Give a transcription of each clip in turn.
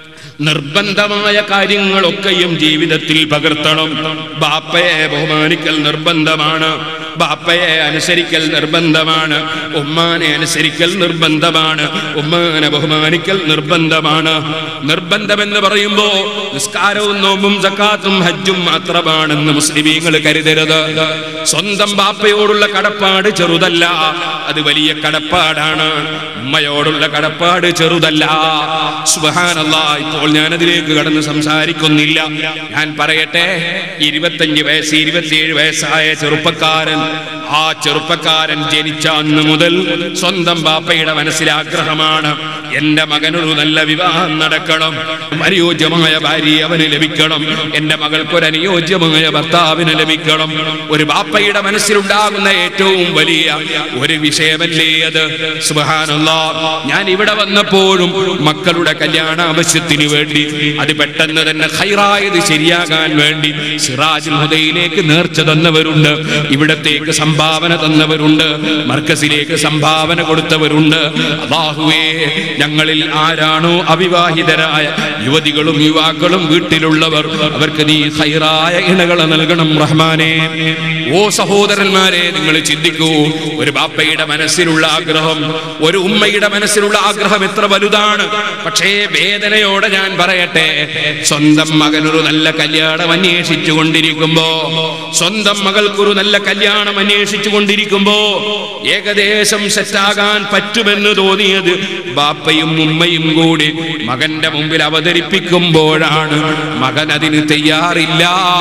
നിർബന്ധമായ കാര്യങ്ങളൊക്കെയും ജീവിതത്തിൽ പകർത്തണം ബാപ്പയെ ബഹുമാനിക്കൽ നിർബന്ധമാണ് ബാപ്പയെ അനുസരിക്കൽ നിർബന്ധമാണ് ഉമ്മാനെ അനുസരിക്കൽ നിർബന്ധമാണ് ഉമ്മാനെ ബഹുമാനിക്കൽ നിർബന്ധമാണ് നിർബന്ധമെന്ന് പറയുമ്പോ നിസ്കാരവും നോമ്പും സക്കാത്തും ഹജ്ജും മാത്രമാണെന്ന് മുസ്ലിമീങ്ങൾ കരുതരുത് സ്വന്തം ബാപ്പയോടുള്ള കടപ്പാട് ചെറുതല്ല അത് വലിയ കടപ്പാടാണ് ഉമ്മയോടുള്ള കടപ്പാട് ചെറുതല്ല സുബഹാനല്ല ഇപ്പോൾ ഞാൻ അതിലേക്ക് കടന്ന് സംസാരിക്കുന്നില്ല ഞാൻ പറയട്ടെ ഇരുപത്തഞ്ച് വയസ്സ് ഇരുപത്തിയേഴ് വയസ്സായ ചെറുപ്പക്കാരൻ ആ ചെറുപ്പക്കാരൻ ജനിച്ച അന്ന് മുതൽ സ്വന്തം ബാപ്പയുടെ മനസ്സിൽ ആഗ്രഹമാണ് എന്റെ മകനൊരു നല്ല വിവാഹം നടക്കണം അനുയോജ്യമായ ഭാര്യ അവന് ലഭിക്കണം എന്റെ മകൾക്കൊരു അനുയോജ്യമായ ഭർത്താവിന് ലഭിക്കണം ഒരു ബാപ്പയുടെ മനസ്സിലുണ്ടാകുന്ന ഏറ്റവും വലിയ ഒരു വിഷയമല്ലേ അത് സുബഹാനല്ല ഞാൻ ഇവിടെ വന്നപ്പോഴും മക്കളുടെ കല്യാണ ആവശ്യത്തിന് വേണ്ടി അത് പെട്ടെന്ന് തന്നെ ഹൈറായത് ശരിയാകാൻ വേണ്ടി സിറാജുൽ ഹുദയിലേക്ക് നേർച്ച തന്നവരുണ്ട് ഇവിടത്തേക്ക് സംഭാവന തന്നവരുണ്ട് മർക്കസിലേക്ക് സംഭാവന കൊടുത്തവരുണ്ട് അള്ളാഹുവേ ഞങ്ങളിൽ ആരാണോ അവിവാഹിതരായ യുവതികളും യുവാക്കളും വീട്ടിലുള്ളവർ അവർക്ക് നീ ഹൈറായ ഇണകളെ നൽകണം റഹ്മാനെ ഓ സഹോദരന്മാരെ നിങ്ങൾ ചിന്തിക്കൂ ഒരു ബാപ്പയുടെ മനസ്സിലുള്ള ആഗ്രഹം ഒരു ഉമ്മയുടെ മനസ്സിലുള്ള ആഗ്രഹം എത്ര വലുതാണ് പക്ഷേ വേദനയോടെ ഞാൻ പറയട്ടെ സ്വന്തം മകനൊരു നല്ല കല്യാണം അന്വേഷിച്ചു കൊണ്ടിരിക്കുമ്പോ സ്വന്തം മകൾക്കൊരു നല്ല കല്യാണം അന്വേഷിച്ചു കൊണ്ടിരിക്കുമ്പോ ഏകദേശം സെറ്റാകാൻ പറ്റുമെന്ന് തോന്നിയത് ബാപ്പയും ഉമ്മയും കൂടി മകന്റെ മുമ്പിൽ അവതരിപ്പിക്കുമ്പോഴാണ് മകൻ അതിന് തയ്യാറില്ല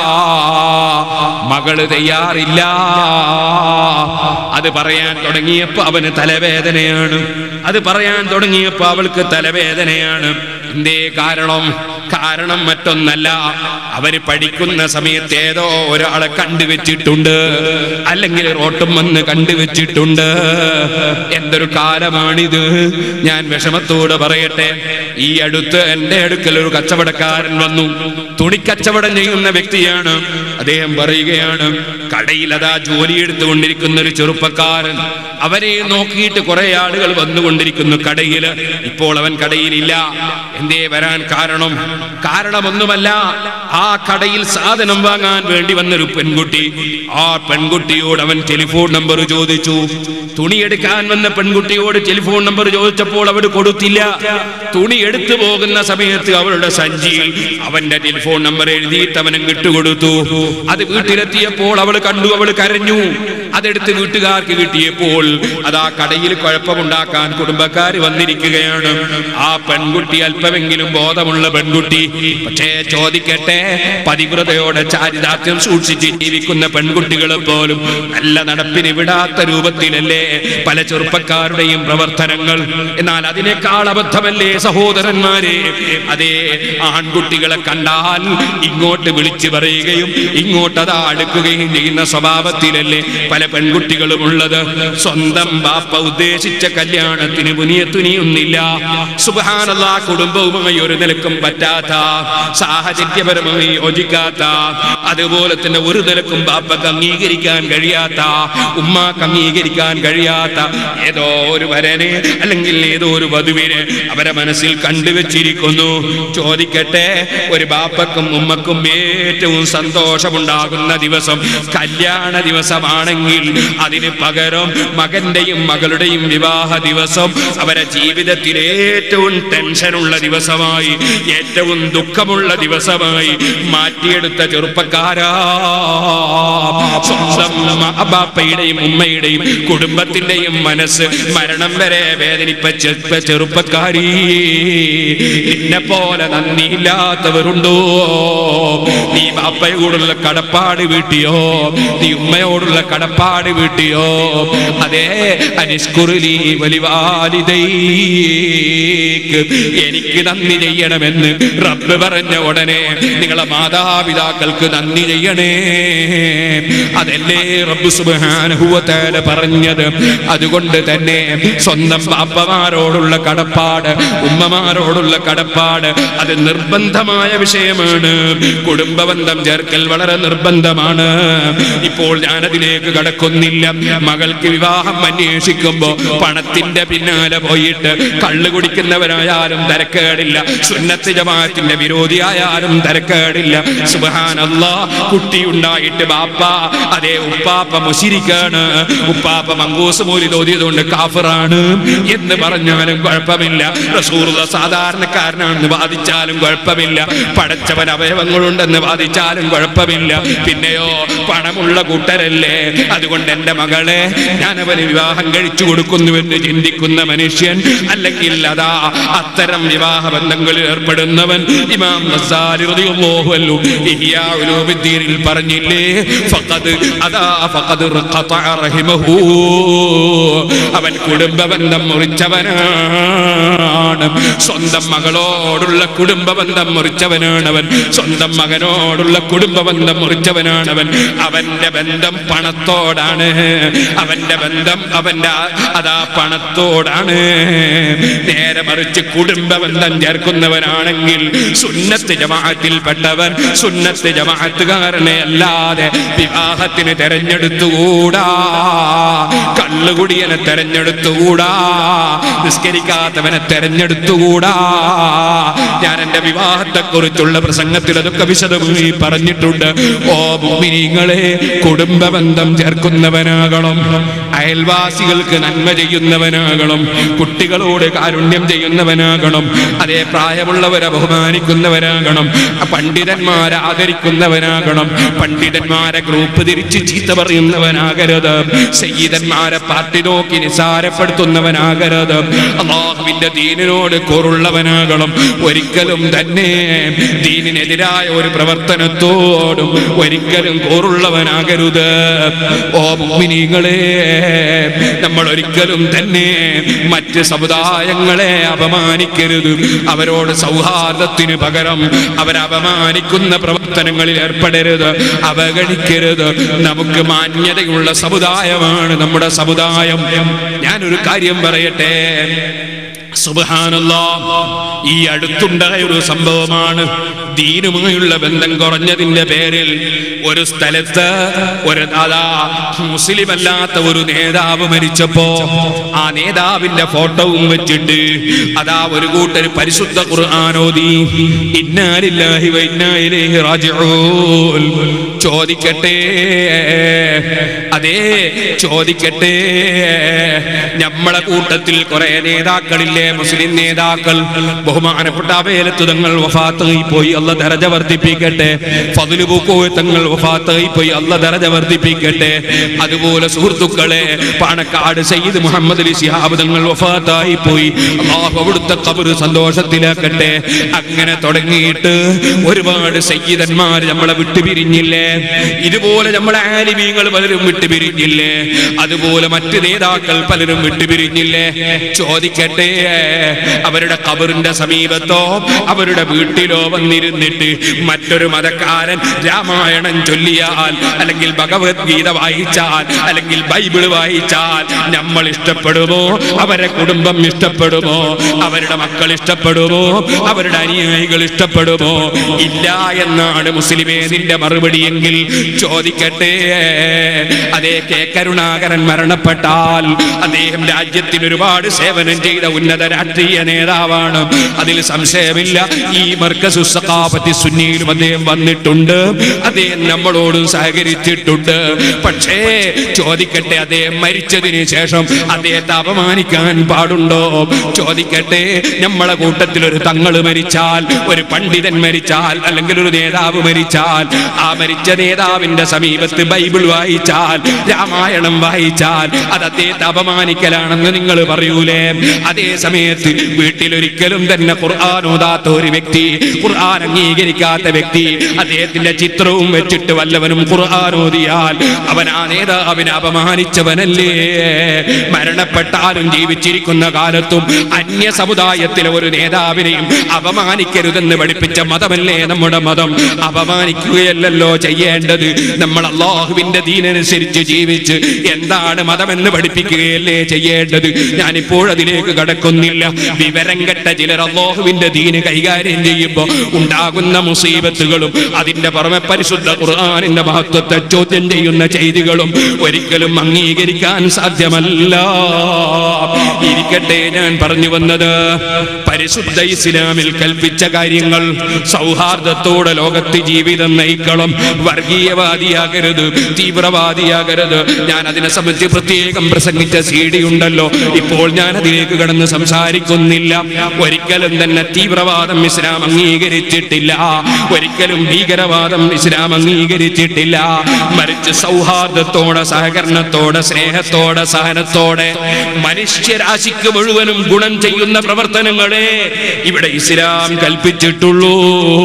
മകള് തയ്യാറില്ല അത് പറയാൻ തുടങ്ങിയപ്പോ അവന് തലവേദനയാണ് അത് പറയാൻ തുടങ്ങിയപ്പോ അവൾക്ക് തലവേദനയാണ് എന്തേ കാരണം കാരണം മറ്റൊന്നല്ല അവര് പഠിക്കുന്ന സമയത്ത് ഏതോ ഒരാളെ കണ്ടുവച്ചിട്ടുണ്ട് അല്ലെങ്കിൽ റോട്ടും വന്ന് കണ്ടുവച്ചിട്ടുണ്ട് എന്തൊരു കാലമാണിത് ഞാൻ വിഷമത്തോട് പറയട്ടെ ഈ അടുത്ത് എന്റെ അടുക്കൽ ഒരു കച്ചവടക്കാരൻ വന്നു തുണിക്കച്ചവടം ചെയ്യുന്ന വ്യക്തിയാണ് അദ്ദേഹം പറയുകയാണ് കടയിൽ അതാ ജോലി എടുത്തുകൊണ്ടിരിക്കുന്ന ഒരു ചെറുപ്പക്കാരൻ അവരെ നോക്കിയിട്ട് കുറെ ആളുകൾ വന്നുകൊണ്ടിരിക്കുന്നു കടയിൽ ഇപ്പോൾ അവൻ കടയിലില്ല എന്തേ വരാൻ കാരണം കാരണമൊന്നുമല്ല ആ കടയിൽ സാധനം വാങ്ങാൻ വേണ്ടി വന്നൊരു പെൺകുട്ടി ആ പെൺകുട്ടിയോട് അവൻ ടെലിഫോൺ നമ്പർ ചോദിച്ചു തുണിയെടുക്കാൻ വന്ന പെൺകുട്ടിയോട് ടെലിഫോൺ നമ്പർ ചോദിച്ചപ്പോൾ അവൾ കൊടുത്തില്ല തുണി എടുത്തു പോകുന്ന സമയത്ത് അവളുടെ സഞ്ചിയിൽ അവന്റെ ടെലിഫോൺ നമ്പർ എഴുതിയിട്ട് അവനും കിട്ടുകൊടുത്തു അത് വീട്ടിലെത്തിയപ്പോൾ അവൾ കണ്ടു അവൾ കരഞ്ഞു അതെടുത്ത് വീട്ടുകാർക്ക് കിട്ടിയപ്പോൾ അത് ആ കടയിൽ കുഴപ്പമുണ്ടാക്കാൻ കുടുംബക്കാർ വന്നിരിക്കുകയാണ് ആ പെൺകുട്ടി അല്പമെങ്കിലും ബോധമുള്ള പെൺകുട്ടി പക്ഷേ ചോദിക്കട്ടെ പതിവ്രതയോടെ ചാരിതാർത്ഥ്യം സൂക്ഷിച്ച് ജീവിക്കുന്ന പെൺകുട്ടികളെ പോലും നല്ല നടപ്പിന് വിടാത്ത രൂപത്തിലല്ലേ പല ചെറുപ്പക്കാരുടെയും പ്രവർത്തനങ്ങൾ എന്നാൽ അതിനേക്കാൾ അബദ്ധമല്ലേ സഹോദരന്മാരെ അതേ ആൺകുട്ടികളെ കണ്ടാൽ ഇങ്ങോട്ട് വിളിച്ചു പറയുകയും ഇങ്ങോട്ട് അതാ അടുക്കുകയും ചെയ്യുന്ന സ്വഭാവത്തിലല്ലേ പല പെൺകുട്ടികളും ഉള്ളത് സ്വന്തം ബാപ്പ ഉദ്ദേശിച്ച കല്യാണത്തിന് മുനിയത്തുനിയൊന്നില്ല സുബാനല്ല കുടുംബവുമായി ഒരു നിലക്കും പറ്റാത്ത സാഹചര്യപരമായി യോജിക്കാത്ത അതുപോലെ തന്നെ ഒരു നിലക്കും ബാപ്പക്ക് അംഗീകരിക്കാൻ കഴിയാത്ത ഉമ്മാക്ക് അംഗീകരിക്കാൻ കഴിയാത്ത ഏതോ ഒരു വരനെ അല്ലെങ്കിൽ ഏതോ ഒരു വധുവിനെ അവരെ മനസ്സിൽ കണ്ടുവച്ചിരിക്കുന്നു ചോദിക്കട്ടെ ഒരു ബാപ്പക്കും ഉമ്മക്കും ഏറ്റവും സന്തോഷമുണ്ടാകുന്ന ദിവസം കല്യാണ ദിവസമാണെങ്കിൽ അതിന് പകരം മകന്റെയും മകളുടെയും വിവാഹ ദിവസം അവരെ ജീവിതത്തിൽ ഏറ്റവും ടെൻഷനുള്ള ദിവസമായി ഏറ്റവും ദുഃഖമുള്ള ദിവസമായി മാറ്റിയെടുത്ത ചെറുപ്പക്കാരാ സ്വന്തം ബാപ്പയുടെയും ഉമ്മയുടെയും കുടുംബത്തിന്റെയും മനസ്സ് മരണം വരെ വേദനിപ്പ ചെറുപ്പ ചെറുപ്പക്കാരി നിന്നെ പോലെ നന്ദിയില്ലാത്തവരുണ്ടോ നീ ബാപ്പയോടുള്ള കടപ്പാട് വീട്ടിയോ നീ ഉമ്മയോടുള്ള കടപ്പാട് വീട്ടിയോ അതേ അനിഷ്കുറുലി വലിവാലിതൈക്ക് എനിക്ക് നന്ദി ചെയ്യണമെന്ന് റബ്ബ് പറഞ്ഞ ഉടനെ നിങ്ങളെ മാതാപിതാക്കൾക്ക് നന്ദി നന്ദി ചെയ്യണേ അതല്ലേ റബ്ബ് സുബ്ഹാനഹു വ തആല പറഞ്ഞത് അതുകൊണ്ട് തന്നെ സ്വന്തം ബാപ്പമാരോടുള്ള കടപ്പാട് ഉമ്മമാരോടുള്ള കടപ്പാട് അത് നിർബന്ധമായ വിഷയമാണ് കുടുംബബന്ധം ചേർക്കൽ വളരെ നിർബന്ധമാണ് ഇപ്പോൾ ഞാനതിലേക്ക് കടക്കുന്നില്ല മകൾക്ക് വിവാഹം അന്വേഷിക്കുമ്പോ പണത്തിന്റെ പിന്നാലെ പോയിട്ട് കള്ളു കുടിക്കുന്നവരായാലും തരക്കേടില്ല സുന്നത്ത് ജമാഅത്തിന്റെ വിരോധിയായാലും തരക്കേടില്ല സുബഹാനല്ലാ കുട്ടി ഉണ്ടായിട്ട് ബാപ്പ അതേ ഉപ്പാപ്പ മുശിരിക്കാണ് ഉപ്പാപ്പ മങ്കൂസ് മൂലി തോതിയതുകൊണ്ട് കാഫറാണ് എന്ന് പറഞ്ഞാലും കുഴപ്പമില്ല റസൂറുള്ള സാധാരണക്കാരനാണെന്ന് വാദിച്ചാലും കുഴപ്പമില്ല പടച്ചവൻ അവയവങ്ങളുണ്ടെന്ന് വാദിച്ചാലും കുഴപ്പമില്ല പിന്നെയോ പണമുള്ള കൂട്ടരല്ലേ അതുകൊണ്ട് എന്റെ മകളെ ഞാൻ അവന് വിവാഹം കഴിച്ചു കൊടുക്കുന്നുവെന്ന് ചിന്തിക്കുന്ന മനുഷ്യൻ അല്ലെങ്കിൽ അതാ അത്തരം വിവാഹ ബന്ധങ്ങളിൽ ഏർപ്പെടുന്നവൻ ഇമാം നസ്സാരി റളിയല്ലാഹു അൻഹു ഇഹ്യാ ഉലൂമുദ്ദീനിൽ പറഞ്ഞില്ലേ ഫഖദ് അതാ ഫഖദ് ഖതഅ റഹിമഹു അവൻ കുടുംബ ബന്ധം മുറിച്ചവനാണ് സ്വന്തം മകളോടുള്ള കുടുംബ ബന്ധം മുറിച്ചവനാണ് അവൻ സ്വന്തം മകനോടുള്ള കുടുംബ ബന്ധം മുറിച്ചവനാണ് അവൻ അവന്റെ ബന്ധം പണത്തോടാണ് അവന്റെ ബന്ധം അവന്റെ ആ- അതാ പണത്തോടാണ് നേരെ മറിച്ച് കുടുംബ ബന്ധം ചേർക്കുന്നവനാണെങ്കിൽ സുന്നത്ത് ജമാഅത്തിൽപ്പെട്ടവൻ സുന്നത്ത് ജമാഅത്തുകാരനെ അല്ലാതെ വിവാഹത്തിന് തെരഞ്ഞെടുത്തുകൂടാ കള്ളുകുടിയനെ തെരഞ്ഞെടുത്തുകൂടാ നിസ്കരിക്കാത്തവനെ തെരഞ്ഞെടുത്തുകൂടാ ഞാൻ എന്റെ വിവാഹത്തെക്കുറിച്ചുള്ള പ്രസംഗത്തിൽ അതൊക്കെ വിശദമായി പറഞ്ഞിട്ടുണ്ട് ഓ മുഅ്മിനീങ്ങളെ കുടുംബ ബന്ധം ചേർക്കുന്നവനാകണം അയൽവാസികൾക്ക് നന്മ ചെയ്യുന്നവനാകണം കുട്ടികളോട് കാരുണ്യം ചെയ്യുന്നവനാകണം അതേ പ്രായമുള്ളവരെ ബഹുമാനിക്കുന്നവനാകണം പണ്ഡിതന്മാരെ ആദരിക്കുന്നവനാകണം പണ്ഡിതന്മാരെ ഗ്രൂപ്പ് തിരിച്ച് ചീത്ത പറയുന്നവനാകരുത് സയ്യിദന്മാരെ പാർട്ടി നോക്കി നിസാരപ്പെടുത്തുന്നവനാകരുത് അള്ളാഹുവിന്റെ ദീനിനോട് കൂറുള്ളവനാകണം ഒരിക്കലും തന്നെ ദീനിനെതിരായ ഒരു പ്രവർത്തനത്തോടും ഒരിക്കലും കൂറുള്ളവനാകരുത് ഓ മുഗ്മിനീങ്ങളെ നമ്മൾ ഒരിക്കലും തന്നെ മറ്റ് സമുദായങ്ങളെ അപമാനിക്കരുത് അവരോട് സൗഹാർദ്ദത്തിന് പകരം അവരപമാനിക്കുന്ന പ്രവർത്തനങ്ങളിൽ ഏർപ്പെടരുത് അവഗണിക്കരുത് നമുക്ക് മാന്യതയുള്ള സമുദായമാണ് നമ്മുടെ സമുദായം ഞാനൊരു കാര്യം പറയട്ടെ സുബ്ഹാനല്ലാ ഈ അടുത്തുണ്ടായ ഒരു സംഭവമാണ് ദീനുമായുള്ള ബന്ധം കുറഞ്ഞതിന്റെ പേരിൽ ഒരു സ്ഥലത്ത് ഒരു അതാ മുസ്ലിം അല്ലാത്ത ഒരു നേതാവ് മരിച്ചപ്പോ ആ നേതാവിന്റെ ഫോട്ടോവും വെച്ചിട്ട് അതാ ഒരു കൂട്ടർ പരിശുദ്ധ ഖുർആാനോദി ഇന്നാലില്ലാഹി വ ഇന്നാ ഇലൈഹി റാജിഊൻ ചോദിക്കട്ടെ അതേ ചോദിക്കട്ടെ നമ്മളെ കൂട്ടത്തിൽ കുറെ നേതാക്കളില്ലേ മുസ്ലിം നേതാക്കൾ ബഹുമാനപ്പെട്ട അവേലത്ത് തങ്ങൾ വഫാത്തായി പോയി അല്ല ദരജ വർദ്ധിപ്പിക്കട്ടെ ഫതില് പൂക്കോയ തങ്ങൾ വഫാത്തായി പോയി അല്ല ദരജ വർദ്ധിപ്പിക്കട്ടെ അതുപോലെ സുഹൃത്തുക്കളെ പാണക്കാട് സയ്യിദ് മുഹമ്മദ് അലി ശിഹാബ് തങ്ങൾ വഫാത്തായി പോയി അള്ളാഹു അവിടുത്തെ കബർ സന്തോഷത്തിലാക്കട്ടെ അങ്ങനെ തുടങ്ങിയിട്ട് ഒരുപാട് സയ്യിദന്മാർ നമ്മളെ വിട്ടുപിരിഞ്ഞില്ലേ ഇതുപോലെ നമ്മളെ ആലിമീങ്ങൾ പലരും വിട്ടുപിരിഞ്ഞില്ലേ അതുപോലെ മറ്റ് നേതാക്കൾ പലരും വിട്ടുപിരിഞ്ഞില്ലേ ചോദിക്കട്ടെ അവരുടെ കബറിന്റെ സമീപത്തോ അവരുടെ വീട്ടിലോ വന്നിരുന്നിട്ട് മറ്റൊരു മതക്കാരൻ രാമായണം ചൊല്ലിയാൽ അല്ലെങ്കിൽ ഭഗവത്ഗീത വായിച്ചാൽ അല്ലെങ്കിൽ ബൈബിൾ വായിച്ചാൽ നമ്മൾ ഇഷ്ടപ്പെടുമോ അവരെ കുടുംബം ഇഷ്ടപ്പെടുമോ അവരുടെ മക്കൾ ഇഷ്ടപ്പെടുമോ അവരുടെ അനുയായികൾ ഇഷ്ടപ്പെടുമോ ഇല്ല എന്നാണ് മുസ്ലിമേ നിന്റെ മറുപടി എങ്കിൽ ചോദിക്കട്ടെ അതേ കെ കരുണാകരൻ മരണപ്പെട്ടാൽ അദ്ദേഹം രാജ്യത്തിന് ഒരുപാട് സേവനം ചെയ്ത ഉന്നത രാഷ്ട്രീയ നേതാവാണ് അതിൽ സംശയമില്ല ഈ മർക്കസു സഖാഫത്തി സുന്നിയിലും അദ്ദേഹം വന്നിട്ടുണ്ട് അദ്ദേഹം നമ്മളോടും സഹകരിച്ചിട്ടുണ്ട് പക്ഷേ ചോദിക്കട്ടെ അദ്ദേഹം മരിച്ചതിന് ശേഷം അദ്ദേഹത്തെ അപമാനിക്കാൻ പാടുണ്ടോ ചോദിക്കട്ടെ നമ്മളെ കൂട്ടത്തിൽ ഒരു തങ്ങൾ മരിച്ചാൽ ഒരു പണ്ഡിതൻ മരിച്ചാൽ അല്ലെങ്കിൽ ഒരു നേതാവ് മരിച്ചാൽ ആ മരിച്ച നേതാവിന്റെ സമീപത്ത് ബൈബിൾ വായിച്ചാൽ രാമായണം വായിച്ചാൽ അത് അദ്ദേഹത്തെ അപമാനിക്കലാണെന്ന് നിങ്ങൾ പറയൂലേ അതേ സമയത്ത് വീട്ടിലൊരിക്കലും തന്നെ ഖുർആൻ ഓതാത്ത ഒരു വ്യക്തി ഖുർആൻ അംഗീകരിക്കാത്ത വ്യക്തി അദ്ദേഹത്തിന്റെ ചിത്രവും വെച്ചിട്ട് വല്ലവനും ഖുർആൻ ഓതിയാൽ അവൻ ആ നേതാവിനെ അപമാനിച്ചവനല്ലേ മരണപ്പെട്ടാലും ജീവിച്ചിരിക്കുന്ന കാലത്തും അന്യ സമുദായത്തിലെ ഒരു നേതാവിനെയും അപമാനിക്കരുതെന്ന് പഠിപ്പിച്ച മതമല്ലേ നമ്മുടെ മതം അപമാനിക്കുകയല്ലല്ലോ ചെയ്യേണ്ടത് നമ്മൾ അള്ളാഹുവിന്റെ ദീനനുസരിച്ച് ജീവിച്ച് എന്താണ് മതമെന്ന് പഠിപ്പിക്കുകയല്ലേ ചെയ്യേണ്ടത് ഞാനിപ്പോൾ അതിലേക്ക് കടക്കുന്നില്ല വിവരം കെട്ട ചിലർ അള്ളാഹുവിന്റെ ദീന് കൈകാര്യം ചെയ്യുമ്പോൾ ഉണ്ടാകുന്ന മുസീബത്തുകളും അതിന്റെ പുറമെ പരിശുദ്ധ ഖുർആാനിന്റെ മഹത്വത്തെ ചോദ്യം ചെയ്യുന്ന ചെയ്തികളും ഒരിക്കലും അംഗീകരിക്കാൻ സാധ്യമല്ല ഇരിക്കട്ടെ ഞാൻ പറഞ്ഞു വന്നത് പരിശുദ്ധ ഇസ്ലാമിൽ കൽപ്പിച്ച കാര്യങ്ങൾ സൗഹാർദ്ദത്തോടെ ലോകത്ത് ജീവിതം നയിക്കണം വർഗീയവാദിയാകരുത് തീവ്രവാദിയാകരുത് ഞാൻ അതിനെ സംബന്ധിച്ച് പ്രത്യേകം പ്രസംഗിച്ച സി ഡി ഉണ്ടല്ലോ ഇപ്പോൾ ഞാൻ അതിലേക്ക് കടന്ന് സംസാരിക്കുന്നില്ല ഒരിക്കലും തന്നെ തീവ്രവാദം ഇസ്ലാം അംഗീകരിച്ചിട്ടില്ല ഒരിക്കലും ഭീകരവാദം ഇസ്ലാം അംഗീകരിച്ചിട്ടില്ല മറിച്ച് സൗഹാർദ്ദത്തോടെ സഹകരണത്തോടെ സ്നേഹത്തോടെ സഹനത്തോടെ മനുഷ്യരാശിക്ക് മുഴുവനും ഗുണം ചെയ്യുന്ന പ്രവർത്തനങ്ങളെ ഇവിടെ ഇസ്ലാം കൽപ്പിച്ചിട്ടുള്ളൂ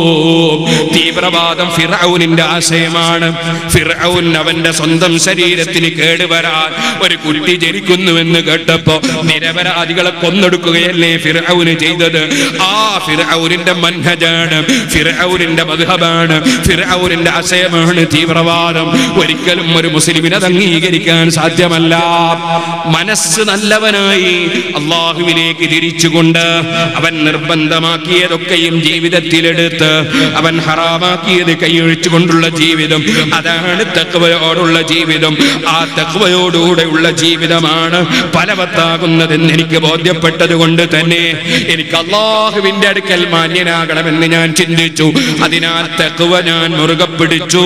തീവ്രവാദം ഫിറൌനിന്റെ ആശയമാണ് ഫിറൌൻ അവന്റെ സ്വന്തം ശരീരത്തിന് കേടുവരാൻ ഒരു കുട്ടി ജനിക്കുന്നുവെന്ന് കേട്ടപ്പോ നിരപരാധികളെ കൊന്നെടുക്കുകയല്ലേ ഫിറൌന് ചെയ്തത് ആ ഫിറൌനിന്റെ മൻഹജാണ് ഫിറൌനിന്റെ മധുഹബാണ് ഫിറൌനിന്റെ ആശയമാണ് തീവ്രവാദം ഒരിക്കലും ഒരു മുസ്ലിമിന് അത് അംഗീകരിക്കാൻ സാധ്യമല്ല മനസ്സ് നല്ലവനായി അള്ളാഹുവിലേക്ക് തിരിച്ചുകൊണ്ട് അവൻ നിർബന്ധമാക്കിയതൊക്കെയും ജീവിതത്തിലെടുത്ത് അവൻ ഹറാമാക്കിയത് കൈയൊഴിച്ചുകൊണ്ടുള്ള ജീവിതം അതാണ് തക്വയോടുള്ള ജീവിതം ആ തക്വയോടുകൂടെയുള്ള ജീവിതമാണ് ഫലവത്താകുന്നതെന്ന് എനിക്ക് ബോധ്യപ്പെട്ടത് കൊണ്ട് തന്നെ എനിക്ക് അള്ളാഹുവിന്റെ അടുക്കൽ മാന്യനാകണമെന്ന് ഞാൻ ചിന്തിച്ചു അതിനാൽ തക്വ ഞാൻ മുറുകെ പിടിച്ചു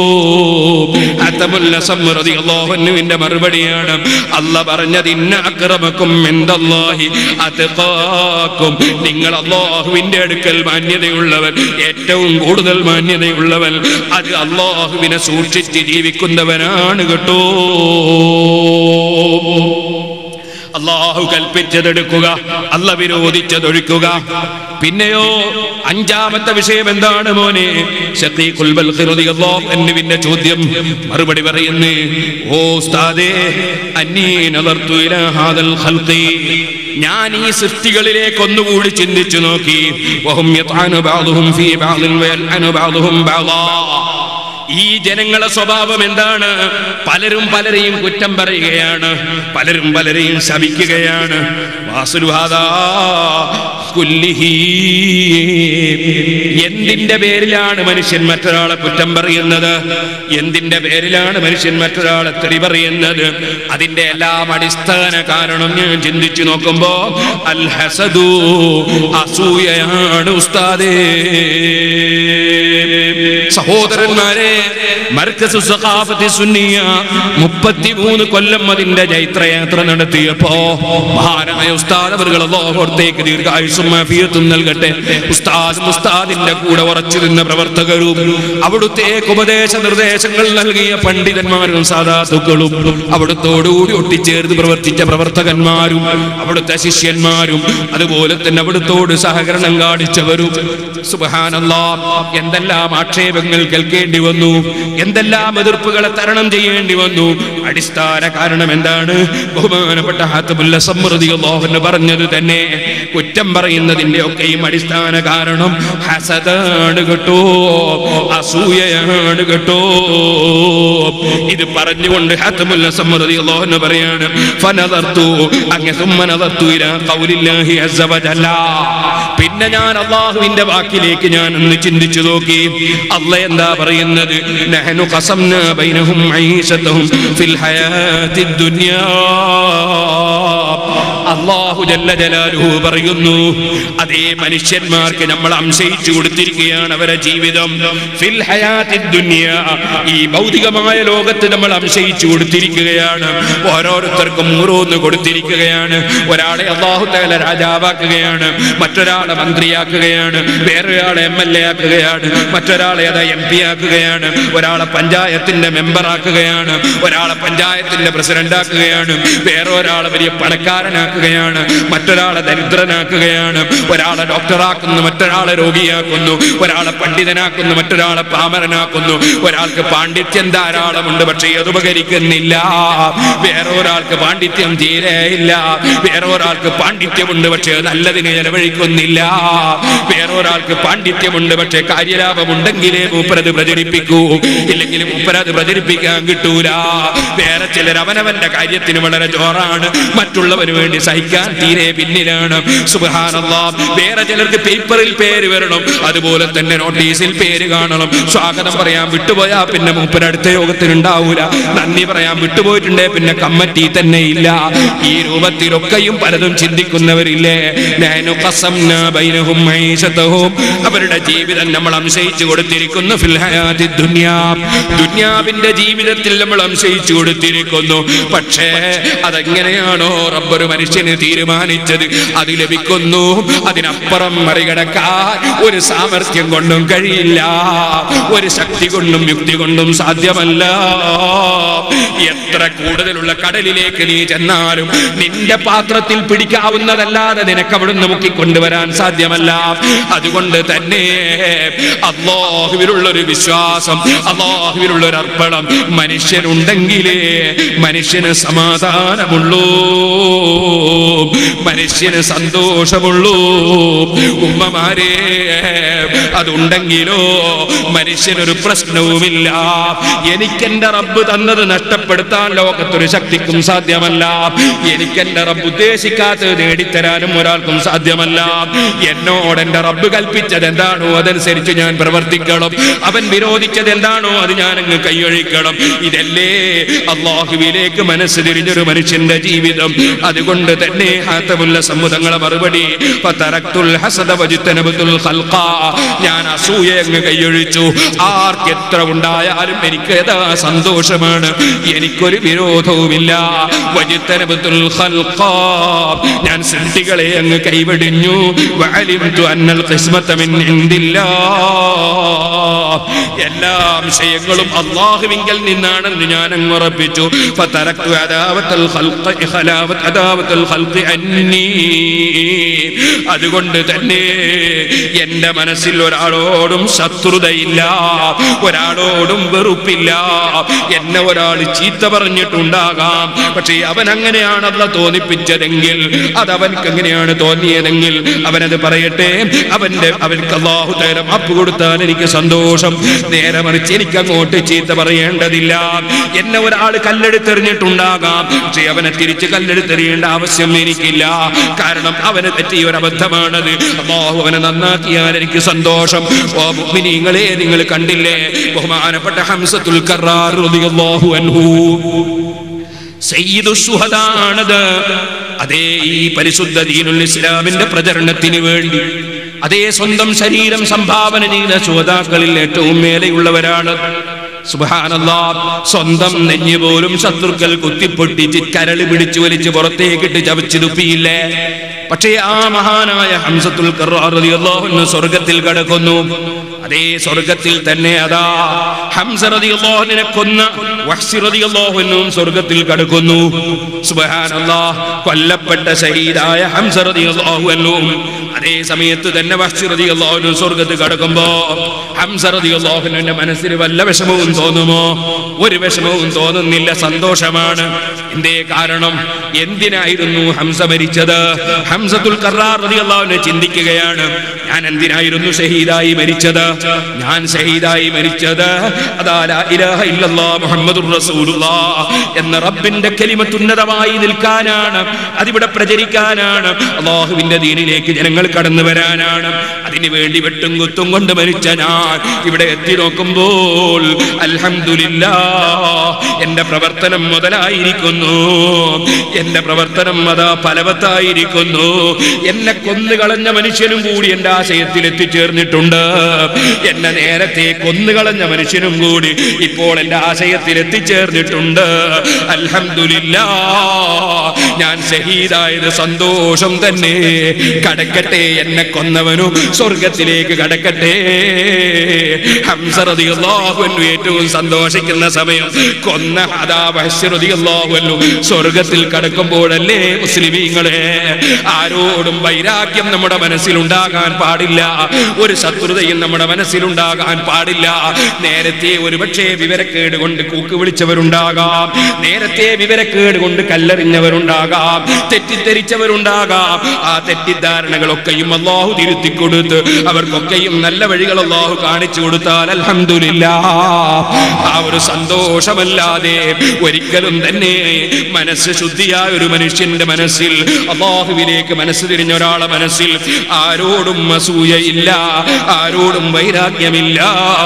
അത്തമുല്ല സമ്മൃതി അള്ളാഹുവിന്റെ മറുപടിയാണ് അല്ല പറഞ്ഞത് ഇന്ന അക്രമക്കും എന്തല്ലാഹി അതക്കും നിങ്ങൾ അള്ളാഹുവിന്റെ അടുക്കൽ മാന്യതയുള്ളവൻ ഏറ്റവും കൂടുതൽ മാന്യതയുള്ളവൻ അത് അള്ളാഹുവിനെ സൂക്ഷിച്ച് ജീവിക്കുന്നവനാണ് കേട്ടോ അള്ളാഹു കൽപ്പിച്ചതെടുക്കുക അല്ല വിരോധിച്ചതൊഴിക്കുക പിന്നെയോ അഞ്ചാമത്തെ വിഷയം എന്താണ് മോനെ ശഖീഖുൽ ബൽഖി റളിയല്ലാഹു അൻഹുവിന്റെ ചോദ്യം മറുപടി പറയുന്നു ഓ ഉസ്താദേ അന്നീ നദർതു ഇലാ ഹാദൽ ഖൽഖി ഞാൻ ഈ സൃഷ്ടികളിലേക്ക് ഒന്നുകൂടി ചിന്തിച്ചു നോക്കി വഹും യത്അനു ബഅദുഹും ഫീ ബഅദിൻ വയൽഅനു ബഅദുഹും ബഅദാ ഈ ജനങ്ങളെ സ്വഭാവം എന്താണ് പലരും പലരെയും കുറ്റം പറയുകയാണ് പലരും പലരെയും ശപിക്കുകയാണ് വാസുലുഹാദാ കുല്ലിഹി. എന്തിന്റെ പേരിലാണ് മനുഷ്യൻ മറ്റൊരാളെ കുറ്റം പറയുന്നത് എന്തിന്റെ പേരിലാണ് മനുഷ്യൻ മറ്റൊരാളെ തെറി പറയുന്നത് അതിന്റെ എല്ലാം അടിസ്ഥാന കാരണം ഞാൻ ചിന്തിച്ചു നോക്കുമ്പോ അൽ ഹസദു അസൂയയാണ് ഉസ്താദേ സഹോദരന്മാരെ മർക്കസ് സഖാഫത്തി സുന്നിയ മുപ്പത്തിമൂന്ന് കൊല്ലം അതിന്റെ ജൈത്രയാത്ര നടത്തിയപ്പോ മഹാനായ ഉസ്താദ് അവர்கள் അള്ളാഹുത്തേക്ക് ദീർഘായുസും മാഫിയത്തും നൽകട്ടെ ഉസ്താദ് ഉസ്താദിന്റെ കൂടെ ഉറച്ചു നിന്ന പ്രവർത്തകരും അവിടുത്തേക്ക് ഉപദേശ നിർദ്ദേശങ്ങൾ നൽകിയ പണ്ഡിതന്മാരും സാധാത്തുക്കളും അവിടുത്തോടുകൂടി ഒട്ടിച്ചേർന്ന് പ്രവർത്തിച്ച പ്രവർത്തകന്മാരും അവിടുത്തെ ശിഷ്യന്മാരും അതുപോലെ തന്നെ അവിടുത്തോട് സഹകരണം കാണിച്ചവരും സുബഹാനല്ലാ എന്തെല്ലാം ആക്ഷേപങ്ങൾ കേൾക്കേണ്ടി വന്നു എന്തെല്ലാം എതിർപ്പുകളെ തരണം ചെയ്യേണ്ടി വന്നു അടിസ്ഥാന കാരണം എന്താണ് ബഹുമാനപ്പെട്ട ഹാത്തമുല്ല സമൃദ്ധി അള്ളാഹുന്ന് പറഞ്ഞത് തന്നെ കുറ്റം പറയുന്നതിന്റെ ഒക്കെയും അടിസ്ഥാന കാരണം ഹസദാണ് കേട്ടോ അസൂയയാണ് കേട്ടോ ഇത് പറഞ്ഞുകൊണ്ട് ഹാത്തമുല്ല സമൃദ്ധി അള്ളാഹുന്ന് പറയാണ് ഫനദർത്തു അങ്ങ് സുമ്മനദർത്തു ഇലാ ഖൗലില്ലാഹി അസ്സ വജല്ല പിന്നെ ഞാൻ അള്ളാഹുവിന്റെ വാക്കിലേക്ക് ഞാൻ ഒന്ന് ചിന്തിച്ചു നോക്കി അല്ല എന്താ പറയുന്നത് നഹനു ഖസംന ബൈനഹും മഈശതഹും ഫിൽ ഹയാത്തി ദുനിയാ അള്ളാഹു ജല്ല ജലാലുഹു പറയുന്നു അതേ മനുഷ്യന്മാർക്ക് നമ്മൾ അംശയിച്ചു കൊടുത്തിരിക്കുകയാണ് അവരെ ജീവിതം ഫിൽ ഹയാത്തി ദുനിയ ഈ ഭൗതികമായ ലോകത്ത് നമ്മൾ അംശയിച്ചു കൊടുത്തിരിക്കുകയാണ് ഓരോരുത്തർക്കും ഓരോന്ന് കൊടുത്തിരിക്കുകയാണ് ഒരാളെ അള്ളാഹു തആല രാജാവാക്കുകയാണ് മറ്റൊരാളെ മന്ത്രിയാക്കുകയാണ് വേറൊരാളെ എം എൽ എ ആക്കുകയാണ് മറ്റൊരാളെ അത് എം പി ആക്കുകയാണ് ഒരാളെ പഞ്ചായത്തിന്റെ മെമ്പർ ആക്കുകയാണ് ഒരാളെ പഞ്ചായത്തിന്റെ പ്രസിഡന്റ് ആക്കുകയാണ് വേറെ ഒരാളെ വലിയ പണക്കാരനാക്കുകയാണ് മറ്റൊരാളെ ദരിദ്രനാക്കുകയാണ് ഒരാളെ ഡോക്ടറാക്കുന്നു മറ്റൊരാളെ രോഗിയാക്കുന്നു ഒരാളെ പണ്ഡിതനാക്കുന്നു മറ്റൊരാളെ പാമരനാക്കുന്നു ഒരാൾക്ക് പാണ്ഡിത്യം ധാരാളമുണ്ട് പക്ഷേ അത് ഉപകരിക്കുന്നില്ല വേറെ ഒരാൾക്ക് പാണ്ഡിത്യം തീരെയില്ല വേറെ ഒരാൾക്ക് പാണ്ഡിത്യമുണ്ട് പക്ഷേ അത് നല്ലതിന് ചെലവഴിക്കുന്നില്ല വേറെ ഒരാൾക്ക് പാണ്ഡിത്യമുണ്ട് പക്ഷേ കാര്യലാഭമുണ്ടെങ്കിലേ മൂപ്പരത് പ്രചരിപ്പിക്കൂ ഇല്ലെങ്കിൽ മൂപ്പരത് പ്രചരിപ്പിക്കാൻ കിട്ടൂല വേറെ ചിലർ അവനവന്റെ കാര്യത്തിന് വളരെ ജോറാണ് മറ്റുള്ളവന് വേണ്ടി സഹിക്കാൻ തീരെ പിന്നിലാണ് സുബാനല്ലാ വേറെ ചിലർക്ക് പേപ്പറിൽ പേര് വരണം അതുപോലെ തന്നെ നോട്ടീസിൽ പേര് കാണണം സ്വാഗതം പറയാൻ വിട്ടുപോയാ പിന്നെ മൂപ്പര് അടുത്ത യോഗത്തിന് ഉണ്ടാവൂല നന്ദി പറയാൻ വിട്ടുപോയിട്ടുണ്ടേ പിന്നെ കമ്മറ്റി തന്നെ ഇല്ല ഈ രൂപത്തിലൊക്കെയും പലതും ചിന്തിക്കുന്നവരില്ലേ നഹ്നു ഖസംനാ ബൈനഹും മഈശതഹും അവരുടെ ജീവിതം നമ്മൾ അംശയിച്ചു കൊടുത്തിരിക്കുന്നു ഫിൽ ഹയാത്തി ദുനിയാ ദുനിയാവിന്റെ ജീവിതത്തിൽ നമ്മൾ അംശയിച്ചു കൊടുത്തിരിക്കുന്നു പക്ഷേ അതെങ്ങനെയാണോ റബ്ബൊരു മനുഷ്യന് തീരുമാനിച്ചത് അത് ലഭിക്കുന്നു അതിനപ്പുറം മറികടക്കാൻ ഒരു സാമർഥ്യം കൊണ്ടും കഴിയില്ല ഒരു ശക്തി കൊണ്ടും യുക്തി കൊണ്ടും സാധ്യമല്ല എത്ര കൂടുതലുള്ള കടലിലേക്ക് നീ ചെന്നാലും നിന്റെ പാത്രത്തിൽ പിടിക്കാവുന്നതല്ലാതെ നിനക്ക് അവിടുന്ന് മുക്കിക്കൊണ്ടുവരാൻ സാധ്യമല്ല അതുകൊണ്ട് തന്നെ അള്ളാഹുവിലുള്ള ഒരു വിശ്വാസം അള്ളാഹുവിലുള്ള ഒരു അർപ്പണം മനുഷ്യനുണ്ടെങ്കിലേ മനുഷ്യന് സമാധാനമുള്ളൂ മനുഷ്യന് സന്തോഷമുള്ളൂ ഉമ്മമാരെ അതുണ്ടെങ്കിലോ മനുഷ്യനൊരു പ്രശ്നവുമില്ല എനിക്കെന്റെ റബ്ബ് തന്നത് നഷ്ടപ്പെടുത്താൻ ലോകത്തൊരു ശക്തിക്കും സാധ്യമല്ല എനിക്കെന്റെ റബ്ബ് ഉദ്ദേശിക്കാത്തത് നേടിത്തരാനും ഒരാൾക്കും സാധ്യമല്ല എന്നോട് എന്റെ റബ്ബ് കൽപ്പിച്ചത് എന്താണോ അതനുസരിച്ച് ഞാൻ പ്രവർത്തിക്കണം അവൻ വിരോധിച്ചത് എന്താണോ അത് ഞാൻ അങ്ങ് കൈയൊഴിക്കണം ഇതല്ലേ അള്ളാഹുവിലേക്ക് മനസ്സ് തിരിഞ്ഞൊരു മനുഷ്യന്റെ ജീവിതം അതുകൊണ്ട് തന്നെ ഹാത്തമുല്ല സമ്മതങ്ങളെ മറുപടി ഫതറക്തുൽ ഹസദ വജ്തനബതുൽ ഖൽഖ. ഞാൻ അസൂയ അങ്ങ് കൈയൊഴിച്ചു ആർക്ക് എത്ര ഉണ്ടായാലും എനിക്ക് ഏതാ സന്തോഷമാണ് എനിക്കൊരു വിരോധവുമില്ല വജ്തനബതുൽ ഖൽഖ. ഞാൻ സൃഷ്ടികളെ അങ്ങ് കൈവടിഞ്ഞു വഅലിംതു അന്നൽ ഖിസ്മത മിൻ ഇൻദില്ലാ എല്ലാ വിഷയങ്ങളും അള്ളാഹുവിങ്കൽ നിന്നാണെന്ന് ഞാൻ അങ്ങ് ഉറപ്പിച്ചു ഫതറക്തു അദാവത്തൽ ഖൽഖി ഖലാവത്ത് അദാവത്തൽ ഖൽഖി അന്നീ അതുകൊണ്ട് തന്നെ എന്റെ മനസ്സിൽ ഒരാളോടും ശത്രുതയില്ല ഒരാളോടും വെറുപ്പില്ല എന്നെ ഒരാൾ ചീത്ത പറഞ്ഞിട്ടുണ്ടാകാം പക്ഷേ അവൻ അങ്ങനെയാണല്ല തോന്നിപ്പിച്ചതെങ്കിൽ അത് അവൻക്ക് എങ്ങനെയാണ് തോന്നിയതെങ്കിൽ അവനത് പറയട്ടെ അവന്റെ അവൻക്ക് അള്ളാഹു തേരം അപ്പ് കൊടുത്താൽ എനിക്ക് സന്തോഷം നേരെ മറിച്ച് എനിക്ക് അങ്ങോട്ട് ചീത്ത പറയേണ്ടതില്ല എന്നെ ഒരാൾ കല്ലെടുത്തെറിഞ്ഞിട്ടുണ്ടാകാം പക്ഷേ അവനെ തിരിച്ച് കല്ലെടുത്തെറിയേണ്ട ആവശ്യം എനിക്കില്ല കാരണം അവന് പറ്റിയ ഒരു അബദ്ധമാണത് അള്ളാഹു അവനെ നന്നാക്കിയാൽ എനിക്ക് സന്തോഷം ഓ മുഅ്മിനീങ്ങളെ നിങ്ങൾ കണ്ടില്ലേ ബഹുമാനപ്പെട്ട ഹംസത്തുൽ കറാർ റളിയല്ലാഹു അൻഹു സയ്യിദു ശുഹദാണത് അതേ ഈ പരിശുദ്ധ ദീനുൽ ഇസ്ലാമിന്റെ പ്രചരണത്തിന് വേണ്ടി അതേ സ്വന്തം ശരീരം സംഭാവന ചെയ്ത ശുഹദാക്കളിൽ ഏറ്റവും മേലെയുള്ളവരാണ് സുബ്ഹാനല്ലാ സ്വന്തം നെഞ്ഞു പോലും ശത്രുക്കൾ കുത്തിപ്പൊട്ടിച്ച് കരള് പിടിച്ചു വലിച്ച് പുറത്തേക്കിട്ട് ചവച്ചു തുപ്പിയില്ലേ പക്ഷേ ആ മഹാനായ ഹംസത്തുൽ ഖറാർ റളിയല്ലാഹു അൻഹു സ്വർഗത്തിൽ കടക്കുന്നു അതേ സ്വർഗത്തിൽ തന്നെ അതാ ഹംസ റളിയല്ലാഹുവിനെ കൊന്ന വഹ്ശി റളിയല്ലാഹുവിനും സ്വർഗത്തിൽ കടക്കുന്നു സുബ്ഹാനല്ലാഹ് കൊല്ലപ്പെട്ട ശഹീദായ ഹംസ റളിയല്ലാഹു അൻഹും അതേ സമയത്ത് തന്നെ വഹ്ശി റളിയല്ലാഹുവിനും സ്വർഗത്തിൽ കടക്കുമ്പോ ഹംസ റളിയല്ലാഹുവിന്റെ മനസ്സിൽ വല്ല വിഷമവും തോന്നുമോ ഒരു വിഷമവും തോന്നുന്നില്ല സന്തോഷമാണ് എന്തേ കാരണം എന്തിനായിരുന്നു ഹംസ മരിച്ചത് ഹംസത്തുൽ കറാർ റളിയല്ലാഹുവിനെ ചിന്തിക്കുകയാണ് ഞാൻ എന്തിനായിരുന്നു ഷഹീദായി മരിച്ചത് ഞാൻ ഷഹീദായി മരിച്ചത് അതാ ലാ ഇലാഹ ഇല്ലല്ലാഹ് മുഹമ്മദുർ റസൂലുള്ളാഹ് എന്ന റബ്ബിന്റെ കലിമത്തുന്നതമായി നിൽക്കാനാണ് അതിവിടെ പ്രചരിക്കാനാണ് അള്ളാഹുവിന്റെ ദീനിലേക്ക് ജനങ്ങൾ കടന്നു വരാനാണ് അതിനു വേണ്ടി വെട്ടും കുത്തും കൊണ്ട് മരിച്ച ഞാൻ ഇവിടെ എത്തി നോക്കുമ്പോൾ അൽഹംദുലില്ലാ എന്റെ പ്രവർത്തനം മുതലായിരിക്കുന്നു എന്റെ പ്രവർത്തനം അതാ ഫലവത്തായിരിക്കുന്നു എന്നെ കൊന്നുകളഞ്ഞ മനുഷ്യനും കൂടി എന്റെ ആശയത്തിൽ എത്തിച്ചേർന്നിട്ടുണ്ട് എന്നെ നേരത്തെ കൊന്നുകളഞ്ഞ മനുഷ്യനും കൂടി ഇപ്പോൾ എന്റെ ആശയത്തിൽ എത്തിച്ചേർന്നിട്ടുണ്ട് അൽഹംദുലില്ലാ ഞാൻ ഷഹീദായത് സന്തോഷം തന്നെ കടക്കട്ടെ കടക്കട്ടെ എന്നെ കൊന്നവനും സ്വർഗത്തിലേക്ക് കടക്കട്ടെ ഹംസ റളിയല്ലാഹു അൻഹു ഏറ്റവും സന്തോഷിക്കുന്ന സമയം കൊന്ന അതാ വഹ്ശ് റളിയല്ലാഹു അൻഹു സ്വർഗത്തിൽ കടക്കുമ്പോഴല്ലേ മുസ്ലിമീങ്ങളെ ആരോടും വൈരാഗ്യം നമ്മുടെ മനസ്സിലുണ്ടാകാൻ പാടില്ല ഒരു ശത്രുതയും നമ്മുടെ മനസ്സിലുണ്ടാകാൻ പാടില്ല നേരത്തെ ഒരുപക്ഷെ വിവരക്കേട് കൊണ്ട് കൂക്ക് വിളിച്ചവരുണ്ടാകാം നേരത്തെ വിവരക്കേട് കൊണ്ട് കല്ലെറിഞ്ഞവരുണ്ടാകാം തെറ്റിദ്ധരിച്ചവരുണ്ടാകാം ആ തെറ്റിദ്ധാരണകളൊക്കെയും അള്ളാഹു തിരുത്തി കൊടുത്ത് അവർക്കൊക്കെയും നല്ല വഴികൾ അള്ളാഹു കാണിച്ചു കൊടുത്താൽ അൽഹംദുലില്ല ആ ഒരു സന്തോഷമല്ലാതെ ഒരിക്കലും തന്നെ മനസ്സ് ശുദ്ധിയായ ഒരു മനുഷ്യന്റെ മനസ്സിൽ അള്ളാഹുവിലേക്ക് മനസ്സ് തിരിഞ്ഞ ഒരാളെ മനസ്സിൽ ആരോടും അസൂയയില്ല ആരോടും വൈരാഗ്യമില്ല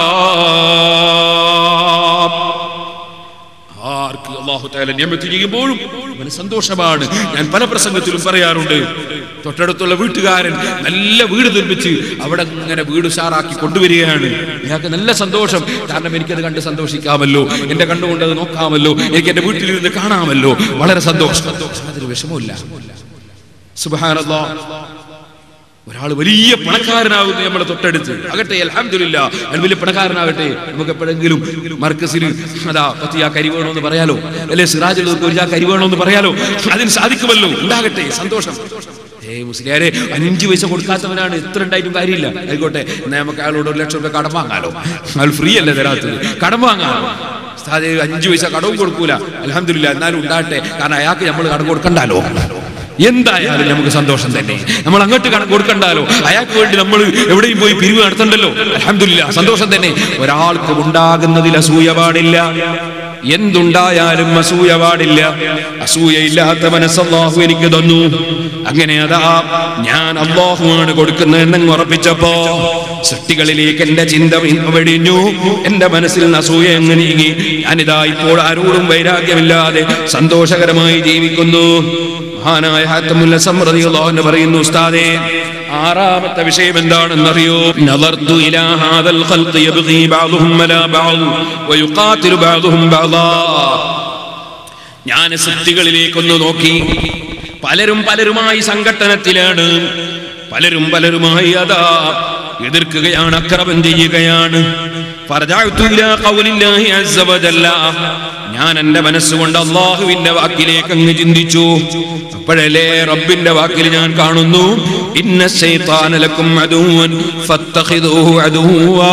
ആർക്ക് അള്ളാഹു താല നിയമത്ത് ചെയ്യുമ്പോഴും അവന് സന്തോഷമാണ് ഞാൻ പല പ്രസംഗത്തിലും പറയാറുണ്ട് തൊട്ടടുത്തുള്ള വീട്ടുകാരൻ നല്ല വീട് നിർമ്മിച്ച് അവിടെ ഇങ്ങനെ വീട് ഉഷാറാക്കി കൊണ്ടുവരികയാണ് അയാൾക്ക് നല്ല സന്തോഷം കാരണം എനിക്കത് കണ്ട് സന്തോഷിക്കാമല്ലോ എന്റെ കണ്ണുകൊണ്ട് അത് നോക്കാമല്ലോ എനിക്ക് എന്റെ വീട്ടിലിരുന്ന് കാണാമല്ലോ വളരെ സന്തോഷം അതൊരു വിഷമമില്ല സുബാനല്ലോ ഒരാൾ വലിയ പണക്കാരനാകുന്നു നമ്മളെ തൊട്ടടുത്ത് ആകട്ടെ അലഹമില്ല അയാൾ വലിയ പണക്കാരനാകട്ടെ നമുക്ക് എപ്പോഴെങ്കിലും മർക്കസിൽ അതാ പത്ത് ആ കരി വേണമെന്ന് പറയാലോ അല്ലെ സിറാജിൽ ഒരു ആ കരി വേണമെന്ന് പറയാലോ അതിന് സാധിക്കുമല്ലോ ഉണ്ടാകട്ടെ സന്തോഷം ഏ മുസ്ലിയാരെ അഞ്ച് പൈസ കൊടുക്കാത്തവനാണ് എത്ര ഉണ്ടായിട്ടും കാര്യമില്ല ആയിക്കോട്ടെ എന്നാ നമുക്ക് അയാളോട് ഒരു ലക്ഷം രൂപ കടം വാങ്ങാലോ അയാൾ ഫ്രീ അല്ലേ തരാത്തത് കടം വാങ്ങാലോ ഉസ്താദേ, അഞ്ച് പൈസ കടവും കൊടുക്കൂല അലഹമില്ല എന്നാലും ഉണ്ടാകട്ടെ കാരണം അയാൾക്ക് നമ്മൾ കടം കൊടുക്കണ്ടല്ലോ എന്തായാലും നമുക്ക് സന്തോഷം തന്നെ നമ്മൾ അങ്ങോട്ട് കണക്ക് കൊടുക്കണ്ടല്ലോ അയാൾക്ക് വേണ്ടി നമ്മൾ എവിടെയും പോയി പിരിവ് നടത്തണ്ടല്ലോ അലഹമില്ല സന്തോഷം തന്നെ ഒരാൾക്ക് ഉണ്ടാകുന്നതിൽ അസൂയ പാടില്ല എന്തുണ്ടായാലും അസൂയ പാടില്ല അസൂയയില്ലാത്ത മനസ്സല്ലാഹു എനിക്ക് തന്നു അങ്ങനെ അതാ ഞാൻ അള്ളാഹുവാണ് കൊടുക്കുന്നതെന്ന് ഉറപ്പിച്ചപ്പോ സൃഷ്ടികളിലേക്ക് എന്റെ ചിന്ത വെടിഞ്ഞു എന്റെ മനസ്സിൽ നിന്ന് അസൂയ അങ്ങ് നീങ്ങി ഞാനിതാ ഇപ്പോൾ ആരോടും വൈരാഗ്യമില്ലാതെ സന്തോഷകരമായി ജീവിക്കുന്നു മഹാനായ ഹാത്തമുല്ല റളിയല്ലാഹു അൻഹു പറയുന്നു ഉസ്താദേ ആറാമത്തെ വിഷയം എന്താണെന്നറിയോ നദർതു ഇലാ ഹാദൽ ഖൽഖ് യബ്ഗി ബഅദുഹും അലാ ബഅദ് വയുഖാതിലു ബഅദുഹും ബഅദാ ഞാൻ സൃഷ്ടികളിലേക്കൊന്ന് നോക്കി പലരും പലരുമായി സംഘട്ടനത്തിലാണ് പലരും പലരുമായി അതാ എതിർക്കുകയാണ് അക്രമം ചെയ്യുകയാണ് ഫറജഅതു ഇലാ ഖൗലില്ലാഹി അസ്സ വജല്ല ഞാൻ എന്റെ മനസ്സുകൊണ്ട് അള്ളാഹുവിന്റെ വാക്കിലേക്ക് അങ്ങ് ചിന്തിച്ചു അപ്പോഴല്ലേ റബ്ബിന്റെ വാക്കിൽ ഞാൻ കാണുന്നു ഇന്ന ശൈത്താനലക്കും അദൂവൻ ഫത്തഖിദൂഹു അദൂവാ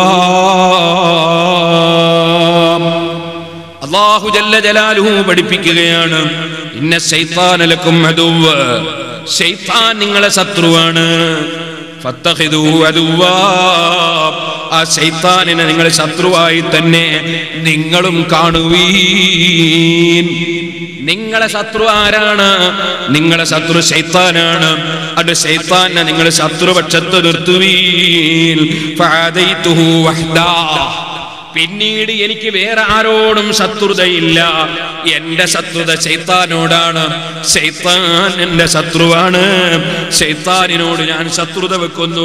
അള്ളാഹു ജല്ല ജലാലുഹു പഠിപ്പിക്കുകയാണ് ഇന്ന ശൈത്താനലക്കും അദൂവ് ശൈത്താൻ നിങ്ങളെ ശത്രുവാണ് ഫത്തഖിദൂഹു അദൂവാ ആ ശൈത്താനിനെ നിങ്ങൾ ശത്രുവായി തന്നെ നിങ്ങളും കാണുവീൻ നിങ്ങളെ ശത്രു ആരാണ് നിങ്ങളെ ശത്രു ശൈത്താനാണ് അത് ശൈത്താനെ നിങ്ങൾ ശത്രുപക്ഷത്ത് നിർത്തുവീൻ ഫഅദൈതുഹു വഹ്ദാ പിന്നീട് എനിക്ക് വേറെ ആരോടും ശത്രുതയില്ല എന്റെ ശത്രുത ശൈത്താനോടാണ് ശൈത്താൻ എന്റെ ശത്രുവാണ് ശൈത്താനിനോട് ഞാൻ ശത്രുത വെക്കുന്നു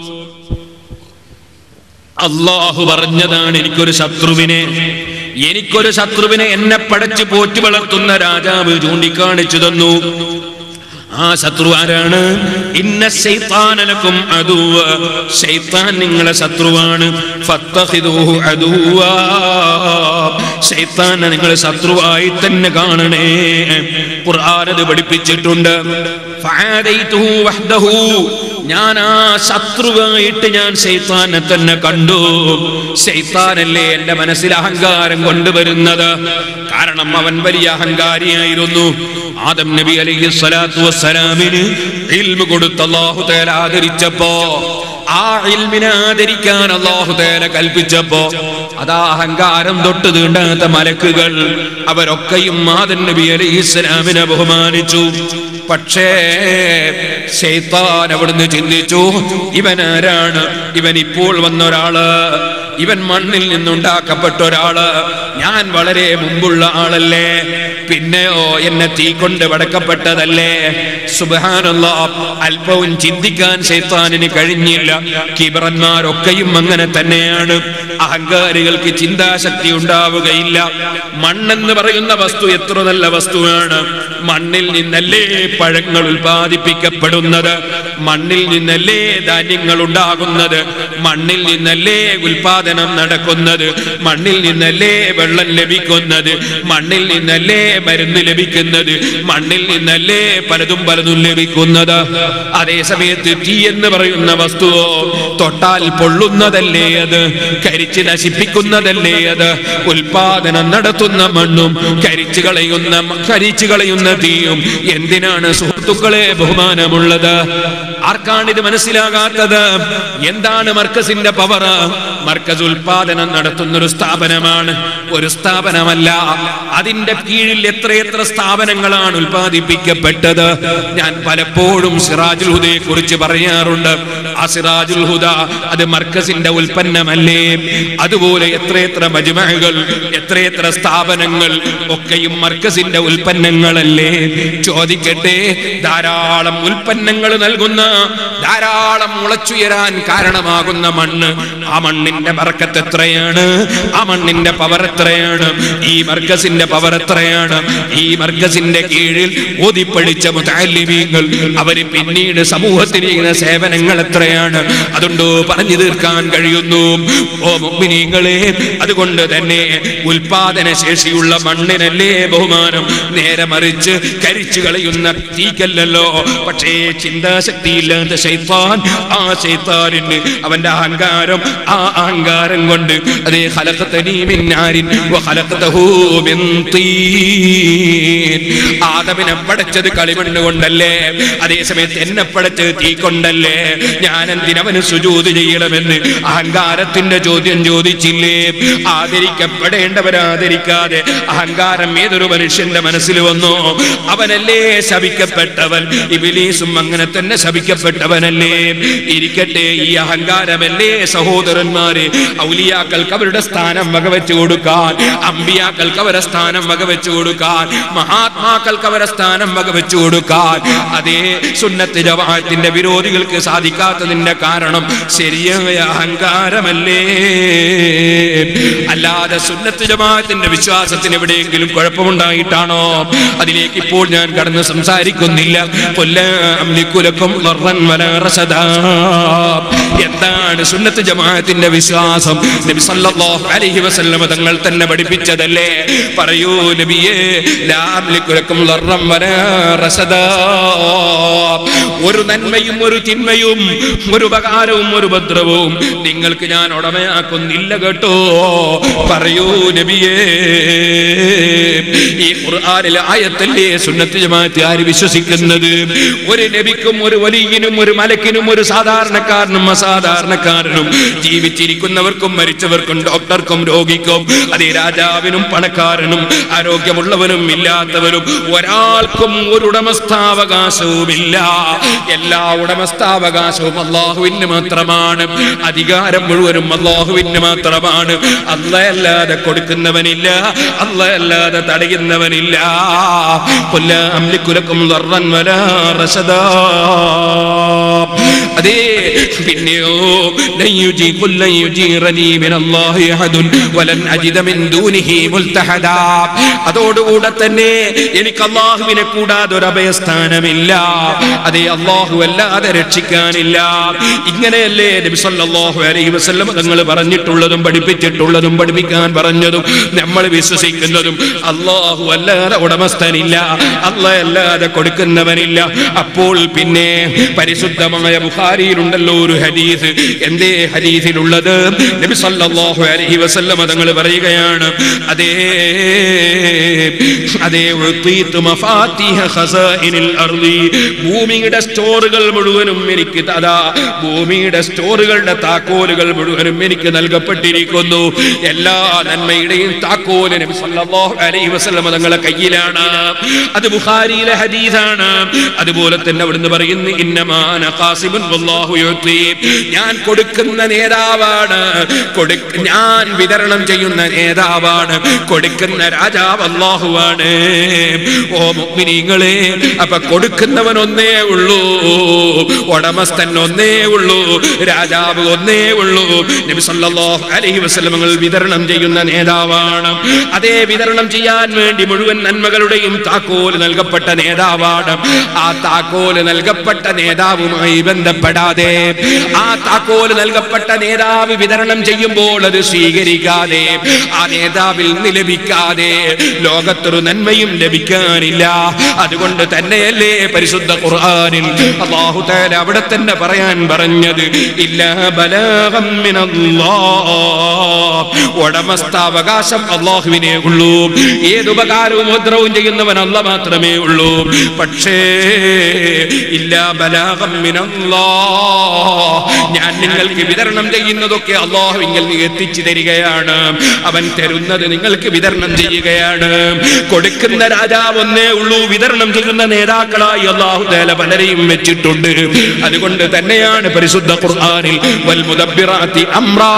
അള്ളാഹു പറഞ്ഞതാണ് എനിക്കൊരു ശത്രുവിനെ എനിക്കൊരു ശത്രുവിനെ എന്നെ പടച്ച് പോറ്റി വളർത്തുന്ന രാജാവ് ചൂണ്ടിക്കാണിച്ചു തന്നു ആ ശത്രു ആരാണ് ഇന്ന ശൈത്താനലക്കും അദുവ ശൈത്താൻ നിങ്ങളെ ശത്രുവാണ് ഫത്തഖിദൂഹു അദുവാ ശൈത്താനെ നിങ്ങൾ ശത്രുവായി തന്നെ കാണണേ ഖുർആൻ അത് പഠിപ്പിച്ചിട്ടുണ്ട് ഫഅദൈതുഹു വഹ്ദഹു ഞാൻ ആ ശത്രുവായിട്ട് ഞാൻ ശൈത്താനെ തന്നെ കണ്ടു ശൈത്താനല്ലേ എന്റെ മനസ്സിൽ അഹങ്കാരം കൊണ്ടുവരുന്നത് കാരണം അവൻ വലിയ അഹങ്കാരിയായിരുന്നു ആദം നബി അലൈഹി സ്വലാത്തു വസ്സലാമിന് ഇൽമ കൊടുത്ത് അല്ലാഹു തആല ആദരിച്ചപ്പോ ആ ഇൽമിനെ ആദരിക്കാൻ അല്ലാഹു തആല കൽപ്പിച്ചപ്പോ അതാ അഹങ്കാരം തൊട്ട് തീണ്ടാത്ത മലക്കുകൾ അവരൊക്കെയും ആദം നബി അലൈഹി സ്വലാമിനെ ബഹുമാനിച്ചു പക്ഷേ ശൈത്താൻ അവിടുന്ന് ചിന്തിച്ചു ഇവൻ ആരാണ് ഇവൻ ഇപ്പോൾ വന്ന ഒരാള് ഇവൻ മണ്ണിൽ നിന്നുണ്ടാക്കപ്പെട്ട ഒരാള് ഞാൻ വളരെ മുമ്പുള്ള ആളല്ലേ പിന്നെയോ എന്നെ തീ കൊണ്ട് വടക്കപ്പെട്ടതല്ലേ സുബാനുള്ള അല്പവും ചിന്തിക്കാൻ ശൈത്താനിന് കഴിഞ്ഞില്ല കിബറന്മാരൊക്കെയും അങ്ങനെ തന്നെയാണ് അഹങ്കാരികൾക്ക് ചിന്താശക്തി ഉണ്ടാവുകയില്ല മണ്ണെന്ന് പറയുന്ന വസ്തു എത്ര നല്ല വസ്തുവാണ് മണ്ണിൽ നിന്നല്ലേ പഴങ്ങൾ ഉൽപ്പാദിപ്പിക്കപ്പെടുന്നത് മണ്ണിൽ നിന്നല്ലേ ധാന്യങ്ങൾ ഉണ്ടാകുന്നത് മണ്ണിൽ നിന്നല്ലേ ഉൽപാദനം നടക്കുന്നത് മണ്ണിൽ നിന്നല്ലേ വെള്ളം ലഭിക്കുന്നത് മണ്ണിൽ നിന്നല്ലേ മരുന്ന് ലഭിക്കുന്നത് മണ്ണിൽ നിന്നല്ലേ പലതും പലതും ലഭിക്കുന്നത് അതേ സമയത്ത് തീ എന്ന് പറയുന്ന വസ്തുവോ തൊട്ടാൽ പൊള്ളുന്നതല്ലേ അത് കരിച്ച് നശിപ്പിക്കുന്നതല്ലേ അത് ഉൽപാദനം നടത്തുന്ന മണ്ണും കരിച്ചു കളയുന്ന കരിച്ചു കളയുന്ന തീയും എന്തിനാണ് സുഹൃത്തുക്കളെ ബഹുമാനമുള്ളത് ആർക്കാണ് ഇത് മനസ്സിലാകാത്തത് എന്താണ് മർക്കസിന്റെ പവർ മർക്കസ് ഉൽപാദനം നടത്തുന്ന ഒരു സ്ഥാപനമാണ് ഒരു സ്ഥാപനമല്ല അതിന്റെ കീഴിൽ എത്രയെത്ര സ്ഥാപനങ്ങളാണ് ഉൽപ്പാദിപ്പിക്കപ്പെട്ടത് ഞാൻ പലപ്പോഴും സിറാജുൽ ഹുദയെ കുറിച്ച് പറയാറുണ്ട് ആ സിറാജുൽ ഹുദ അത് മർക്കസിന്റെ ഉൽപ്പന്നമല്ലേ അതുപോലെ എത്രയെത്ര മജ്മഹകൾ എത്രയെത്ര സ്ഥാപനങ്ങൾ ഒക്കെയും മർക്കസിന്റെ ഉൽപ്പന്നങ്ങളല്ലേ ചോദിക്കട്ടെ ധാരാളം ഉൽപ്പന്നങ്ങൾ നൽകുന്ന ധാരാളം മുളച്ചുയരാൻ കാരണമാകുന്ന മണ്ണ് ആ മണ്ണിന്റെ ബർക്കത്ത് എത്രയാണ് ആ മണ്ണിന്റെ പവർ എത്രയാണ് ഈ മർക്കസിന്റെ പവർ എത്രയാണ് ഈ മർക്കസിന്റെ കീഴിൽ ഓതിപ്പടിച്ച മുതാലിമീങ്ങൾ അവര് പിന്നീട് സമൂഹത്തിന് ചെയ്യുന്ന സേവനങ്ങൾ എത്രയാണ് അതുകൊണ്ടോ പറഞ്ഞു തീർക്കാൻ കഴിയുന്നു ഓ മുഗ്മിനീങ്ങളെ അതുകൊണ്ട് തന്നെ ഉൽപാദന ശേഷിയുള്ള മണ്ണിനല്ലേ ബഹുമാനം നേരെ മറിച്ച് കരിച്ചു കളയുന്ന തീക്കല്ലല്ലോ പക്ഷേ ചിന്താശക്തിയില്ലാത്ത ശൈത്താൻ ആ ശൈത്താനിന് അവന്റെ അഹങ്കാരം ആ അഹങ്കാരം കൊണ്ട് അതേ ഖലഖതനീ മിൻ നാരിൻ വ ഖലഖതഹു മിൻ തീൻ ആദമിനെ പടച്ചത് കളിമണ്ണ് കൊണ്ടല്ലേ അതേസമയത്ത് എന്നെ പടച്ചത് തീ കൊണ്ടല്ലേ ഞാൻ എന്തിനവന് സുജൂത് ചെയ്യണമെന്ന് അഹങ്കാരത്തിന്റെ ചോദ്യം ചോദിച്ചില്ലേ ആദരിക്കപ്പെടേണ്ടവരാദരിക്കാതെ അഹങ്കാരം ഏതൊരു മനുഷ്യന്റെ മനസ്സിൽ വന്നോ അവനല്ലേ ശപിക്കപ്പെട്ടവൻ ഇബിലീസും അങ്ങനെ തന്നെ ശപിക്കപ്പെട്ടവനല്ലേ ഇരിക്കട്ടെ ഈ അഹങ്കാരമല്ലേ സഹോദരന്മാരെ ഔലിയാക്കൾക്ക് അവരുടെ സ്ഥാനം വകവെച്ചു കൊടുക്കാൻ അമ്പിയാക്കൾക്ക് അവരുടെ സ്ഥാനം വകവെച്ചു കൊടുക്കാൻ മഹാത്മാക്കൾക്ക് അവരുടെ സ്ഥാനം വകവെച്ചു കൊടുക്കാൻ അതേ സുന്നത്ത് ജവാഹത്തിന്റെ വിരോധികൾക്ക് സാധിക്കാത്തതിന്റെ കാരണം ശരിയായ അഹങ്കാരമല്ലേ അല്ലാതെ സുന്നത്ത് ജമാഅത്തിന്റെ വിശ്വാസത്തിന് എവിടെയെങ്കിലും കുഴപ്പമുണ്ടായിട്ടാണോ അതിലേക്ക് ഇപ്പോൾ ഞാൻ കടന്ന് സംസാരിക്കുന്നില്ല കൊല്ല അംലിക്കുലക്കും ളർറൻ വലാ റസദാ. എന്താണ് സുന്നത്ത് ജമാഅത്തിന്റെ വിശ്വാസം നബി സല്ലല്ലാഹു അലൈഹി വസല്ലമ തങ്ങൾ തന്നെ പഠിപ്പിച്ചതല്ലേ പറയൂ നബിയേ ലാ അംലിക്കുലക്കും ളർറൻ വലാ റസദാ. ഒരു നന്മയും ഒരു തിന്മയും ഒരു ഉപകാരവും ഒരു ഭദ്രവും നിങ്ങൾക്ക് ഞാൻ ഉടമയാക്കുന്നില്ല കേട്ടോ പറയൂ നബിയേ ഈ ഖുർആനിലെ ആയത്തല്ലേ സുന്നത്ത് ജമാഅത്ത് ആര് വിശ്വസിക്കുന്നത് ഒരു നബിക്കും ഒരു വലിയനും ഒരു മലക്കിനും ഒരു സാധാരണക്കാരനും അസാധാരണക്കാരനും ജീവിച്ചിരിക്കുന്നവർക്കും മരിച്ചവർക്കും ഡോക്ടർക്കും രോഗിക്കും അതേ രാജാവിനും പണക്കാരനും ആരോഗ്യമുള്ളവനും ഇല്ലാത്തവരും ഒരാൾക്കും ഒരു ഉടമസ്ഥാവകാശവുമില്ല എല്ലാ ഉടമസ്ഥാവകാശവും അള്ളാഹുവിന് മാത്രമാണ് അധികാരം മുഴുവനും അള്ളാഹുവിന് മാത്രമാണ് അല്ലല്ലാതെ കൊടുക്കുന്നവനില്ല അല്ലല്ലാതെ തടയുന്നവനില്ല കൊല്ല അമ്ലിക്കുലക്കും ളർറൻ വലാ റസദാ. അതേ പിന്നെയോ ലൻ യുജി- ഖുൽ ലൻ യുജീറനീ മിനല്ലാഹി അഹദുൻ വലൻ അജിദ മിൻ ദൂനിഹി മുൽതഹദാ. അതോടുകൂടെ തന്നെ എനിക്ക് അള്ളാഹുവിനെ കൂടാതെ ഒരു അഭയസ്ഥാനമില്ല അതേ അള്ളാഹു അല്ലാതെ രക്ഷിക്കാനില്ല ഇങ്ങനെയല്ലേ നബി സല്ലല്ലാഹു അലൈഹി വസല്ലം തങ്ങൾ പറഞ്ഞിട്ടുള്ളതും പഠിപ്പിച്ചിട്ടുള്ളതും പഠിപ്പിക്കാൻ പറഞ്ഞതും നമ്മൾ വിശ്വസിക്കുന്നതും അള്ളാഹു അല്ലാതെ ഉടമസ്ഥനില്ല അള്ളാഹ് അല്ലാതെ കൊടുക്കുന്നവനില്ല അപ്പോൾ പിന്നെ പരിശുദ്ധമായ ബുഖാരിയിലുണ്ടല്ലോ ഒരു ഹദീസ് എന്തേ ഹദീസിലുള്ളത് നബി സല്ലല്ലാഹു അലൈഹി വസല്ലം തങ്ങൾ പറയുകയാണ് അതേ അതേ ഉത്തീതു മഫാത്തിഹ ഖസാഇനിൽ അർളി ഭൂമിയുടെ സ്റ്റോറുകൾ മുഴുവനും എനിക്ക് അതാ ഭൂമിയുടെ സ്റ്റോറുകളുടെ താക്കോലുകൾ മുഴുവനും എനിക്ക് നൽകപ്പെട്ടിരിക്കുന്നു എല്ലാ നന്മയുടെയും താക്കോല് നബി സല്ലല്ലാഹു അലൈഹി വസല്ലം തങ്ങളുടെ കയ്യിലാണ് അത് ബുഖാരിയിലെ ഹദീസാണ് അതുപോലെ തന്നെ അവിടുന്ന് പറയുന്നു ഇന്നമാന ഖാസിബുൻ വല്ലാഹു യുത്തി ഞാൻ കൊടുക്കുന്ന നേതാവാണ് കൊടുക്ക ഞാൻ വിതരണം ചെയ്യുന്ന നേതാവാണ് കൊടുക്കുന്ന രാജാവ് അല്ലാഹുവാണ് ഓ മുഅ്മിനീങ്ങളെ അപ്പൊ കൊടുക്കുന്നവൻ ഒന്നേ ഉള്ളൂ ഉടമസ്ഥൻ ഒന്നേ ഉള്ളൂ രാജാവ് ഒന്നേ ഉള്ളൂ നബി സല്ലല്ലാഹു അലൈഹി വസല്ലമകൾ വിതരണം ചെയ്യുന്ന നേതാവാണ് അതേ വിതരണം ചെയ്യാൻ വേണ്ടി മുഴുവൻ നന്മകളുടെയും താക്കോല് നൽകപ്പെട്ട നേതാവാണ് ആ താക്കോല് നൽകപ്പെട്ട നേതാവുമായി ബന്ധപ്പെടാതെ ആ താക്കോല് നൽകപ്പെട്ട നേതാവ് വിതരണം ചെയ്യുമ്പോൾ അത് സ്വീകരിക്കാതെ ആ നേതാവിൽ നിന്ന് ലഭിക്കാതെ ലോകത്തൊരു നന്മയും ലഭിക്കാനില്ല അതുകൊണ്ട് തന്നെയല്ലേ പരിശുദ്ധ ഖുർആനിൽ അല്ലാഹു തആല അവിടെ തന്നെ പറയാൻ പറഞ്ഞത് ഇല്ലാ ബലാഗം മിനല്ലാഹ് ഉടമസ്ഥാവകാശം അള്ളാഹുവിനെ ഉള്ളൂ ഏതുപകാരവും ഉപദ്രവവും ചെയ്യുന്നവൻ അല്ല മാത്രമേ ഉള്ളൂ പക്ഷേ ഇല്ല ബലാഗം മിനല്ലാഹ് ഞാൻ നിങ്ങൾക്ക് വിതരണം ചെയ്യുന്നതൊക്കെ അള്ളാഹുവിങ്കിൽ നിന്ന് എത്തിച്ചു തരികയാണ് അവൻ തരുന്നത് നിങ്ങൾക്ക് വിതരണം ചെയ്യുകയാണ് കൊടുക്കുന്ന രാജാവ് ഒന്നേ ഉള്ളൂ വിതരണം ചെയ്യുന്ന നേതാക്കളായി അള്ളാഹു തേല പലരെയും വെച്ചിട്ടുണ്ട് അതുകൊണ്ട് തന്നെയാണ് പരിശുദ്ധ ഖുർആനിൽ വൽ മുദബ്ബിറാത്തി അംറാ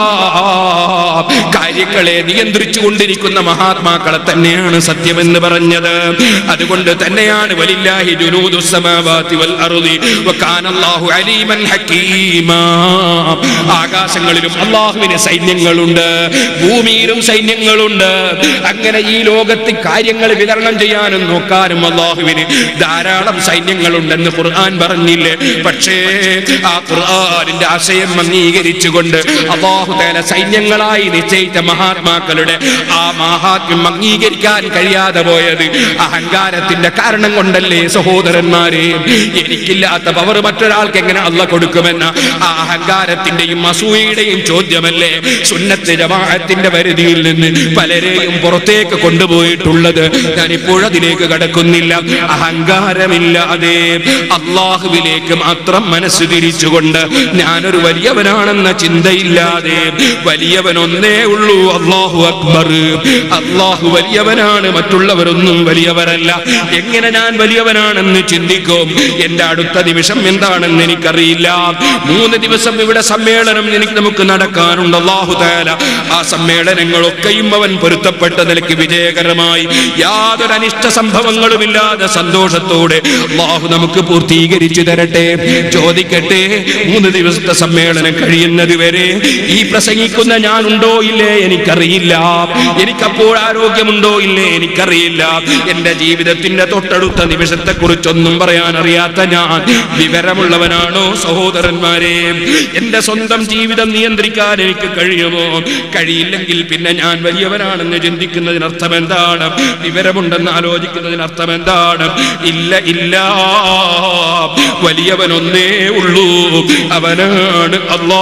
കാര്യങ്ങളെ നിയന്ത്രിച്ചു കൊണ്ടിരിക്കുന്ന മഹാത്മാക്കളെ തന്നെയാണ് സത്യമെന്ന് പറഞ്ഞത് അതുകൊണ്ട് തന്നെയാണ് വലില്ലാഹി ജുനൂദുസ് സമാവാതി വൽ അർളി വകാന അല്ലാഹു അലീമൻ ഹകീമാ ആകാശങ്ങളിലും അള്ളാഹുവിന് സൈന്യങ്ങളുണ്ട് ഭൂമിയിലും സൈന്യങ്ങളുണ്ട് അങ്ങനെ ഈ ലോകത്ത് കാര്യങ്ങൾ വിതരണം ചെയ്യാനും നോക്കാനും അള്ളാഹുവിന് ധാരാളം സൈന്യങ്ങളുണ്ടെന്ന് ഖുർആൻ പറഞ്ഞില്ലേ പക്ഷേ ആ ഖുർആനിന്റെ ആശയം അംഗീകരിച്ചുകൊണ്ട് അള്ളാഹു തേല സൈന്യങ്ങളായി നിശ്ചയിച്ച മഹാത്മാക്കളുടെ ആ മഹാത്മ്യം അംഗീകരിക്കാൻ കഴിയാതെ പോയത് അഹങ്കാരത്തിന്റെ കാരണം കൊണ്ടല്ലേ സഹോദരന്മാരെ എനിക്കില്ലാത്ത പവർ മറ്റൊരാൾക്ക് എങ്ങനെ അല്ല കൊടുക്കുമെന്ന ആ അഹങ്കാരത്തിന്റെയും അസൂയയുടെയും ചോദ്യമല്ലേ സുന്നത്ത് ജമാഅത്തിന്റെ പരിധിയിൽ നിന്ന് പലരെയും പുറത്തേക്ക് കൊണ്ടുപോയിട്ടുള്ളത് ഞാൻ ഇപ്പോഴതിലേക്ക് കടക്കുന്നില്ല അഹങ്കാരമില്ലാതെ അള്ളാഹുവിലേക്ക് മാത്രം മനസ്സ് തിരിച്ചുകൊണ്ട് ഞാനൊരു വലിയവനാണെന്ന ചിന്തയില്ലാതെ വലിയവൻ ഒന്നേ ഉള്ളൂ അള്ളാഹു അക്ബർ അള്ളാഹു വലിയവനാണ് മറ്റുള്ളവരൊന്നും വലിയവരല്ല എങ്ങനെ ഞാൻ വലിയവനാണെന്ന് ചിന്തിക്കും എന്റെ അടുത്ത നിമിഷം എന്താണെന്ന് എനിക്കറിയില്ല മൂന്ന് ദിവസം ഇവിടെ സമ്മേളനം എനിക്ക് നമുക്ക് നടക്കാനുണ്ട് അള്ളാഹു താല ആ സമ്മേളനങ്ങളൊക്കെയും അവൻ പൊരുത്തപ്പെട്ട നിലയ്ക്ക് വിജയകരമായി യാതൊരു അനിഷ്ട സംഭവങ്ങളുമില്ലാതെ സന്തോഷത്തോടെ അള്ളാഹു നമുക്ക് പൂർത്തീകരിച്ചു തരട്ടെ ചോദിക്കട്ടെ മൂന്ന് ദിവസത്തെ സമ്മേളനം കഴിയുന്നത് വരെ ഈ പ്രസംഗിക്കുന്ന ഞാനുണ്ടോ ഇല്ലേ എനിക്കറിയില്ല എനിക്കപ്പോൾ ആരോഗ്യമുണ്ടോ ഇല്ലേ എനിക്കറിയില്ല എന്റെ ജീവിതത്തിന്റെ തൊട്ടടുത്ത നിമിഷത്തെ കുറിച്ചൊന്നും പറയാൻ അറിയാത്ത ഞാൻ വിവരമുള്ളവനാണോ സഹോദരന്മാരെ എന്റെ സ്വന്തം ജീവിതം നിയന്ത്രിക്കാൻ എനിക്ക് കഴിയുമോ കഴിയില്ലെങ്കിൽ പിന്നെ ഞാൻ വലിയവനാണെന്ന് ചിന്തിക്കുന്നതിന് അർത്ഥം എന്താണ് വിവരമുണ്ടെന്ന് ആലോചിക്കുന്നതിന് അർത്ഥം എന്താണ് ഇല്ല ഇല്ല വലിയവനൊന്നേ ഉള്ളൂ അവനാണ് അല്ലാ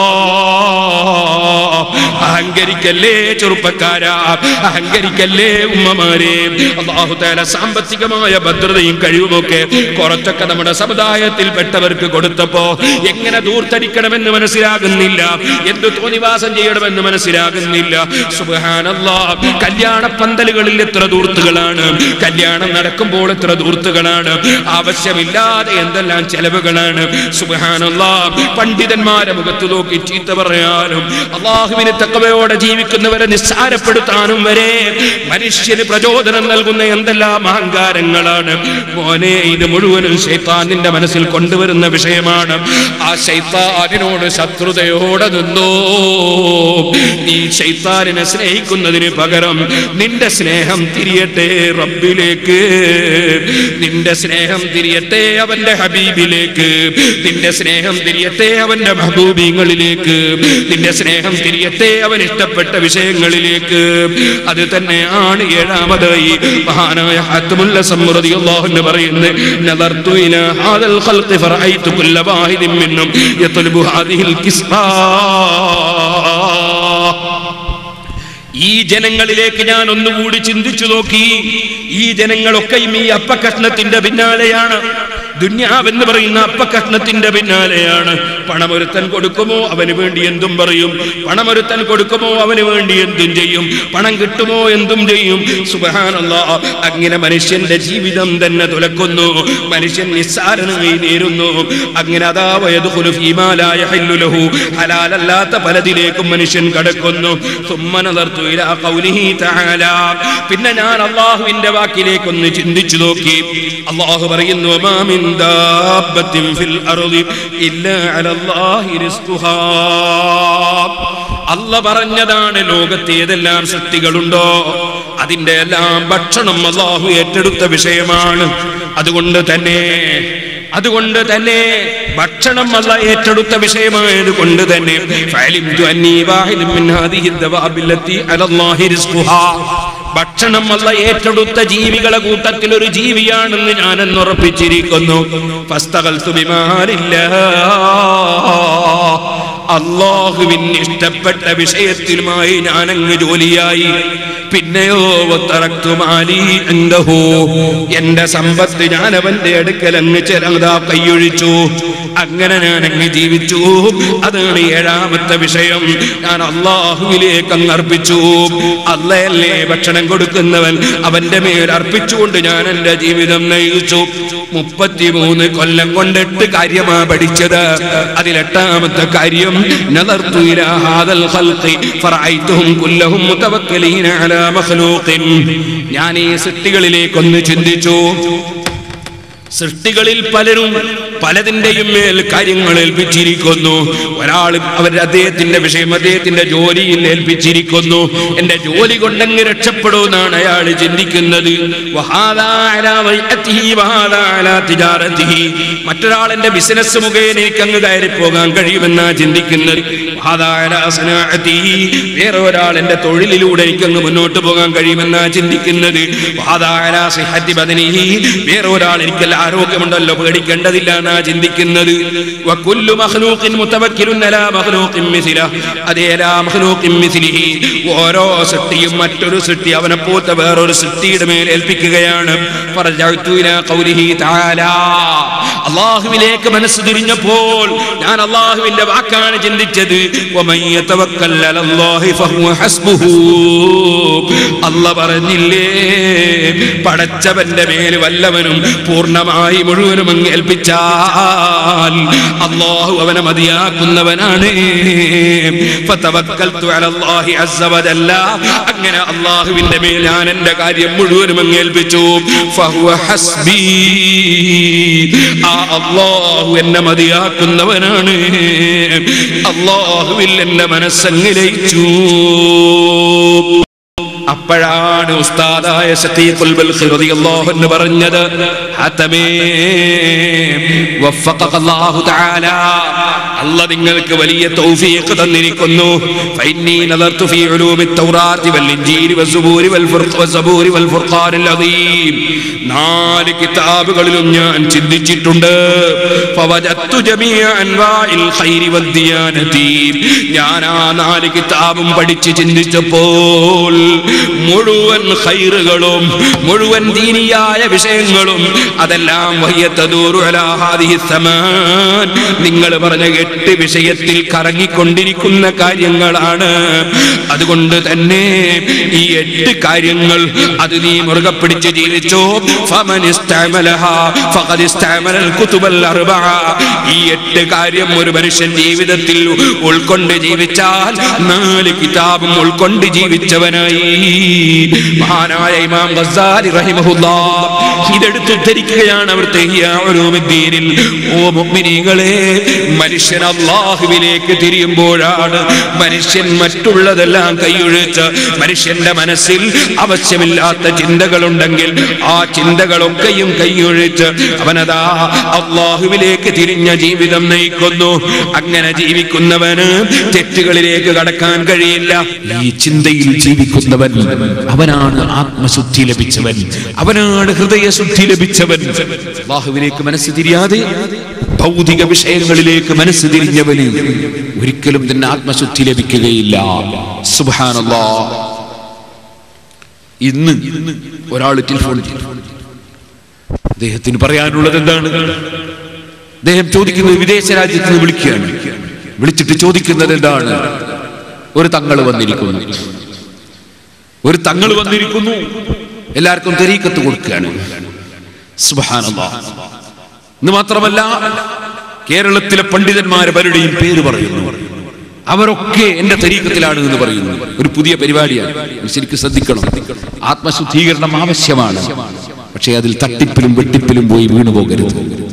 അഹങ്കരിക്കല്ലേ ചെറുപ്പക്കാരാ അഹങ്കരിക്കല്ലേ ഉമ്മമാരെ അള്ളാഹു താല സാമ്പത്തികമായ ഭദ്രതയും കഴിവുമൊക്കെ കുറച്ചൊക്കെ നമ്മുടെ സമുദായത്തിൽ പെട്ടവർക്ക് കൊടുത്തപ്പോ എങ്ങനെ ദൂർത്തടിക്കണമെന്ന് മനസ്സിലാകുന്നില്ല എന്ത് തോന്നിവാസം ചെയ്യണമെന്ന് മനസ്സിലാകുന്നില്ല സുബ്ഹാനല്ലാ കല്യാണ പന്തലുകളിൽ എത്ര ദൂർത്തുകളാണ് കല്യാണം നടക്കുമ്പോൾ എത്ര ദൂർത്തുകളാണ് ആവശ്യമില്ലാതെ എന്തെല്ലാം ചെലവുകളാണ് സുബ്ഹാനല്ലാ പണ്ഡിതന്മാരെ മുഖത്ത് നോക്കി ചീത്ത പറയാനും അള്ളാഹുവിന് തക്കവയോടെ ജീവിക്കുന്നവരെ നിസ്സാരപ്പെടുത്താനും വരെ മനുഷ്യന് പ്രചോദനം നൽകുന്ന എന്തെല്ലാം അഹങ്കാരങ്ങളാണ് മോനെ ഇത് മുഴുവനും ശൈത്താനിന്റെ മനസ്സിൽ കൊണ്ടുവരുന്ന വിഷയമാണ് ആ ശൈത്താനിനോട് ശത്രുതയോടെ നിന്നോ നീ ശൈത്താനിനെ സ്നേഹിക്കുന്നതിന് പകരം നിന്റെ സ്നേഹം തിരിയട്ടെ റബ്ബിലേക്ക് നിന്റെ സ്നേഹം തിരിയട്ടെ അവന്റെ ഹബീബിലേക്ക് നിന്റെ സ്നേഹം തിരിയട്ടെ അവന്റെ മഹബൂബിങ്ങളിലേക്ക് നിന്റെ സ്നേഹം തിരിയട്ടെ അവൻ ഇഷ്ടപ്പെട്ട വിഷയങ്ങളിലേക്ക് അത് തന്നെയാണ് ഏഴാമതായി മഹാനായ ഹാത്തമുല്ല സമ്മൃതി അള്ളാഹുന്ന് പറയുന്നത് നദർതു ഇലാ ഹാദൽ ഖൽഖി ഫറഅയ്തു കുല്ല വാഹിദിൻ മിന്നും യത്ലബു ഹാദിഹിൽ കിസ്ബാ ഈ ജനങ്ങളിലേക്ക് ഞാൻ ഒന്നുകൂടി ചിന്തിച്ചു നോക്കി ഈ ജനങ്ങളൊക്കെയും ഈ അപ്പക്കഷ്ണത്തിന്റെ പിന്നാലെയാണ് ദുന്യാവെന്ന് പറയുന്ന അപ്പക്കഷ്ണത്തിന്റെ പിന്നാലെയാണ് പണമൊരുത്തൻ കൊടുക്കുമോ അവന് വേണ്ടി എന്തും പറയും പണമൊരുത്തൻ കൊടുക്കുമോ അവന് വേണ്ടി എന്തും ചെയ്യും പണം കിട്ടുമോ എന്തും ചെയ്യും സുബഹാനല്ല അങ്ങനെ മനുഷ്യന്റെ ജീവിതം തന്നെ തുലക്കുന്നു മനുഷ്യൻ നിസ്സാരനായി നേരുന്നു അങ്ങനെ അതാ വയതുഖുലു ഫീമാലായ ഹല്ലുലഹു ഹലാലല്ലാത്ത പലതിലേക്കും മനുഷ്യൻ കടക്കുന്നു സുമ്മ നദർതു ഇലാ ഖൗലിഹി തആല പിന്നെ ഞാൻ അള്ളാഹുവിന്റെ വാക്കിലേക്കൊന്ന് ചിന്തിച്ചു നോക്കി അള്ളാഹു പറയുന്നു വമാ മിൻ ദാബത്തിൻ ഫിൽ അർളി ഇല്ലാ അലല്ലാഹി റിസ്ഖുഹാ അല്ല പറഞ്ഞതാണ് ലോകത്ത് ഏതെല്ലാം സൃഷ്ടികളുണ്ടോ അതിന്റെ എല്ലാം ഭക്ഷണം അള്ളാഹു ഏറ്റെടുത്ത വിഷയമാണ് അതുകൊണ്ട് തന്നെ അതുകൊണ്ട് തന്നെ ഭക്ഷണം അല്ല ഏറ്റെടുത്ത വിഷയമായത് കൊണ്ട് തന്നെ ഫഅലിംതു അന്നീ വാഹിദും മിൻ ഹാദിഹി ദവാബില്ലത്തി അലല്ലാഹി റിസ്ഖുഹാ ഭക്ഷണം അല്ല ഏറ്റെടുത്ത ജീവികളെ കൂട്ടത്തിൽ ഒരു ജീവിയാണെന്ന് ഞാനെന്ന് ഉറപ്പിച്ചിരിക്കുന്നു ഫസ്തഖൽതു ബിമാലില്ലാ അള്ളാഹുവിന് ഇഷ്ടപ്പെട്ട വിഷയത്തിലുമായി ഞാൻ അങ്ങ് ജോലിയായി പിന്നെയോ വത്തറക്തു മാലി എന്തഹോ എന്റെ സമ്പത്ത് ഞാൻ അവന്റെ അടുക്കൽ അങ്ങ് ചിലതാ കൈയൊഴിച്ചു അങ്ങനെ ഞാൻ അങ്ങ് ജീവിച്ചു അതാണ് ഏഴാമത്തെ വിഷയം ഞാൻ അള്ളാഹുവിലേക്ക് അങ്ങ് അർപ്പിച്ചു അല്ലയല്ലേ ഭക്ഷണം കൊടുക്കുന്നവൻ അവന്റെ മേൽ അർപ്പിച്ചുകൊണ്ട് ഞാൻ എന്റെ ജീവിതം നയിച്ചു മുപ്പത്തിമൂന്ന് കൊല്ലം കൊണ്ട് എട്ട് കാര്യമാ പഠിച്ചത് അതിലെട്ടാമത്തെ കാര്യം نظرت إلى هذا الخلق فرأيتهم كلهم متوكلين على مخلوق ഞാൻ ഈ സൃഷ്ടികളിലേക്കൊന്ന് ചിന്തിച്ചു സൃഷ്ടികളിൽ പലരും പലതിന്റെയും മേൽ കാര്യങ്ങൾ ഏൽപ്പിച്ചിരിക്കുന്നു ഒരാൾ അവരുടെ അദ്ദേഹത്തിന്റെ വിഷയം അദ്ദേഹത്തിന്റെ ജോലിയിൽ ഏൽപ്പിച്ചിരിക്കുന്നു എന്റെ ജോലി കൊണ്ടങ്ങ് രക്ഷപ്പെടുമെന്നാണ് അയാൾ ചിന്തിക്കുന്നത് വഹാദാ അലാ വൈഅത്തിഹി വഹാദാ അലാ തിജാറത്തിഹി. മറ്റൊരാൾ എന്റെ ബിസിനസ് മുഖേന എനിക്ക് അങ്ങ് കയറി പോകാൻ കഴിയുമെന്നാ ചിന്തിക്കുന്നത് വഹാദാ അലാ സനാഅത്തിഹി. വേറെ ഒരാൾ എന്റെ തൊഴിലിലൂടെ എനിക്ക് അങ്ങ് മുന്നോട്ട് പോകാൻ കഴിയുമെന്നാ ചിന്തിക്കുന്നത് വഹാദാ അലാ സിഹത്തി ബദനിഹി. വേറെ ഒരാൾ എനിക്ക് ആരോഗ്യമുണ്ടല്ലോ പേടിക്കേണ്ടതില്ല എന്നാ ചിന്തിക്കുന്നത് വകുല്ലു മഖ്ലൂഖിൻ മുതവക്കിലുൻ അലാ മഖ്ലൂഖിൻ മിസ്ല അതേ ലാ മഖ്ലൂഖിൻ മിസ്ലിഹി ഓരോ സൃഷ്ടിയും മറ്റൊരു സൃഷ്ടി അവനെ പോത്ത വേറൊരു സൃഷ്ടിയുടെ മേൽ ഏൽപ്പിക്കുകയാണ് ഫറജഅതു ഇലാ ഖൗലിഹി തആല അല്ലാഹുവിലേക്ക് മനസ്സ് തിരിഞ്ഞപ്പോൾ ഞാൻ അല്ലാഹുവിന്റെ വാക്കാണ് ചിന്തിച്ചത് വമൻ യതവക്കൽ അലല്ലാഹി ഫഹുവ ഹസ്ബുഹു അല്ല പറഞ്ഞില്ലേ പടച്ചവന്റെ മേൽ വല്ലവനും പൂർണ്ണമായി മുഴുവനും അങ്ങ് ഏൽപ്പിച്ചാൽ അള്ളാഹു അവനെ മതിയാക്കുന്നവനാണ് ഫതവക്കൽതു അലല്ലാഹി അസ്സ വജല്ല. അങ്ങനെ അള്ളാഹുവിന്റെ മേൽ ഞാൻ എന്റെ കാര്യം മുഴുവനും അങ്ങ് ഏൽപ്പിച്ചു ഫഹുവ ഹസ്ബി ആ അള്ളാഹു എന്നെ മതിയാക്കുന്നവനാണ് അള്ളാഹുവിൽ എന്റെ മനസ്സങ്ങ് ലയിച്ചു അപ്പോഴാണ് ഉസ്താദായ സഖീഖുൽ ബൽഖി റളിയല്ലാഹു അൻഹു പറഞ്ഞത് ഹതമേ വഫഖക അല്ലാഹു തആല അല്ല നിങ്ങൾക്ക് വലിയ തൗഫീഖ് തന്നിരിക്കുന്നു ഫഇന്നി നദർതു ഫീ ഉലൂമി തൗറാത്തി വൽ ഇൻജീൽ വസ്സബൂരി വൽ ഫുർഖ വസ്സബൂരി വൽ ഫുർഖാനിൽ അദീം നാല് കിതാബുകളിലും ഞാൻ ചിന്തിച്ചിട്ടുണ്ട് ഫവജത്തു ജമീഅ അൻവാഇൽ ഖൈരി വദ്ദിയാനതി ഞാൻ ആ നാല് കിതാബും പഠിച്ച് ചിന്തിച്ചപ്പോൾ മുഴുവൻ ഖൈറുകളും മുഴുവൻ ദീനിയായ വിഷയങ്ങളും അതെല്ലാം വയ്യത്തദൂറു അലാ ഹാദിഹി സമാൻ നിങ്ങൾ പറഞ്ഞ എട്ട് വിഷയത്തിൽ കറങ്ങിക്കൊണ്ടിരിക്കുന്ന കാര്യങ്ങളാണ് അതുകൊണ്ട് തന്നെ ഈ എട്ട് കാര്യങ്ങൾ അത് നീ മുറുകെ പിടിച്ച് ജീവിച്ചോ ഫമൻ ഇസ്തഅമലഹാ ഫഖദ് ഇസ്തഅമലൽ കുതുബൽ അർബഅ ഈ എട്ട് കാര്യം ഒരു മനുഷ്യൻ ജീവിതത്തിൽ ഉൾക്കൊണ്ട് ജീവിച്ചാൽ നാല് കിതാബും ഉൾക്കൊണ്ട് ജീവിച്ചവനായി മഹാനായ ഇമാം ഗസാലി റഹിമഹുല്ലാ ഇതെടുത്ത് ഉദ്ധരിക്കുകയാണ് അവിടുത്തെ ഇഹ്യാ ഉലൂമുദ്ദീനിൽ ഓ മുഅ്മിനീങ്ങളെ മനുഷ്യൻ അള്ളാഹുവിലേക്ക് തിരിയുമ്പോഴാണ് മനുഷ്യൻ മറ്റുള്ളതെല്ലാം കൈയൊഴിച്ച് മനുഷ്യന്റെ മനസ്സിൽ ആവശ്യമില്ലാത്ത ചിന്തകളുണ്ടെങ്കിൽ ആ ചിന്തകളൊക്കെയും കൈയൊഴിച്ച് അവനതാ അള്ളാഹുവിലേക്ക് തിരിഞ്ഞ ജീവിതം നയിക്കുന്നു അങ്ങനെ ജീവിക്കുന്നവന് തെറ്റുകളിലേക്ക് കടക്കാൻ കഴിയില്ല ഈ ചിന്തയിൽ ജീവിക്കുന്നവൻ അവനാണ് ആത്മശുദ്ധി ലഭിച്ചവൻ അവനാണ് ഹൃദയശുദ്ധി ലഭിച്ചവൻ അള്ളാഹുവിലേക്ക് മനസ്സ് തിരിയാതെ ഭൗതിക വിഷയങ്ങളിലേക്ക് മനസ്സ് തിരിഞ്ഞവന് ഒരിക്കലും തന്നെ ആത്മശുദ്ധി ലഭിക്കുകയില്ല സുബാനല്ലാ ഇന്ന് ഒരാൾ ടെലിഫോൺ ചെയ്തു അദ്ദേഹത്തിന് പറയാനുള്ളത് എന്താണ് അദ്ദേഹം ചോദിക്കുന്നത് വിദേശ രാജ്യത്ത് നിന്ന് വിളിക്കുകയാണ് വിളിച്ചിട്ട് ചോദിക്കുന്നത് എന്താണ് ഒരു തങ്ങൾ വന്നിരിക്കുന്നു ഒരു തങ്ങൾ വന്നിരിക്കുന്നു എല്ലാവർക്കും തെരീക്കത്ത് കൊടുക്കുകയാണ് സുബ്ഹാനല്ലാഹ് എന്ന് മാത്രമല്ല കേരളത്തിലെ പണ്ഡിതന്മാരെ പലരുടെയും പേര് പറയുന്നു അവരൊക്കെ എന്റെ തരീക്കത്തിലാണ് എന്ന് പറയുന്നു ഒരു പുതിയ പരിപാടിയാണ് ഇത് ശരിക്കും ശ്രദ്ധിക്കണം ആത്മശുദ്ധീകരണം ആവശ്യമാണ് പക്ഷേ അതിൽ തട്ടിപ്പിലും വെട്ടിപ്പിലും പോയി വീണു പോകരുത്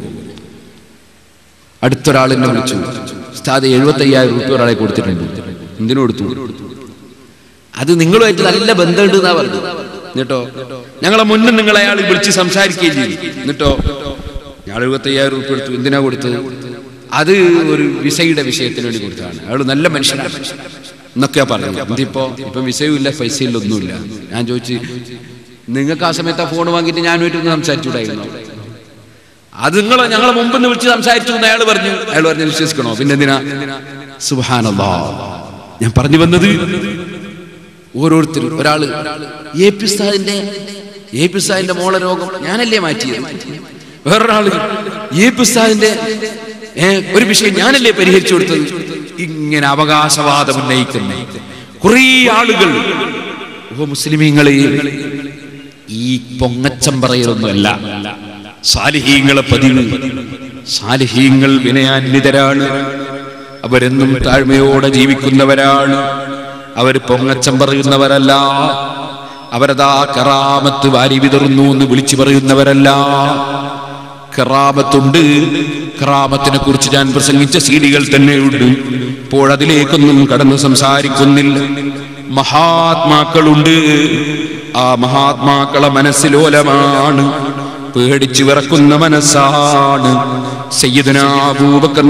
അടുത്തൊരാൾ എന്നെ വിളിച്ചു ഉസ്താദ് എഴുപത്തി അയ്യായിരം റുപ്യ ഒരാളെ കൊടുത്തിട്ടുണ്ട് എന്തിനു കൊടുത്തു അത് നിങ്ങളുമായിട്ട് നല്ല ബന്ധമുണ്ട് എന്നാ പറഞ്ഞു എന്നിട്ടോ ഞങ്ങളെ മുന്നേ നിങ്ങൾ അയാൾ വിളിച്ച് സംസാരിക്കുകയും ചെയ്തു എന്നിട്ടോ ഞാൻ എഴുപത്തി അയ്യായിരം റുപ്യ എടുത്തു എന്തിനാ കൊടുത്തത് അത് ഒരു വിസയുടെ വിഷയത്തിന് വേണ്ടി കൊടുത്തതാണ് അയാൾ നല്ല മനുഷ്യനാണ് എന്നൊക്കെയാ പറഞ്ഞത് എന്തിപ്പോ ഇപ്പൊ വിസയും ഇല്ല പൈസയും ഇല്ല ഒന്നുമില്ല ഞാൻ ചോദിച്ചു നിങ്ങൾക്ക് ആ സമയത്ത് ആ ഫോൺ വാങ്ങിയിട്ട് ഞാനുമായിട്ടൊന്ന് സംസാരിച്ചുകൂടായിരുന്നു അത് നിങ്ങൾ ഞങ്ങളെ മുമ്പ് നിന്ന് വിളിച്ച് സംസാരിച്ചു എന്ന് അയാൾ പറഞ്ഞു അയാൾ പറഞ്ഞു വിശ്വസിക്കണോ പിന്നെ എന്തിനാ സുബാനല്ലാ ഞാൻ പറഞ്ഞു വന്നത് ഓരോരുത്തരും ഒരാള് എ പി ഉസ്താദിന്റെ എ പി ഉസ്താദിന്റെ മോളെ രോഗം ഞാനല്ലേ മാറ്റിയത് വേറൊരാള് എ പി ഉസ്താദിന്റെ ഏ, ഒരു വിഷയം ഞാനല്ലേ പരിഹരിച്ചു കൊടുത്തത് ഇങ്ങനെ അവകാശവാദം ഉന്നയിക്കുന്ന കുറേ ആളുകൾ ഓ മുസ്ലിമീങ്ങളെ ഈ പൊങ്ങച്ചം പറയലൊന്നുമല്ല സാലിഹീങ്ങളെ പതിവ് സാലിഹീങ്ങൾ വിനയാന്വിതരാണ് അവരെന്നും താഴ്മയോടെ ജീവിക്കുന്നവരാണ് അവർ പൊങ്ങച്ചം പറയുന്നവരല്ല അവരതാ കറാമത്ത് വാരി വിതറുന്നു എന്ന് വിളിച്ചു പറയുന്നവരല്ല കറാമത്തുണ്ട് കറാമത്തിനെ കുറിച്ച് ഞാൻ പ്രസംഗിച്ച സീഡികൾ തന്നെയുണ്ട് ഇപ്പോൾ അതിലേക്കൊന്നും കടന്ന് സംസാരിക്കുന്നില്ല മഹാത്മാക്കളുണ്ട് ആ മഹാത്മാക്കളെ മനസ്സിലോലമാണ് പേടിച്ചു വിറക്കുന്ന മനസ്സാണ് സയ്യിദുന അബൂബക്കർ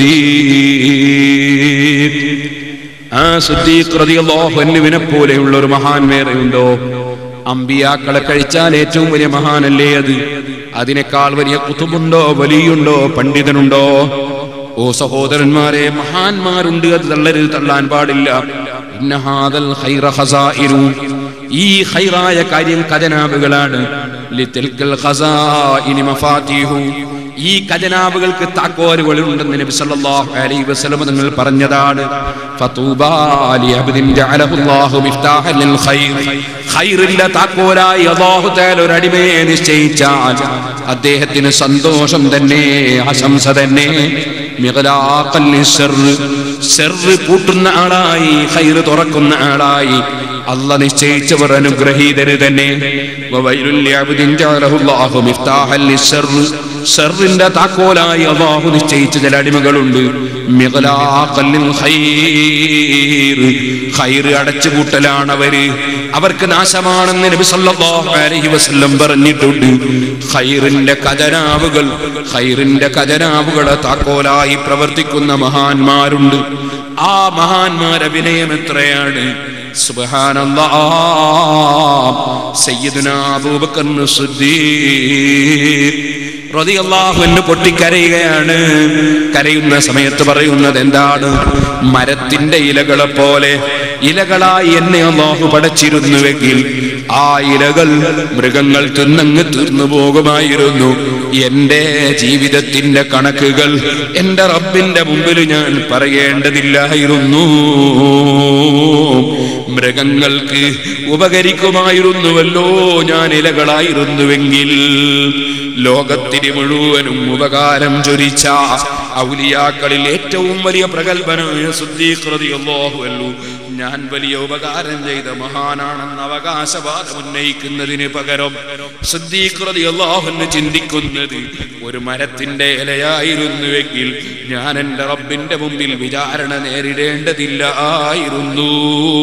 സിദ്ദീഖ് ആ സിദ്ദീഖ് റളിയല്ലാഹു അൻഹുവിനെ പോലെയുള്ള ഒരു മഹാൻ വേറെയുണ്ടോ അമ്പിയാക്കളെ കഴിച്ചാൽ ഏറ്റവും വലിയ മഹാനല്ലേ അത് അതിനേക്കാൾ വലിയ കുത്തുബുണ്ടോ വലിയുണ്ടോ പണ്ഡിതനുണ്ടോ ഓ സഹോദരന്മാരെ മഹാന്മാരുണ്ട് അത് തള്ളരുത് തള്ളാൻ പാടില്ല ഇന്ന ഹാദൽ ഖൈറ ഖസായിരു ഈ ഖൈറായ കാര്യം ഖജനാവുകളാണ് ലിതിൽക്കൽ ഖസായിനി മഫാത്തിഹു ഈ ഖജനാവുകൾക്ക് താക്കോലുകൾ ഉണ്ടെന്ന് നബി സല്ലല്ലാഹു അലൈഹി വസല്ലം തങ്ങൾ പറഞ്ഞതാണ് ഫതൂബാ ലി അബ്ദിൻ ജഅലഹു അല്ലാഹു മിഫ്താഹൻ ലിൽ ഖൈർ ഖൈറിന്റെ താക്കോലായി അല്ലാഹു തആല ഒരു അടിമയെ നിശ്ചയിച്ചാൽ അദ്ദേഹത്തിന് സന്തോഷം തന്നെ ആശംസ തന്നെ മിഗ്ലാഖൻ ലിശ്ശർറ് ശർറ് പൂട്ടുന്ന ആളായി ഖൈർ തുറക്കുന്ന ആളായി അല്ല നിശ്ചയിച്ചവർ അനുഗ്രഹീതര് തന്നെ വവൈലുൽ ലിഅബ്ദിൻ ജഅലഹു അല്ലാഹു മിഫ്താഹൻ ലിശ്ശർറ് ഷർറിന്റെ താക്കോലായി അള്ളാഹു നിശ്ചയിച്ച ചില അടിമകളുണ്ട് മിഗ്ലാഖൻ ലിൽ ഖൈർ ഖൈർ അടച്ചുപൂട്ടലാണ് അവര് അവർക്ക് നാശമാണെന്ന് നബി സല്ലല്ലാഹു അലൈഹി വസല്ലം പറഞ്ഞിട്ടുണ്ട് ഖൈറിന്റെ ഖജനാവുകൾ ഖൈറിന്റെ ഖജനാവുകളെ താക്കോലായി പ്രവർത്തിക്കുന്ന മഹാന്മാരുണ്ട് ആ മഹാന്മാരെ വിനയം എത്രയാണ് സുബ്ഹാനല്ലാഹ് സയ്യിദുനാ അബൂബക്കർ സിദ്ദീഖ് റളിയല്ലാഹു അൻഹു പൊട്ടിക്കരയുകയാണ് കരയുന്ന സമയത്ത് പറയുന്നത് എന്താണ് മരത്തിന്റെ ഇലകളെ പോലെ ഇലകളായി എന്നെ അള്ളാഹു പടച്ചിരുന്നുവെങ്കിൽ ആ ഇലകൾ മൃഗങ്ങൾ തിന്നങ്ങ് തീർന്നു പോകുമായിരുന്നു എന്റെ ജീവിതത്തിന്റെ കണക്കുകൾ എന്റെ റബ്ബിന്റെ മുമ്പിൽ ഞാൻ പറയേണ്ടതില്ലായിരുന്നു മൃഗങ്ങൾക്ക് ഉപകരിക്കുമായിരുന്നുവല്ലോ ഞാൻ ഇലകളായിരുന്നുവെങ്കിൽ ലോകത്തിന് മുഴുവനും ഉപകാരം ചൊരിച്ച ഔലിയാക്കളിൽ ഏറ്റവും വലിയ പ്രഗത്ഭനായ സിദ്ദീഖ് റളിയല്ലാഹു അൻഹു ഞാൻ വലിയ ഉപകാരം ചെയ്ത മഹാനാണെന്ന് അവകാശവാദം ഉന്നയിക്കുന്നതിന് പകരം സിദ്ദീഖ് റളിയല്ലാഹു അൻഹു ചിന്തിക്കുന്നത് ഒരു മരത്തിന്റെ ഇലയായിരുന്നുവെങ്കിൽ ഞാൻ എൻ്റെ റബ്ബിന്റെ മുമ്പിൽ വിചാരണ നേരിടേണ്ടതില്ലായിരുന്നു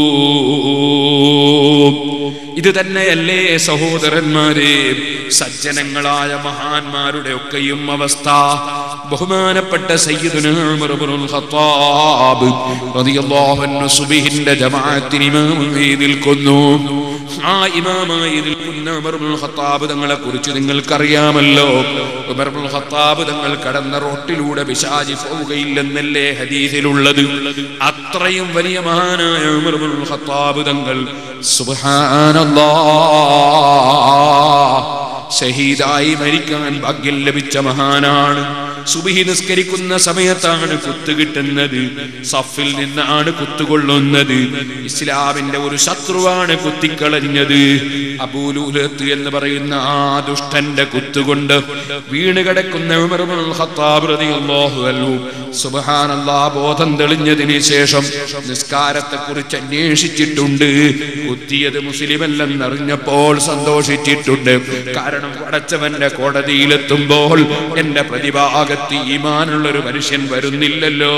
ഇത് തന്നെയല്ലേ സഹോദരന്മാരെ സജ്ജനങ്ങളായ മഹാന്മാരുടെ ഒക്കെയും അവസ്ഥ ബഹുമാനപ്പെട്ട സയ്യിദുന ഉമർ ഇബ്നുൽ ഖത്താബ് റളിയല്ലാഹു അൻഹു സുബ്ഹിന്റെ ജമാഅത്തിന് ഇമാമായി നിൽക്കുന്നു ആ ഇമാമായി നിൽക്കുന്ന ഉമർ ഇബ്നുൽ ഖത്താബ് തങ്ങളെ കുറിച്ച് നിങ്ങൾക്കറിയാമല്ലോ ഉമർ ഇബ്നുൽ ഖത്താബ് തങ്ങൾ കടന്ന റോട്ടിലൂടെ പിശാചി പോവുകയില്ലെന്നല്ലേ ഹദീസിലുള്ളത് അത്രയും വലിയ മഹാനായ ഉമർ ഇബ്നുൽ ഖത്താബ് തങ്ങൾ സുബ്ഹാനല്ലാഹ് ഷഹീദായി മരിക്കാൻ ഭാഗ്യം ലഭിച്ച മഹാനാണ് സുബഹി നിസ്കരിക്കുന്ന സമയത്താണ് കുത്ത് കിട്ടുന്നത് സഫിൽ നിന്നാണ് കുത്തുകൊള്ളുന്നത് ഇസ്ലാമിന്റെ ഒരു ശത്രുവാണ് കുത്തിക്കളഞ്ഞത് അബൂലൂലത്ത് എന്ന് പറയുന്ന ആ ദുഷ്ടന്റെ കുത്തുകൊണ്ട് വീണ് കിടക്കുന്ന ഉമർ ഇബ്നുൽ ഖത്താബ് റളിയല്ലാഹു അൻഹു സുബ്ഹാനല്ലാഹ് ബോധം തെളിഞ്ഞതിന് ശേഷം നിസ്കാരത്തെ കുറിച്ച് അന്വേഷിച്ചിട്ടുണ്ട് കുത്തിയത് മുസ്ലിമല്ലെന്നറിഞ്ഞപ്പോൾ സന്തോഷിച്ചിട്ടുണ്ട് കാരണം പടച്ചവന്റെ കോടതിയിലെത്തുമ്പോൾ എന്റെ പ്രതിഭാഗത്ത് ഈമാനുള്ള ഒരു മനുഷ്യൻ വരുന്നില്ലല്ലോ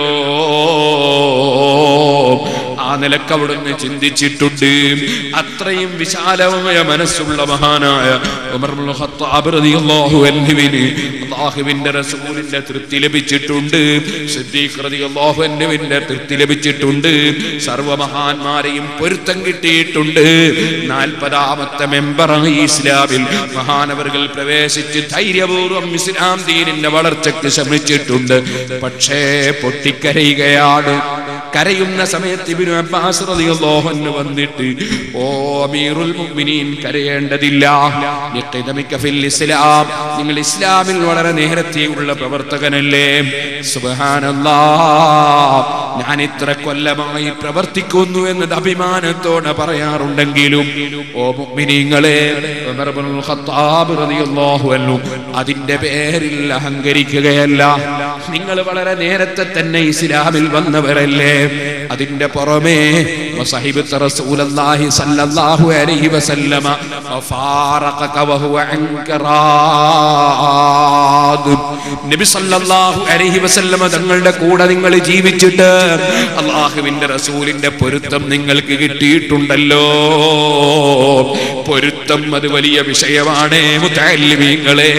ആ നിലക്ക് അവിടുന്ന് ചിന്തിച്ചിട്ടുണ്ട് അത്രയും വിശാലമായ മനസ്സുള്ള മഹാനായ ഉമർ ഇബ്നുൽ ഖത്താബ് റളിയല്ലാഹു അൻഹുവിന് അല്ലാഹുവിന്റെ റസൂലിന്റെ തൃപ്തി ലഭിച്ചിട്ടുണ്ട് സിദ്ദീഖ് റളിയല്ലാഹു അൻഹുവിന്റെ തൃപ്തി ലഭിച്ചിട്ടുണ്ട് സർവമഹാന്മാരെയും പൊരുത്തം കിട്ടിയിട്ടുണ്ട് നാൽപ്പതാമത്തെ മെമ്പറായി ഇസ്ലാമിൽ മഹാനവറുകൾ പ്രവേശിച്ച് ധൈര്യപൂർവ്വം ഇസ്ലാം ദീനിന്റെ വളർച്ചയ്ക്ക് ശ്രമിച്ചിട്ടുണ്ട് പക്ഷേ പൊട്ടിക്കരയുകയാണ് കരയുന്ന സമയത്ത് ഇബ്നു അബ്ബാസ് റളിയല്ലാഹു അൻഹു വന്നിട്ട് ഓ അമീറുൽ മുഅ്മിനീൻ കരയേണ്ടതില്ല ലിഖിദമിക ഫിൽ ഇസ്ലാം നിങ്ങൾ ഇസ്ലാമിൽ വളരെ നേരത്തെയുള്ള പ്രവർത്തകനല്ലേ സുബ്ഹാനല്ലാഹ് ഞാൻ ഇത്ര കൊല്ലമായി പ്രവർത്തിക്കുന്നു എന്നത് അഭിമാനത്തോടെ പറയാറുണ്ടെങ്കിലും ഓ മുഅ്മിനീങ്ങളെ ഉമർ ഇബ്നുൽ ഖത്താബ് റളിയല്ലാഹു അൻഹു അതിന്റെ പേരിൽ അഹങ്കരിക്കുകയല്ല നിങ്ങൾ വളരെ നേരത്തെ തന്നെ ഇസ്ലാമിൽ വന്നവരല്ലേ അതിന്റെ പുറമേ വസഹിബത്ത് റസൂലല്ലാഹി സല്ലല്ലാഹു അലൈഹി വസല്ലമ വഫാറഖക വഹുവ അൻക റാദ് നബി സല്ലല്ലാഹു അലൈഹി വസല്ലമ തങ്ങളുടെ കൂടെ നിങ്ങൾ ജീവിച്ചിട്ട് അള്ളാഹുവിന്റെ റസൂലിന്റെ പൊരുത്തം നിങ്ങൾക്ക് കിട്ടിയിട്ടുണ്ടല്ലോ പൊരുത്തം അത് വലിയ വിഷയമാണ് മുത്തല്ലിമീങ്ങളെ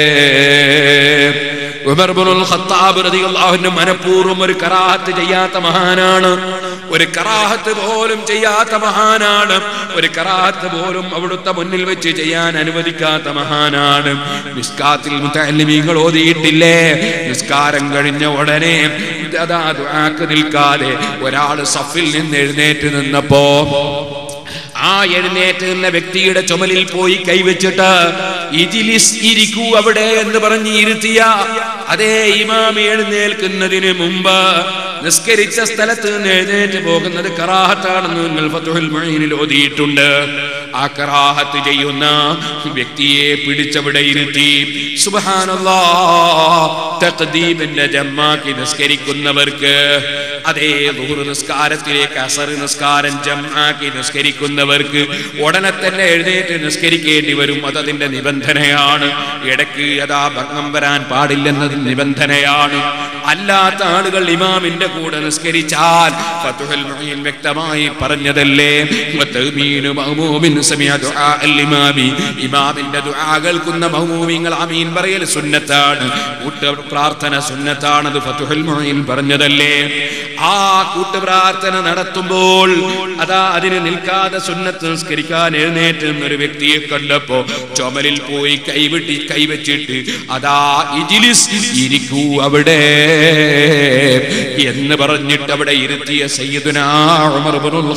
ഉമർ ഇബ്നുൽ ഖത്താബ് റളിയല്ലാഹു അൻഹു മനഃപൂർവ്വം ഒരു കറാഹത്ത് ചെയ്യാത്ത മഹാനാണ് ഒരു കറാഹത്ത് പോലും ചെയ്യാത്ത മഹാനാണ് ഒരു കറാഹത്ത് പോലും അവിടുത്തെ മുന്നിൽ വെച്ച് ചെയ്യാൻ അനുവദിക്കാത്ത മഹാനാണ് നിസ്കാത്തിൽ മുത്തല്ലിമീങ്ങൾ ഓതിയിട്ടില്ലേ നിസ്കാരം കഴിഞ്ഞ ഉടനെ അതാ ദുആക്ക് നിൽക്കാതെ ഒരാൾ സഫിൽ നിന്ന് എഴുന്നേറ്റ് നിന്നപ്പോ ആ എഴുന്നേറ്റ് നിന്ന വ്യക്തിയുടെ ചുമലിൽ പോയി കൈവച്ചിട്ട് ഇജിലിസ് ഇരിക്കൂ അവിടെ എന്ന് പറഞ്ഞ് ഇരുത്തിയ അതേ ഇമാമി എഴുന്നേൽക്കുന്നതിന് മുമ്പ് നിസ്കരിച്ച സ്ഥലത്ത് നിന്ന് എഴുന്നേറ്റ് പോകുന്നത് കറാഹത്താണെന്ന് നിങ്ങൾ ഫത്തുഹുൽ മൊയ്നിൽ ഓതിയിട്ടുണ്ട് ആ കറാഹത്ത് ചെയ്യുന്ന വ്യക്തിയെ പിടിച്ചവിടെ ഇരുത്തി സുബഹാനല്ലാ തഖദീമിന്റെ ജമ്മാക്കി നിസ്കരിക്കുന്നവർക്ക് അതേ ദുഹുർ നിസ്കാരത്തിലേക്ക് അസർ നിസ്കാരം ജമ്മാക്കി നിസ്കരിക്കുന്നവർക്ക് ഉടനെ തന്നെ എഴുന്നേറ്റ് നിസ്കരിക്കേണ്ടി വരും അതതിന്റെ നിബന്ധനയാണ് ഇടയ്ക്ക് അതാ ഭംഗം വരാൻ പാടില്ലെന്നത് നിബന്ധനയാണ് അല്ലാത്ത ആളുകൾ ഇമാമിന്റെ കൂടെ നിസ്കരിച്ചാൽ ഫതുഹുൽ മുഈൻ വ്യക്തമായി പറഞ്ഞതല്ലേ വതഅ്മീനു മഅ്മൂമിൻ സമിഅ ദുആ അൽ ഇമാമി ഇമാമിന്റെ ദുആ കേൾക്കുന്ന മഅ്മൂമിങ്ങൾ ആമീൻ പറയൽ സുന്നത്താണ് കൂട്ട പ്രാർത്ഥന സുന്നത്താണത് ഫതുഹുൽ മുഈൻ പറഞ്ഞതല്ലേ ആ കൂട്ട പ്രാർത്ഥന നടത്തുമ്പോൾ അതാ അതിന് നിൽക്കാതെ സുന്നത്ത് നിസ്കരിക്കാൻ എഴുന്നേറ്റ് നിന്നൊരു വ്യക്തിയെ കണ്ടപ്പോ ചുമലിൽ പോയി കൈവിട്ടി കൈവച്ചിട്ട് അതാ ഇജിലിസ് ഇരിക്കൂ അവിടെ എന്ന് പറഞ്ഞിട്ട് അവിടെ ഇരുത്തിയ സയ്യിദുനാ ഉമർ ഇബ്നുൽ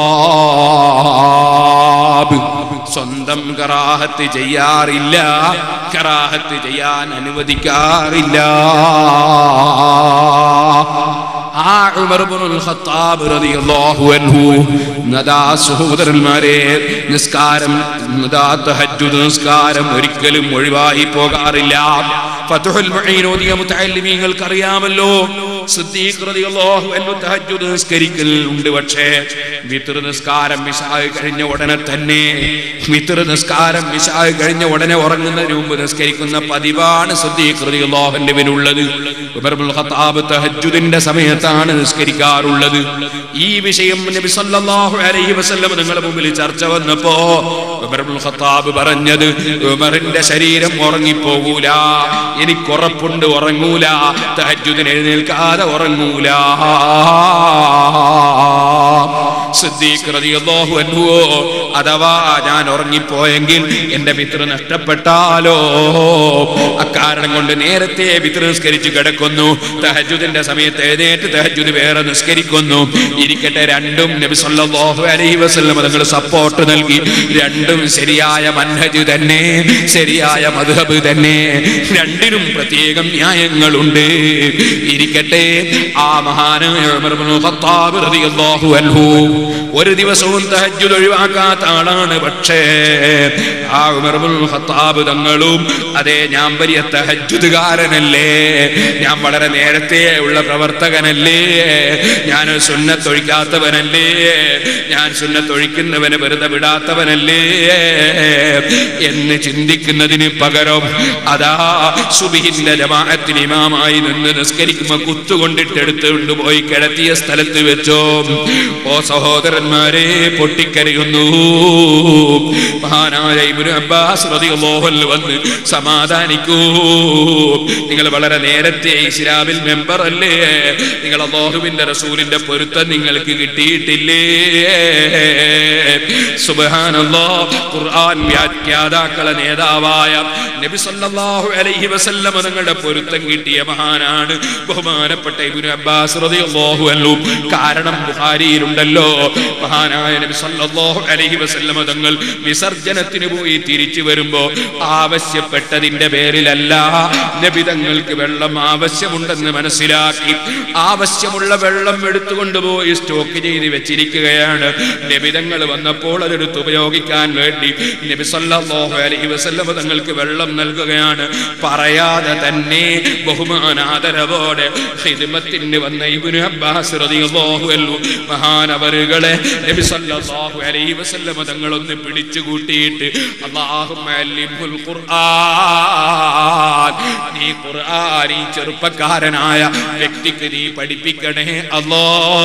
ഖത്താബ് സ്വന്തം കറാഹത്ത് ചെയ്യാറില്ല കറാഹത്ത് ചെയ്യാൻ അനുവദിക്കാറില്ല ആ ഉമർ ഇബ്നുൽ ഖത്താബ് റളിയല്ലാഹു അൻഹു നദാ സഹോദരന്മാരെ നിസ്കാരം നദാ തഹജ്ജുദ് നിസ്കാരം ഒരിക്കലും ഒഴിവായി പോകാറില്ല ഫതുഹുൽ മുഈൻ ഓതിയ മുതഅല്ലിമീങ്ങൾക്ക് അറിയാമല്ലോ സിദ്ദീഖ് റളിയല്ലാഹു അൻഹു തഹജ്ജുദ് നിസ്കരിക്കൽ ഉണ്ട് പക്ഷേ വിത്ർ നിസ്കാരം ഇശാഅ് കഴിഞ്ഞ ഉടനെ തന്നെ വിത്ർ നിസ്കാരം ഇശാഅ് കഴിഞ്ഞ ഉടനെ ഉറങ്ങുന്നതിന് മുമ്പ് നിസ്കരിക്കുന്ന പതിവാണ് സിദ്ദീഖ് റളിയല്ലാഹു അൻഹുവിനുള്ളത് ഉമർ ഇബ്നുൽ ഖത്താബ് തഹജ്ജുദിന്റെ സമയത്താണ് നിസ്കരിക്കാറുള്ളത് ഈ വിഷയം നബി സല്ലല്ലാഹു അലൈഹി വസല്ലം നിങ്ങളുടെ മുമ്പിൽ ചർച്ച വന്നപ്പോ ഉമർ ഇബ്നുൽ ഖത്താബ് പറഞ്ഞത് ഉമറിന്റെ ശരീരം ഉറങ്ങിപ്പോകൂല എനിക്ക് ഉറപ്പുണ്ട് ഉറങ്ങൂല തഹജ്ജുദിന് എഴുന്നേൽക്കാൻ എടുക്കാതെ ഉറങ്ങൂല സിദ്ദീഖ് റളിയല്ലാഹു അൻഹുവോ അഥവാ ഞാൻ ഉറങ്ങിപ്പോയെങ്കിൽ എന്റെ പിതൃ നഷ്ടപ്പെട്ടാലോ അക്കാരണം കൊണ്ട് നേരത്തെ പിതൃ നിസ്കരിച്ച് കിടക്കുന്നു തഹജുദിന്റെ സമയത്ത് എഴുന്നേറ്റ് തഹജുദ് വേറെ നിസ്കരിക്കുന്നു ഇരിക്കട്ടെ രണ്ടും നബി സല്ലല്ലാഹു അലൈഹി വസല്ലം തങ്ങൾ സപ്പോർട്ട് നൽകി രണ്ടും ശരിയായ മൻഹജ് തന്നെ ശരിയായ മദ്ഹബ് തന്നെ രണ്ടിനും പ്രത്യേകം ന്യായങ്ങളുണ്ട് ഇരിക്കട്ടെ ആ മഹാനായ ഉമർ ഇബ്നുൽ ഖത്താബ് റളിയല്ലാഹു അൻഹു ഒരു ദിവസവും തഹജ്ജുദ് ഒഴിവാക്കാത്ത ആളാണ് പക്ഷേ ആ ഉമർ ഇബ്നുൽ ഖത്താബ് തങ്ങളും അതെ ഞാൻ വലിയ തഹജ്ജുദുകാരനല്ലേ ഞാൻ വളരെ നേരത്തെ ഉള്ള പ്രവർത്തകനല്ലേ ഞാൻ സുന്നത്തൊഴിക്കാത്തവനല്ലേ ഞാൻ സുന്നത്തൊഴിക്കുന്നവനെ വെറുതെ വിടാത്തവനല്ലേ എന്ന് ചിന്തിക്കുന്നതിന് പകരം അതാ സുബിഹിന്റെ ജമാഅത്തിന് ഇമാമായി നിന്ന് നിസ്കരിക്കുമ്പോ കുത്തുകൊണ്ടിട്ട് എടുത്തുകൊണ്ട് പോയി കിടത്തിയ സ്ഥലത്ത് വെച്ചോ ഓ സഹോദരന്മാരെ പൊട്ടിക്കരയുന്നു മഹാനായ ഇബ്നു അബ്ബാസ് റളിയല്ലാഹു അൻഹു വന്ന് സമാധാനിക്കൂ നിങ്ങൾ വളരെ നേരത്തെ ഇസ്ലാമിൽ മെമ്പർ അല്ലേ നിങ്ങൾ അള്ളാഹുവിന്റെ റസൂലിന്റെ പൊരുത്തം നിങ്ങൾക്ക് കിട്ടിയിട്ടില്ലേ സുബ്ഹാനല്ലാഹ് ഖുർആൻ വ്യാഖ്യാതാക്കളെ നേതാവായ നബി സല്ലല്ലാഹു അലൈഹി വസല്ലം തങ്ങളുടെ പൊരുത്തം കിട്ടിയ മഹാനാണ് ബഹുമാനപ്പെട്ട ഇബ്നു അബ്ബാസ് റളിയല്ലാഹു അൻഹു കാരണം ബുഖാരിയിലുണ്ടല്ലോ മഹാനായ നബി സല്ലല്ലാഹു അലൈഹി വസല്ലം തങ്ങൾ വിസർജനത്തിന് പോയി തിരിച്ചു വരുമ്പോ ആവശ്യപ്പെട്ടതിന്റെ പേരിലല്ല നബി തങ്ങൾക്ക് വെള്ളം ആവശ്യമുണ്ടെന്ന് മനസ്സിലാക്കി ആവശ്യമുള്ള വെള്ളം എടുത്തുകൊണ്ടുപോയി സ്റ്റോക്ക് ചെയ്ത് വെച്ചിരിക്കുകയാണ് നബിതങ്ങൾ വന്നപ്പോൾ അതെടുത്ത് ഉപയോഗിക്കാൻ വേണ്ടി നബി സല്ലല്ലാഹു അലൈഹി വസല്ലം തങ്ങൾക്ക് വെള്ളം നൽകുകയാണ് പറയാതെ തന്നെ ബഹുമാനാദരവോടെ ഹിദ്മത്തിന് വന്ന ഇബ്നു അബ്ബാസ് റളിയല്ലാഹു അൻഹു മഹാനവറുകളെ നബി സല്ലല്ലാഹു അലൈഹി വസല്ലം തങ്ങൾ ഒന്ന് പിടിച്ചു കൂട്ടിയിട്ട് അല്ലാഹുമ്മ അല്ലിംഹുൽ ഖുർആൻ നീ ഖുർആൻ ഈ ചെറുപ്പക്കാരനായ വ്യക്തിക്ക് നീ പഠിപ്പിക്കണേ അല്ലാ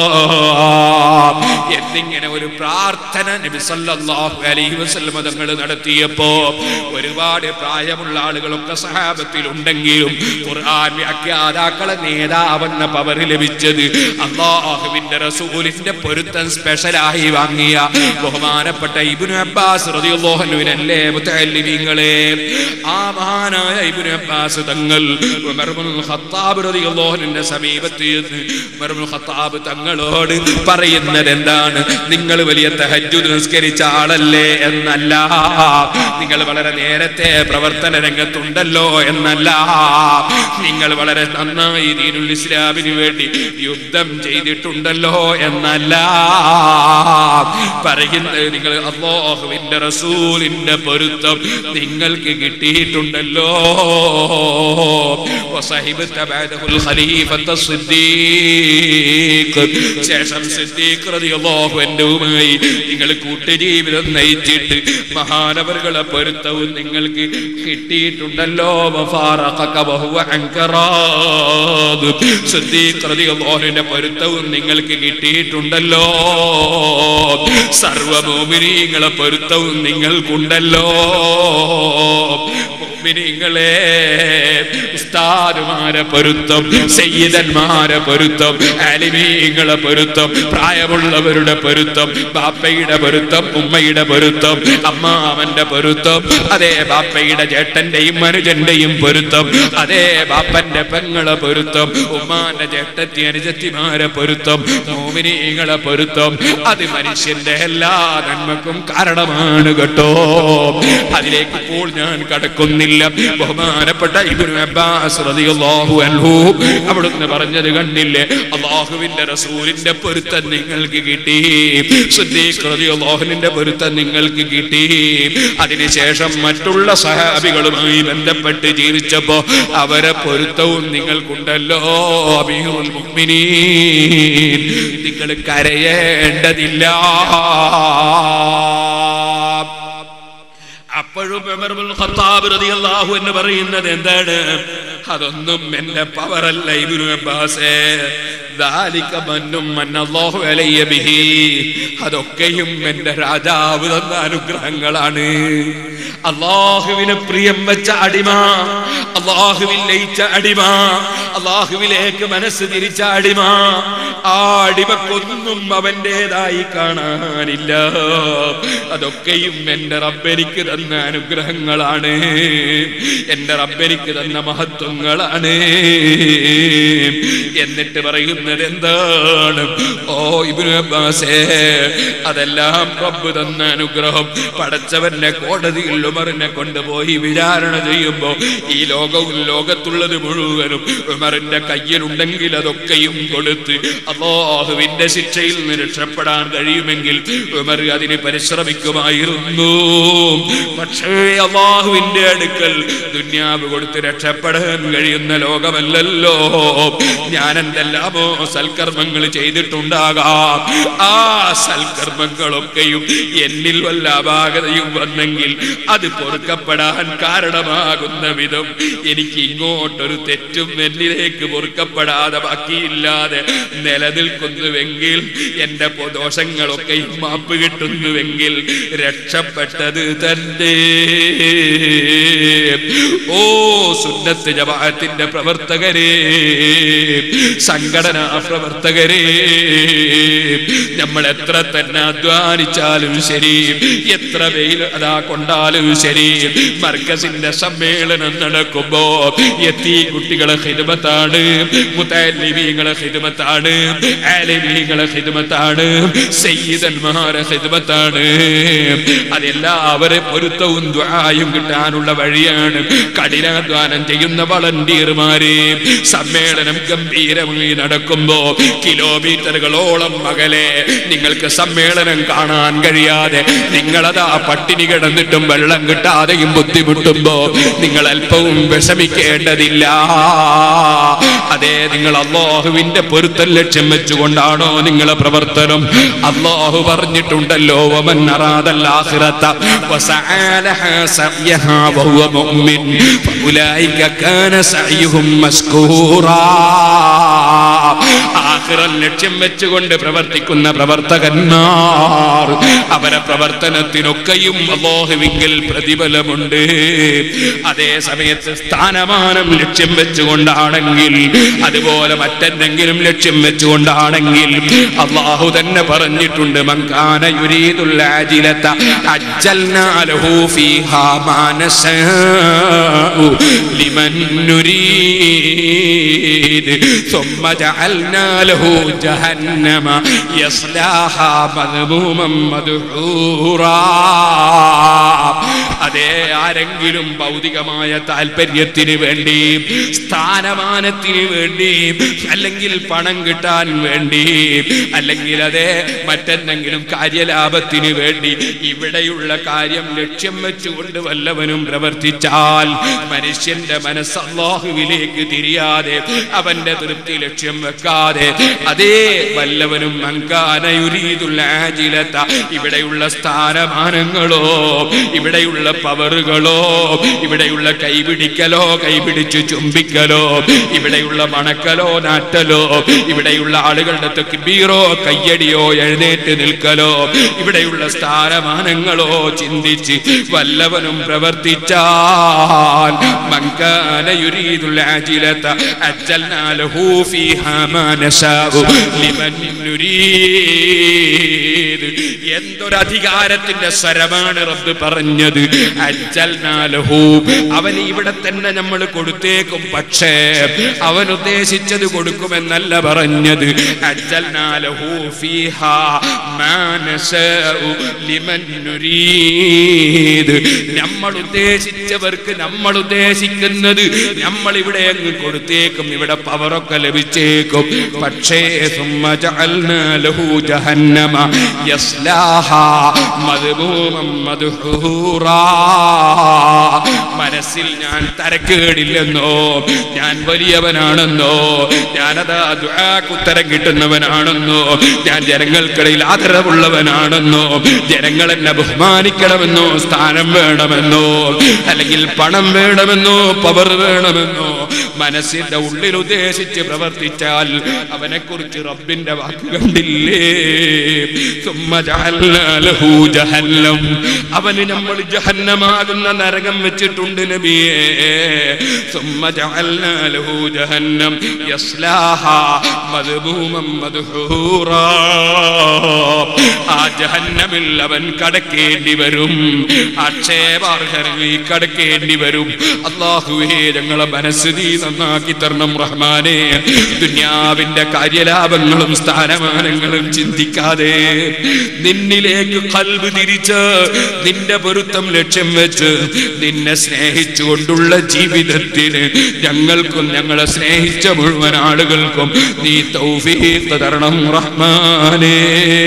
എന്നിങ്ങനെ ഒരു പ്രാർത്ഥന നബി സല്ലല്ലാഹു അലൈഹി വസല്ലം തങ്ങൾ നടത്തിയപ്പോ ഒരുപാട് പ്രായമുള്ള ആളുകളൊക്കെ സഹാബത്തിൽ ഉണ്ടെങ്കിലും ഖുർആൻ വ്യാഖ്യാതാക്കളെ നേതാവെന്ന പവർ ലഭിച്ചത് അള്ളാഹുവിന്റെ റസൂലിന്റെ പൊരുത്തം സ്പെഷ്യലായി വാങ്ങിയ ബഹുമാനപ്പെട്ട ഇബ്നു അബ്ബാസ് റളിയല്ലാഹു അൻഹുവിനല്ലേ മുത്തഅല്ലിമീങ്ങളെ ആ മഹാനായ ഇബ്നു അബ്ബാസ് തങ്ങൾ ഉമർ ഇബ്നുൽ ഖത്താബ് റളിയല്ലാഹു അൻഹുവിന്റെ സമീപത്ത് ചെന്ന് ഉമർ ഇബ്നുൽ ഖത്താബ് തങ്ങളോട് പറയുന്നത് എന്താണ് നിങ്ങൾ വലിയ തഹജ്ജുദ് നിസ്കരിച്ച ആളല്ലേ എന്നല്ല നിങ്ങൾ വളരെ നേരത്തെ പ്രവർത്തന രംഗത്തുണ്ടല്ലോ എന്നല്ല നിങ്ങൾ വളരെ നന്നായി ദീനുൽ ഇസ്ലാമിന് വേണ്ടി യുദ്ധം ചെയ്തിട്ടുണ്ടല്ലോ എന്നല്ല പറയുന്നത് നിങ്ങൾ അള്ളാഹുവിന്റെ റസൂലിന്റെ പൊരുത്തം നിങ്ങൾക്ക് കിട്ടിയിട്ടുണ്ടല്ലോ وصحبت بعده الخليفة الصديق ശേഷം സിദ്ദീഖ് റളിയല്ലാഹു അൻഹുവുമായി നിങ്ങൾ കൂട്ടുജീവിതം നയിച്ചിട്ട് മഹാനവറുകളെ പൊരുത്തവും നിങ്ങൾക്ക് കിട്ടിയിട്ടുണ്ടല്ലോ വഫാറഖക വഹുവ അൻകറാദ് സിദ്ദീഖ് റളിയല്ലാഹുവിന്റെ പൊരുത്തവും നിങ്ങൾക്ക് കിട്ടിയിട്ടുണ്ടല്ലോ സർവമോമിനീങ്ങളെ പൊരുത്തവും നിങ്ങൾക്കുണ്ടല്ലോ മുഅ്മിനീങ്ങളെ ഉസ്താദുമാരെ പൊരുത്തം സയ്യിദന്മാരെ പൊരുത്തം ആലിമീങ്ങളെ പൊരുത്തം പ്രായമുള്ളവരുടെ പൊരുത്തം ബാപ്പയുടെ പൊരുത്തം ഉമ്മയുടെ പൊരുത്തം അമ്മാവന്റെ പൊരുത്തം അതേ ബാപ്പയുടെ ചേട്ടന്റെയും മനുജന്റെയും പൊരുത്തം അതേ ബാപ്പന്റെ പെങ്ങളെ പൊരുത്തം ഉമ്മാന്റെ ചേട്ടത്തി അനുജത്തിമാരെ പൊരുത്തം മോമിനീങ്ങളെ പൊരുത്തം അത് മനുഷ്യന്റെ എല്ലാ നന്മക്കും കാരണമാണ് കേട്ടോ അതിലേക്ക് ഇപ്പോൾ ഞാൻ കടക്കുന്നില്ല ബഹുമാനപ്പെട്ട ഇബ്നു അബ്ബാസ് റളിയല്ലാഹു അൻഹു അവിടുന്ന് പറഞ്ഞത് കണ്ടില്ലേ അള്ളാഹുവിന്റെ റസൂലിന്റെ പൊരുത്തം നിങ്ങൾക്ക് കിട്ടി സിദ്ദീഖ് റളിയല്ലാഹുവിന്റെ പൊരുത്തം നിങ്ങൾക്ക് കിട്ടി അതിനുശേഷം മറ്റുള്ള സഹാബികളുമായി ബന്ധപ്പെട്ട് ജീവിച്ചപ്പോ അവരെ പൊരുത്തവും നിങ്ങൾക്കുണ്ടല്ലോ അമീറുൽ മുഅ്മിനീൻ നിങ്ങൾ കരയേണ്ടതില്ല അപ്പോഴും ഉമർ ഇബ്നുൽ ഖത്താബ് റളിയല്ലാഹു എന്ന് പറയുന്നത് എന്താണ് അതൊന്നും എന്റെ പവറല്ല ഇബ്നു അബ്ബാസേ ذلك മന്നും മന്നല്ലാഹു അലയ്യ ബിഹി അതൊക്കെയും എൻ്റെ രാജാവ് തന്ന അനുഗ്രഹങ്ങളാണ് അള്ളാഹുവിന് പ്രിയം വെച്ച അടിമ അള്ളാഹുവിൽ ലയിച്ച അടിമ അള്ളാഹുവിലേക്ക് മനസ്സ് തിരിച്ച അടിമ ആ അടിമക്കൊന്നും അവൻ്റെതായി കാണാനില്ല അതൊക്കെയും എൻ്റെ റബ്ബെനിക്ക് തന്ന അനുഗ്രഹങ്ങളാണ് എൻ്റെ റബ്ബെനിക്ക് തന്ന മഹത്വങ്ങളാണ് എന്നിട്ട് പറയുന്നത് എന്താണ് ഓ ഇബ്നു അബ്ബാസേ അതെല്ലാം റബ്ബ് തന്ന അനുഗ്രഹം പടച്ചവന്റെ കോടതിയിൽ ഉമറിനെ കൊണ്ടുപോയി വിചാരണ ചെയ്യുമ്പോ ഈ ലോകവും ലോകത്തുള്ളത് മുഴുവനും ഉമറിന്റെ കയ്യിലുണ്ടെങ്കിൽ അതൊക്കെയും കൊടുത്ത് അള്ളാഹുവിന്റെ ശിക്ഷയിൽ നിന്ന് രക്ഷപ്പെടാൻ കഴിയുമെങ്കിൽ ഉമർ അതിന് പരിശ്രമിക്കുമായിരുന്നു പക്ഷേ അള്ളാഹുവിന്റെ അടുക്കൽ ദുന്യാവ് കൊടുത്ത് രക്ഷപ്പെടാൻ കഴിയുന്ന ലോകമല്ലല്ലോ ഞാൻ എന്തെല്ലാമോ സൽക്കർമ്മങ്ങൾ ചെയ്തിട്ടുണ്ടാകാം ആ സൽക്കർമ്മങ്ങളൊക്കെയും എന്നിൽ വല്ല അപാകതയും വന്നെങ്കിൽ അത് പൊറുക്കപ്പെടാൻ കാരണമാകുന്ന വിധം എനിക്ക് ഇങ്ങോട്ടൊരു തെറ്റും എന്നിലേക്ക് പൊറുക്കപ്പെടാതെ ബാക്കിയില്ലാതെ നിലനിൽക്കുന്നുവെങ്കിൽ എന്റെ പൊ- ദോഷങ്ങളൊക്കെയും മാപ്പ് കിട്ടുന്നുവെങ്കിൽ രക്ഷപ്പെട്ടത് തന്നെ ഓ സുന്നത്ത് ജമാഅത്തിന്റെ പ്രവർത്തകരെ സംഘടനാ പ്രവർത്തകരെ നമ്മൾ എത്ര തന്നെ അധ്വാനിച്ചാലും ശരി എത്ര വെയിൽ അതാ കൊണ്ടാലും ശരി മർക്കസിന്റെ സമ്മേളനം നടക്കുമ്പോ എത്തി കുട്ടികളെ ഹിദ്മത്താണ് മുത്തലിമീങ്ങളെ ഹിദ്മത്താണ് ആലിമീങ്ങളെ ഹിദ്മത്താണ് സയ്യിദന്മാരെ ഹിദ്മത്താണ് അതെല്ലാവരെ പൊരുത്തവും ദ്വായും കിട്ടാനുള്ള വഴിയാണ് കഠിനാധ്വാനം ചെയ്യുന്ന വളണ്ടിയർമാരെ സമ്മേളനം ഗംഭീരമായി നടക്കുമ്പോ കിലോമീറ്ററുകളോളം അകലെ നിങ്ങൾക്ക് സമ്മേളനം കാണാൻ കഴിയാതെ നിങ്ങളതാ പട്ടിണി കിടന്നിട്ടും വെള്ളം കിട്ടാതെയും ബുദ്ധിമുട്ടുമ്പോ നിങ്ങൾ അല്പവും വിഷമിക്കേണ്ടതില്ല അതെ നിങ്ങൾ അള്ളാഹുവിന്റെ പൊരുത്തൽ ലക്ഷ്യം വെച്ചുകൊണ്ടാണോ നിങ്ങളെ പ്രവർത്തനം അള്ളാഹു പറഞ്ഞിട്ടുണ്ടല്ലോ വമൻ അറാദൽ ആഖിറത വസആലഹാ സഅയഹാ വഹുവ മുഅ്മിൻ ഫഉലൈക കാന സഅയുഹും മസ്കൂറാ ആഖിറൽ ലക്ഷ്യം വെച്ചുകൊണ്ട് പ്രവർത്തിക്കുന്ന പ്രവർത്തകന്മാർ അവരെ പ്രവർത്തനത്തിനൊക്കെയും അള്ളാഹുവിങ്കിൽ പ്രതിഫലമുണ്ട് അതേ സമയത്ത് സ്ഥാനമാനം ലക്ഷ്യം വെച്ചുകൊണ്ടാണെങ്കിൽ അതുപോലെ മറ്റെന്തെങ്കിലും ലക്ഷ്യം വെച്ചുകൊണ്ടാണെങ്കിൽ അള്ളാഹു തന്നെ പറഞ്ഞിട്ടുണ്ട് മങ്കാന യുരീദുൽ ആജിലത അജ്ജൽനാ ലഹു ഫീഹാ മാ നശാഉ ലിമൻ നുരീദ് ثم جعلنا له جهنم يصلاها مذموما مدحورا അതേ ആരെങ്കിലും ഭൗതികമായ താല്പര്യത്തിന് വേണ്ടി സ്ഥാനമാനത്തിന് വേണ്ടി അല്ലെങ്കിൽ പണം കിട്ടാൻ വേണ്ടി അല്ലെങ്കിൽ അതേ മറ്റെന്തെങ്കിലും കാര്യലാഭത്തിന് വേണ്ടി ഇവിടെയുള്ള കാര്യം ലക്ഷ്യം വെച്ചുകൊണ്ട് വല്ലവനും പ്രവർത്തിച്ചാൽ മനുഷ്യന്റെ മനസ്സ് അള്ളാഹുവിലേക്ക് തിരിയാതെ അവന്റെ തൃപ്തി ലക്ഷ്യം വെക്കാതെ അതേ വല്ലവനും മങ്കാനയുരീതുള്ള ആജിലത്ത ഇവിടെയുള്ള സ്ഥാനമാനങ്ങളോ ഇവിടെയുള്ള പവറുകളോ ഇവിടെയുള്ള കൈപിടിക്കലോ കൈപിടിച്ച് ചുംബിക്കലോ ഇവിടെയുള്ള മണക്കലോ നാറ്റലോ ഇവിടെയുള്ള ആളുകളുടെ തെക്കിബീറോ കയ്യടിയോ എഴുന്നേറ്റ് നിൽക്കലോ ഇവിടെയുള്ള സ്ഥാനമാനങ്ങളോ ചിന്തിച്ച് വല്ലവനും പ്രവർത്തിച്ചാൽ മങ്കാന യുരീദുൽ ആജിലത അജ്ജൽനാ ലഹു ഫീഹാ മാ നശാഉ ലിമൻ നുരീദ് എന്തൊരധികാരത്തിന്റെ സ്വരമാണ് റബ്ബ് പറഞ്ഞത് അജ്ജൽനാ ലഹു അവൻ ഇവിടെ തന്നെ നമ്മൾ കൊടുത്തേക്കും പക്ഷേ അവൻ ഉദ്ദേശിച്ചത് കൊടുക്കുമെന്നല്ല പറഞ്ഞത് അജ്ജൽനാ ലഹു ഫീഹാ മാ നശാഉ ലിമൻ നുരീദ് നമ്മൾ ഉദ്ദേശിച്ചവർക്ക് നമ്മൾ ഉദ്ദേശിക്കുന്നത് നമ്മൾ ഇവിടെ അങ്ങ് കൊടുത്തേക്കും ഇവിടെ പവറൊക്കെ ലഭിച്ചേക്കും പക്ഷേ ثم جعلنا له جهنم يصلاها مذموما مدحورا മനസ്സിൽ ഞാൻ തരക്കേടില്ലെന്നോ ഞാൻ വലിയവനാണെന്നോ ഞാനതാ ദുആക്ക് ഉത്തരം കിട്ടുന്നവനാണെന്നോ ഞാൻ ജനങ്ങൾക്കിടയിൽ ആദരവുള്ളവനാണെന്നോ ജനങ്ങൾ എന്നെ ബഹുമാനിക്കണമെന്നോ സ്ഥാനം വേണമെന്നോ അല്ലെങ്കിൽ പണം വേണമെന്നോ പവർ വേണമെന്നോ മനസ്സിന്റെ ഉള്ളിൽ ഉദ്ദേശിച്ച് പ്രവർത്തിച്ചാൽ അവനെ കുറിച്ച് റബ്ബിന്റെ വാക്ക് കണ്ടില്ലേ സുമ്മ ജഅൽനാ ലഹു ജഹന്നം അവന് നമ്മൾ ജഹന്നമാകുന്ന നരകം വെച്ചിട്ടുണ്ട് നബിയേ സുമ്മ ജഅൽനാ ലഹു ജഹന്നം യസ്ലാഹാ മദ്മൂമൻ മദ്ഹൂറാ ആ ജഹന്നമിൽ അവൻ കടക്കേണ്ടി വരും ആക്ഷേപാർഹരിൽ കടക്കേണ്ടി വരും അള്ളാഹുവേ ഞങ്ങളെ മനസ്സ് നീ നന്നാക്കി തരണം റഹ്മാനെ ദുന്യാവിന്റെ കാര്യലാഭങ്ങളും സ്ഥാനമാനങ്ങളും ചിന്തിക്കാതെ നിന്നിലേക്ക് കൽബ് തിരിച്ച് നിന്റെ പൊരുത്തം ലക്ഷ്യം വെച്ച് നിന്നെ സ്നേഹിച്ചുകൊണ്ടുള്ള ജീവിതത്തിന് ഞങ്ങൾക്കും ഞങ്ങളെ സ്നേഹിച്ച മുഴുവൻ ആളുകൾക്കും നീ തൗഫീഖ് തരണം റഹ്മാനേ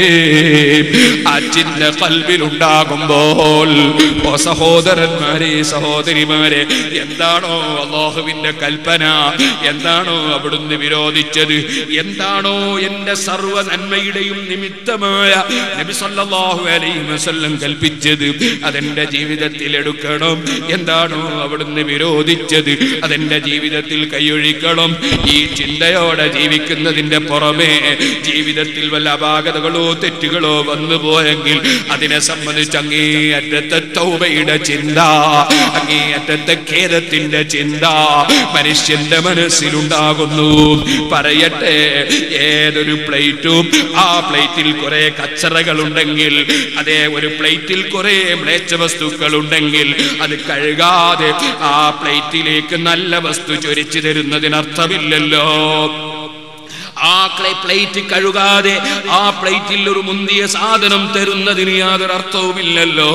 ആ ചിന്ത കൽബിലുണ്ടാകുമ്പോൾ ഓ സഹോദരന്മാരെ സഹോദരിമാരെ എന്താണോ അള്ളാഹുവിന്റെ കൽപ്പന എന്താണോ അവിടുന്ന് വിരോധിച്ചത് എന്താണോ എന്റെ സർവ്വ നന്മയുടെയും നിമിത്തമായ നബി സല്ലല്ലാഹു അലൈഹി വസല്ലം കൽപ്പിച്ചത് അതെന്റെ ജീവിതത്തിൽ എടുക്കണം എന്താണോ അവിടുന്ന് വിരോധിച്ചത് അതെന്റെ ജീവിതത്തിൽ കൈയൊഴിക്കണം ഈ ചിന്തയോടെ ജീവിക്കുന്നതിന്റെ പുറമെ ജീവിതത്തിൽ വല്ല അപാകതകളോ തെറ്റുകളോ വന്നു പോയെങ്കിൽ അതിനെ സംബന്ധിച്ച് അങ്ങേയറ്റത്തെ തൗബയുടെ ചിന്ത അങ്ങേയറ്റത്തെ ഖേദത്തിന്റെ ചിന്ത മനുഷ്യന്റെ മനസ്സിലുണ്ടാകുന്നു പറയട്ടെ ഏതൊരു പ്ലേറ്റും ആ പ്ലേറ്റിൽ കുറെ കച്ചറകൾ ഉണ്ടെങ്കിൽ അതേ ഒരു പ്ലേറ്റിൽ കുറെ മ്ലേച്ഛ വസ്തുക്കൾ ഉണ്ടെങ്കിൽ അത് കഴുകാതെ ആ പ്ലേറ്റിലേക്ക് നല്ല വസ്തു ചൊരിച്ചു തരുന്നതിനർത്ഥമില്ലല്ലോ ആ ക്ലേ പ്ലേറ്റ് കഴുകാതെ ആ പ്ലേറ്റിൽ ഒരു മുന്തിയ സാധനം തരുന്നതിന് യാതൊരു അർത്ഥവുമില്ലല്ലോ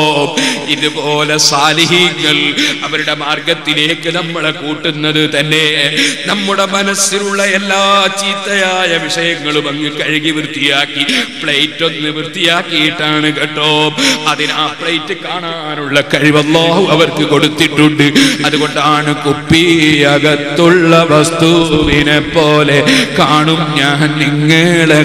ഇതുപോലെ സാലിഹീങ്ങൾ അവരുടെ മാർഗത്തിലേക്ക് നമ്മളെ കൂട്ടുന്നത് തന്നെ നമ്മുടെ മനസ്സിലുള്ള എല്ലാ ചീത്തയായ വിഷയങ്ങളും അങ്ങ് കഴുകി വൃത്തിയാക്കി പ്ലേറ്റ് ഒന്ന് വൃത്തിയാക്കിയിട്ടാണ് കേട്ടോ അതിന് ആ പ്ലേറ്റ് കാണാനുള്ള കഴിവല്ലോ അവർക്ക് കൊടുത്തിട്ടുണ്ട് അതുകൊണ്ടാണ് കുപ്പിയകത്തുള്ള വസ്തുവിനെ പോലെ കാണും ഞാൻ നിങ്ങളെ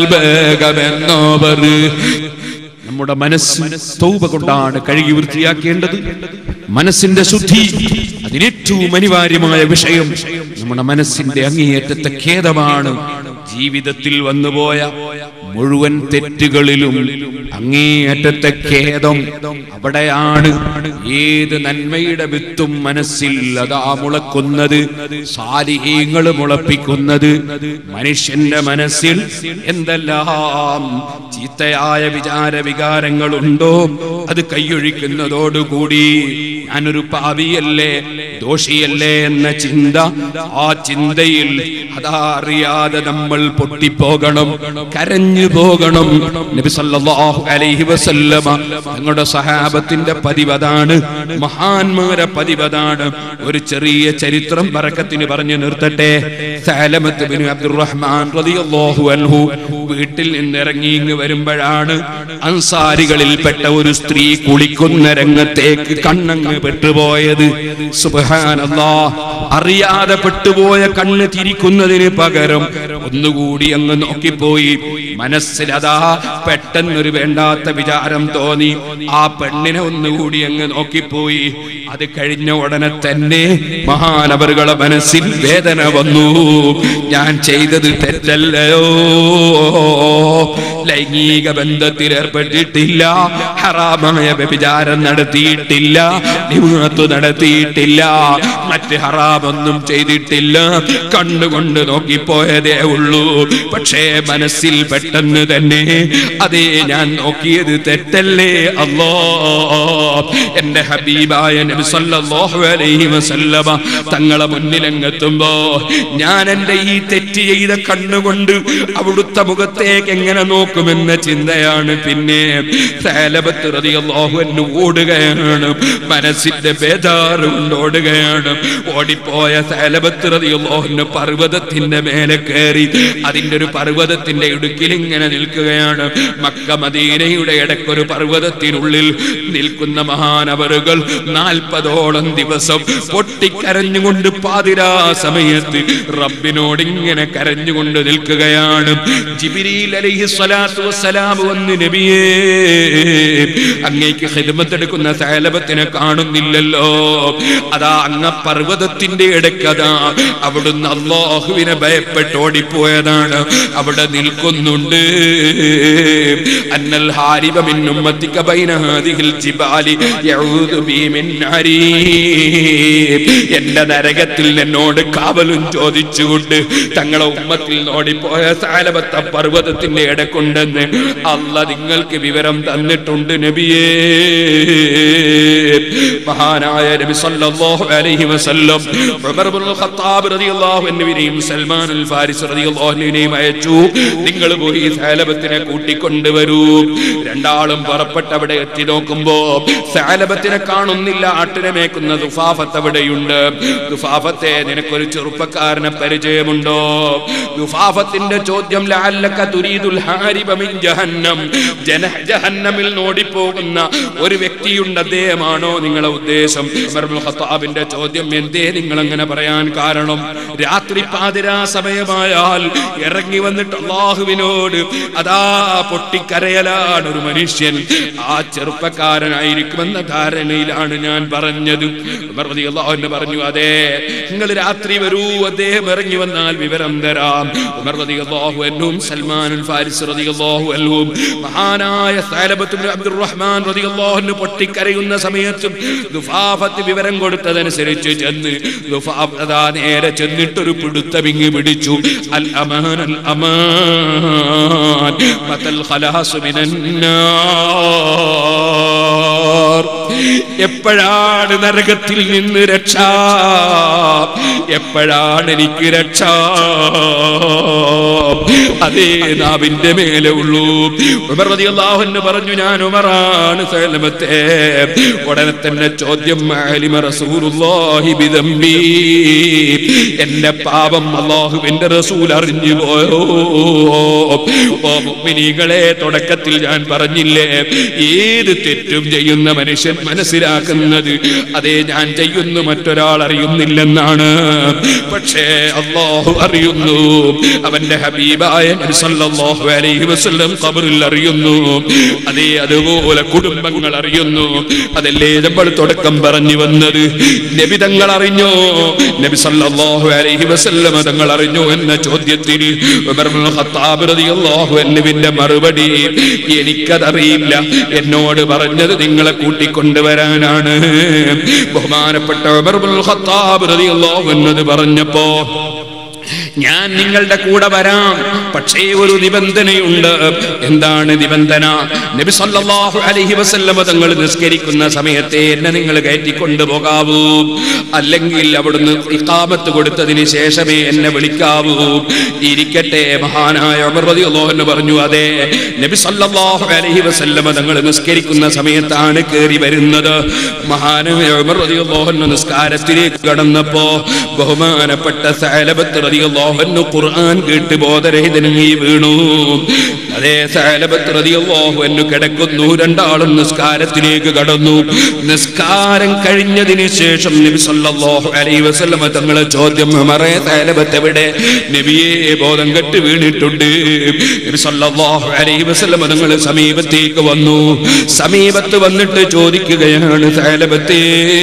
കൽബകമെന്നോവർ നമ്മുടെ മനസ്സ് തൗബ കൊണ്ടാണ് കഴുകി വൃത്തിയാക്കേണ്ടത് മനസ്സിന്റെ ശുദ്ധി അതിനേറ്റവും അനിവാര്യമായ വിഷയം നമ്മുടെ മനസ്സിന്റെ അങ്ങേയറ്റത്തെ ഖേദമാണ് ജീവിതത്തിൽ വന്നുപോയ മുഴുവൻ തെറ്റുകളിലും അങ്ങേയറ്റത്തെ ഖേദം അവിടെയാണ് ഏത് നന്മയുടെ വിത്തും മനസ്സിൽ അതാ മുളക്കുന്നത് സാലിഹീങ്ങൾ മുളപ്പിക്കുന്നത് മനുഷ്യന്റെ മനസ്സിൽ എന്തെല്ലാം ചീത്തയായ വിചാര വികാരങ്ങളുണ്ടോ അത് കൈയൊഴിക്കുന്നതോടുകൂടി ഞാനൊരു പാവിയല്ലേ ദോഷിയല്ലേ എന്ന ചിന്ത ആ ചിന്തയിൽ അതാ അറിയാതെ നമ്മൾ പൊട്ടിപ്പോകണം കരഞ്ഞു പോകണം നബി സല്ലല്ലാഹു അലൈഹി വസല്ലമ തങ്ങളുടെ സഹാബത്തിന്റെ പതിവതാണ് മഹാന്മാരെ പതിവതാണ് ഒരു ചെറിയ ചരിത്രം ബറക്കത്തിന് പറഞ്ഞു നിർത്തട്ടെ സലമത്ത് ബിൻ അബ്ദുറഹ്മാൻ റളിയല്ലാഹു അൻഹു വീട്ടിൽ നിന്ന് ഇറങ്ങി ഇങ്ങ് വരുമ്പോഴാണ് അൻസാരികളിൽപ്പെട്ട ഒരു സ്ത്രീ കുളിക്കുന്ന രംഗത്തേക്ക് കണ്ണങ്ങ് പെട്ടുപോയത് സുബ്ഹാനല്ലാ അറിയാതെ പെട്ടുപോയ കണ്ണ് തിരിക്കുന്നതിന് പകരം ഒന്നുകൂടി അങ്ങ് നോക്കിപ്പോയി മനസ്സിലതാ പെട്ടെന്നൊരു വേണ്ടാത്ത വിചാരം തോന്നി ആ പെണ്ണിനെ ഒന്നുകൂടി അങ്ങ് നോക്കിപ്പോയി അത് കഴിഞ്ഞ ഉടനെ തന്നെ മഹാനവറുകളെ മനസ്സിൽ വേദന വന്നു ഞാൻ ചെയ്തത് തെറ്റല്ലയോ ലൈംഗിക ബന്ധത്തിൽ ഏർപ്പെട്ടിട്ടില്ല ഹറാമായ വ്യഭിചാരം നടത്തിയിട്ടില്ല നിമാത്ത് നടത്തിയിട്ടില്ല മറ്റ് ഹറാമൊന്നും ചെയ്തിട്ടില്ല കണ്ണുകൊണ്ട് നോക്കിപ്പോയതേ ഉള്ളൂ പക്ഷേ മനസ്സിൽ പെട്ടെന്ന് തന്നെ അതേ ഞാൻ നോക്കിയത് തെറ്റല്ലേ അല്ലോ എന്റെ ഹബീബായ നബി സല്ലല്ലാഹു അലൈഹി വസല്ലമ തങ്ങളെ മുന്നിലെങ്ങെത്തുമ്പോ ഞാൻ എന്റെ ഈ തെറ്റ് ചെയ്ത കണ്ണുകൊണ്ട് അവിടുത്തെ മുഖത്തേക്ക് എങ്ങനെ നോക്കുമെന്ന ചിന്തയാണ് പിന്നെ സലബത്ത് റളിയല്ലാഹു അൻഹു ഓടുകയാണ് മനസ്സിന്റെ ബേജാറ് കൊണ്ട് ഓടുക ഓടുകയാണ് ഓടിപ്പോയ സലഭത്തിറതിയുള്ളോഹന് പർവ്വതത്തിന്റെ മേലെ കയറി അതിന്റെ ഒരു പർവ്വതത്തിന്റെ ഇടുക്കിൽ ഇങ്ങനെ നിൽക്കുകയാണ് മക്ക മദീനയുടെ ഇടയ്ക്കൊരു പർവ്വതത്തിനുള്ളിൽ നിൽക്കുന്ന മഹാനവറുകൾ നാൽപ്പതോളം ദിവസം പൊട്ടിക്കരഞ്ഞുകൊണ്ട് പാതിരാ സമയത്ത് റബ്ബിനോട് ഇങ്ങനെ കരഞ്ഞുകൊണ്ട് നിൽക്കുകയാണ് ജിബിരിയിൽ അലൈഹി സ്വലാത്തു വസ്സലാം വന്ന് നബിയേ അങ്ങേക്ക് ഹിദ്മത്തെടുക്കുന്ന സേലബത്തിനെ കാണുന്നില്ലല്ലോ അതാ അങ്ങ പർവ്വതത്തിന്റെ ഇടയ്ക്കതാ അവിടുന്ന് അള്ളാഹുവിനെ ഭയപ്പെട്ട് ഓടിപ്പോയതാണ് അവിടെ നിൽക്കുന്നുണ്ട് അന്നൽ ഹാരിബ മിൻ ഉമ്മത്തിക ബൈന ഹാദിഹിൽ ജിബാലി യഊദു ബി മിൻ ഹരീബ് എന്റെ നരകത്തിൽ എന്നോട് കാവലും ചോദിച്ചുകൊണ്ട് തങ്ങളെ ഉമ്മത്തിൽ നിന്ന് ഓടിപ്പോയ സാലബത്ത പർവ്വതത്തിന്റെ ഇടക്കുണ്ടെന്ന് അല്ല നിങ്ങൾക്ക് വിവരം തന്നിട്ടുണ്ട് നബിയേ മഹാനായ നബി സല്ലല്ലാഹു അലൈഹി വസല്ലം ഉമർ ഇബ്നുൽ ഖത്താബ് റളിയല്ലാഹു അൻഹുവിനെയും സൽമാൻ അൽ ഫാരിസ് റളിയല്ലാഹു അൻഹുവിനെയും അയച്ചു നിങ്ങൾ പോയി സാലബത്തിനെ കൂട്ടിക്കൊണ്ടുവരൂ രണ്ടാളും പുറപ്പെട്ട് അവിടെ എത്തി നോക്കുമ്പോ സാലബത്തിനെ കാണുന്നില്ല ആട്ടിനെ മേക്കുന്ന ദുഫാഫത്ത് അവിടെയുണ്ട് ദുഫാഫത്തെ നിനക്കൊരു ചെറുപ്പക്കാരനെ പരിചയമുണ്ടോ ദുഫാഫത്തിന്റെ ചോദ്യം ലഅല്ലക തുരീദുൽ ഹാരിബ മിൻ ജഹന്നം ജന ജഹന്നമിൽ നോടിപ്പോകുന്ന ഒരു വ്യക്തിയുണ്ട് അദ്ദേഹമാണോ നിങ്ങളെ ഉദ്ദേശം ഉമർ ഇബ്നുൽ ഖത്താബിന്റെ ചോദ്യം എന്തേ നിങ്ങൾ അങ്ങനെ പറയാൻ കാരണം രാത്രി പാതിരാ സമയമായാൽ ഇറങ്ങി വന്നിട്ട് അള്ളാഹുവിനോട് അതാ പൊട്ടിക്കരയലാണ് ഒരു മനുഷ്യൻ ആ ചെറുപ്പക്കാരനായിരിക്കുമെന്ന ധാരണയിലാണ് ഞാൻ പറഞ്ഞത് ഉമർ റളിയല്ലാഹു അൻഹു പറഞ്ഞു അതെ നിങ്ങൾ രാത്രി വരൂ അദ്ദേഹം ഇറങ്ങി വന്നാൽ വിവരം തരാം ഉമർ റളിയല്ലാഹു അൻഹും സൽമാൻ അൽ ഫാരിസ് റളിയല്ലാഹു അൻഹും മഹാനായ സലബത്ത് ഇബ്നു അബ്ദുറഹ്മാൻ റളിയല്ലാഹു അൻഹു പൊട്ടിക്കരയുന്ന സമയത്തും ദുഫാഫത്ത് വിവരം കൊടുത്തതനുസരിച്ച് ചെന്ന് ദുഫാഫ് അതാ നേരെ ചെന്നിട്ടൊരു പിടുത്തമിങ്ങി പിടിച്ചു അൽ അമാൻ അൽ അമാൻ മതൽ ഖലാസു മിനന്നാർ എപ്പോഴാണ് നരകത്തിൽ നിന്ന് രക്ഷ എപ്പോഴാണ് എനിക്ക് രക്ഷ അതേ നാവിന്റെ മേലെ ഉള്ളൂ ഉമർ റളിയല്ലാഹു അൻഹു പറഞ്ഞു ഞാൻ ഉമറാണ് സലമത്തെ ഉടനെ തന്നെ ചോദ്യം ആലിമ റസൂലുള്ളാഹി ബിദംബി എന്റെ പാപം അല്ലാഹുവിന്റെ റസൂൽ അറിഞ്ഞു പോയോ ഓ മുഅ്മിനീങ്ങളെ തുടക്കത്തിൽ ഞാൻ പറഞ്ഞില്ലേ ഏത് തെറ്റും ചെയ്യുന്ന മനുഷ്യൻ മനസ്സിലാക്കുന്നത് അതേ ഞാൻ ചെയ്യുന്നു മറ്റൊരാൾ അറിയുന്നില്ലെന്നാണ് പക്ഷേ അള്ളാഹു അറിയുന്നു അവന്റെ ഹബീബായ നബി സല്ലല്ലാഹു അലൈഹി വസല്ലം ഖബറിൽ അറിയുന്നു അതേ അതുപോലെ കുടുംബങ്ങൾ അറിയുന്നു അതല്ലേ നമ്മൾ തുടക്കം പറഞ്ഞു വന്നത് നബി തങ്ങൾ അറിഞ്ഞോ നബി സല്ലല്ലാഹു അലൈഹി വസല്ലം തങ്ങൾ അറിഞ്ഞോ എന്ന ചോദ്യത്തിന് ഉമർ ഇബ്നുൽ ഖത്താബ് റളിയല്ലാഹു അൻഹുവിന്റെ മറുപടി എനിക്കതറിയില്ല എന്നോട് പറഞ്ഞത് നിങ്ങളെ കൂട്ടിക്കൊണ്ടുവരാനാണ് ബഹുമാനപ്പെട്ട ഉമർ ഇബ്നുൽ ഖത്താബ് റളിയല്ലാഹു അൻഹു പറഞ്ഞപ്പോ ഞാൻ നിങ്ങളുടെ കൂടെ വരാം പക്ഷേ ഒരു നിബന്ധനയുണ്ട് എന്താണ് നിബന്ധന നബി സല്ലല്ലാഹു അലൈഹി വസല്ലമ തങ്ങൾ നിസ്കരിക്കുന്ന സമയത്തെ എന്നെ നിങ്ങൾ കയറ്റിക്കൊണ്ടു പോകാവൂ അല്ലെങ്കിൽ അവിടുന്ന് ഇഖാമത്ത് കൊടുത്തതിന് ശേഷമേ എന്നെ വിളിക്കാവൂ ഇരിക്കട്ടെ മഹാനായ ഉമർ റളിയല്ലാഹു അൻഹു പറഞ്ഞു അതെ നബി സല്ലല്ലാഹു അലൈഹി വസല്ലമ തങ്ങൾ നിസ്കരിക്കുന്ന സമയത്താണ് കയറി വരുന്നത് മഹാനായ ഉമർ റളിയല്ലാഹു അൻഹു നിസ്കാരത്തിലേക്ക് കടന്നപ്പോ ബഹുമാനപ്പെട്ട സഅലബത്ത് റളിയല്ലാഹു അൻഹു ഖുർആൻ കേട്ട് ബോധരഹിതനായി വീണു അതേ സഅലബത്ത് റളിയല്ലാഹു അൻഹു കിടക്കുന്നു രണ്ടാളും നിസ്കാരത്തിലേക്ക് കടന്നു നിസ്കാരം കഴിഞ്ഞതിന് ശേഷം നബി സല്ലല്ലാഹു അലൈഹി വസല്ലമ തങ്ങളെ ചോദ്യം ഉമറേ സഅലബത്ത് എവിടെ നബിയെ ബോധം കെട്ട് വീണിട്ടുണ്ട് നബി സല്ലല്ലാഹു അലൈഹി വസല്ലമ തങ്ങൾ സമീപത്തേക്ക് വന്നു സമീപത്ത് വന്നിട്ട് ചോദിക്കുകയാണ് സഅലബത്തേ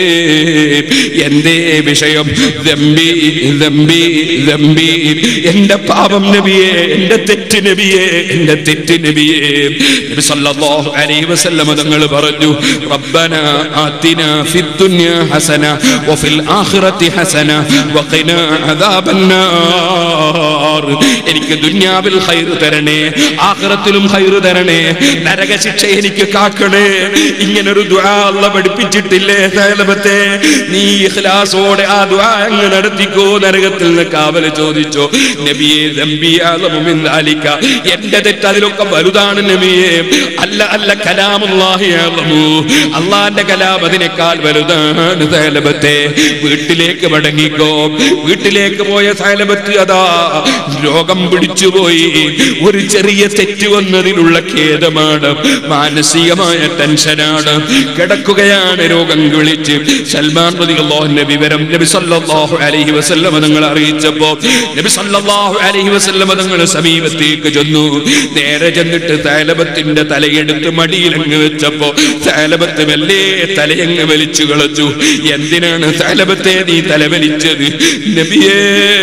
എന്തേ വിഷയം ദമ്പി ദമ്പി ദമ്പി എന്റെ പാപം നബിയെ എന്റെ തെറ്റ് നബിയെ എന്റെ തെറ്റ് നബിയെ നബി സല്ലല്ലാഹു അലൈഹി വസല്ലം തങ്ങൾ പറഞ്ഞു റബ്ബന ആതിന ഫിദ് ദുനിയ ഹസന വഫിൽ ആഖിറതി ഹസന വഖിന അദാബന്നാർ നാർ എനിക്ക് ദുന്യാവിൽ ഹൈറ് തരണേ ആഖിറത്തിലും ഹൈറ് തരണേ നരകശിക്ഷ എനിക്ക് കാക്കണേ ഇങ്ങനൊരു ദുആ അല്ല പഠിപ്പിച്ചിട്ടില്ലേ സൈലബത്തെ നീ ഇഖ്ലാസോടെ ആ ദുആ അങ്ങ് നടത്തിക്കോ നരകത്തിൽ നിന്ന് കാവല് ചോദിച്ചോ നബിയെ ദംബി അഅ്ലമു മിൻ ദാലിക എന്റെ തെറ്റ് അതിലൊക്കെ വലുതാണ് നബിയെ അല്ല അല്ല കലാമുല്ലാഹി അഅ്ലമു അള്ളാന്റെ കലാം അതിനേക്കാൾ വലുതാണ് സൈലബത്തെ വീട്ടിലേക്ക് മടങ്ങിക്കോ വീട്ടിലേക്ക് പോയ സൈലബത്ത് അതാ രോഗം പിടിച്ചുപോയി ഒരു ചെറിയ തെറ്റ് വന്നതിലുള്ള ഖേദമാണ് മാനസികമായ ടെൻഷനാണ് കിടക്കുകയാണ് രോഗം വിളിച്ച് സൽമാൻ റളിയല്ലാഹുവിന്റെ വിവരം നബി സല്ലല്ലാഹു അലൈഹി വസല്ലം നിങ്ങൾ അറിയിച്ചപ്പോ നബി സല്ലല്ലാഹു അലൈഹി വസല്ലം നിങ്ങൾ സമീപത്തേക്ക് ചെന്നു നേരെ ചെന്നിട്ട് തൈലബത്തിന്റെ തലയെടുത്ത് മടിയിലങ്ങ് വെച്ചപ്പോ തൈലബത്ത് മെല്ലെ തലയങ്ങ് വലിച്ചു കളച്ചു എന്തിനാണ് തൈലബത്തെ നീ തല വലിച്ചത് നബിയേ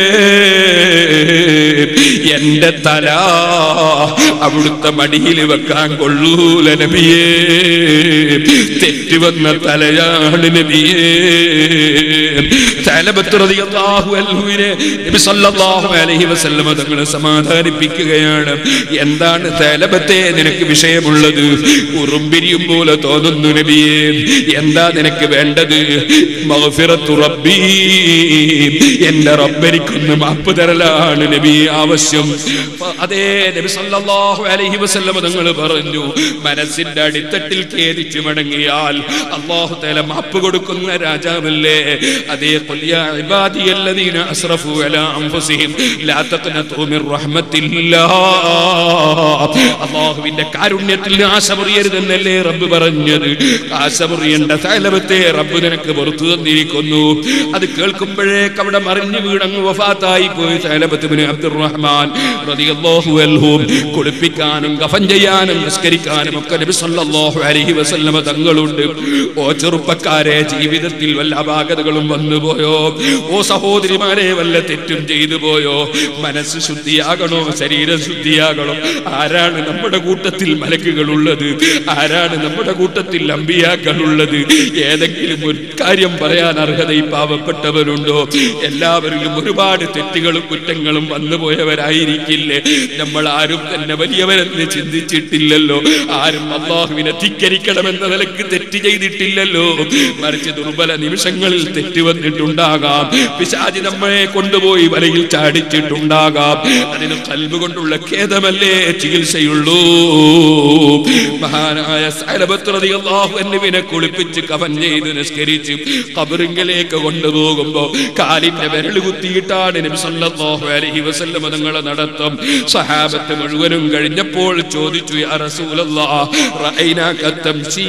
എന്റെ തല അവിടുത്തെ മടിയിൽ വെക്കാൻ കൊള്ളൂല നബിയേ തെറ്റ് വന്ന തലയാണ് നബിയേ തലബത്ത് റളിയല്ലാഹു അൻഹുവിനെ നബി സല്ലല്ലാഹു അലൈഹി വസല്ലമ തങ്ങൾ സമാധാനിപ്പിക്കുകയാണ് എന്താണ് തലബത്തെ നിനക്ക് വിഷയമുള്ളത് ഉറുമ്പിരിയും പോലെ തോന്നുന്നു നബിയേ എന്താ നിനക്ക് വേണ്ടത് മഗ്ഫിറത്തു റബ്ബി എന്റെ റബ്ബരിക്കൊന്ന് മാപ്പ് തരലാണ് നബി ആവശ്യം അതേ നബി സല്ലല്ലാഹു അലൈഹി വസല്ലമ തങ്ങൾ പറഞ്ഞു മനസ്സിന്റെ അടിത്തട്ടിൽ ഖേദിച്ചു മടങ്ങിയാൽ അല്ലാഹു തആല മാപ്പ് കൊടുക്കുന്ന രാജാവല്ലേ അതേ ഖുൽ യാ ഇബാദിയല്ലദീന അസ്റഫു അലാ അൻഫുസിഹിം ലാ തഖ്നതു മിർ റഹ്മത്തില്ലാഹ് അല്ലാഹുവിന്റെ കാരുണ്യത്തിൽ ആശമുറിയരുതെന്നല്ലേ റബ്ബ് പറഞ്ഞത് ആശമുറിയേണ്ട തലവത്തെ റബ്ബ് നിനക്ക് പുറത്തു തന്നിരിക്കുന്നു അത് കേൾക്കുമ്പോഴേക്ക് അവിടെ മറിഞ്ഞു വീടങ്ങ് വഫാത്തായി പോയി തലബത്തുബിന് അബ്ദുറഹ്മാൻ റളിയല്ലാഹു അൻഹു കുളിപ്പിക്കാനും കഫൻ ചെയ്യാനും നിസ്കരിക്കാനും ഒക്കെ നബി സല്ലല്ലാഹു അലൈഹി വസല്ലമ തങ്ങളുണ്ട് ഓ ചെറുപ്പക്കാരെ ജീവിതത്തിൽ വല്ല അപാകതകളും വന്നുപോയോ ഓ സഹോദരിമാരെ വല്ല തെറ്റും ചെയ്തു പോയോ മനസ്സ് ശുദ്ധിയാകണോ ശരീരം ശുദ്ധിയാകണോ ആരാണ് നമ്മുടെ കൂട്ടത്തിൽ മലക്കുകൾ ഉള്ളത് ആരാണ് നമ്മുടെ കൂട്ടത്തിൽ അമ്പിയാക്കൾ ഉള്ളത് ഏതെങ്കിലും ഒരു കാര്യം പറയാൻ അർഹത ഈ പാവപ്പെട്ടവരുണ്ടോ എല്ലാവരിലും ഒരുപാട് തെറ്റുകളും കുറ്റങ്ങളും വന്നുപോയവരായിരിക്കില്ലേ നമ്മൾ ആരും തന്നെ വലിയവരെന്ന് ചിന്തിച്ചിട്ടില്ലല്ലോ ആരും അള്ളാഹുവിനെ ധിക്കരിക്കണമെന്ന നിലക്ക് തെറ്റ് ചെയ്തിട്ടില്ലല്ലോ മറിച്ച് ദുർബല നിമിഷങ്ങളിൽ തെറ്റ് വന്നിട്ടുണ്ടാകാം പിശാചി നമ്മളെ കൊണ്ടുപോയി വലയിൽ ചാടിച്ചിട്ടുണ്ടാകാം അതിന് കൽബ് കൊണ്ടുള്ള ഖേദമല്ലേ ചികിത്സയുള്ളൂ മഹാനായ സൈലബത്ത് റളിയല്ലാഹു അൻഹുവിനെ കുളിപ്പിച്ച് കഫൻ ചെയ്ത് നിസ്കരിച്ച് ഖബറിങ്കിലേക്ക് കൊണ്ടുപോകുമ്പോ കാലിന്റെ വിരൽ കുത്തിയിട്ടാണ് നബി സല്ലല്ലാഹു അലൈഹി വസല്ലം തങ്ങളെ നടത്തം സഹാബത്ത് മുഴുവനും കഴിഞ്ഞപ്പോൾ ചോദിച്ചു യാ റസൂലല്ലാഹ് റഅയ്നാക തംശീ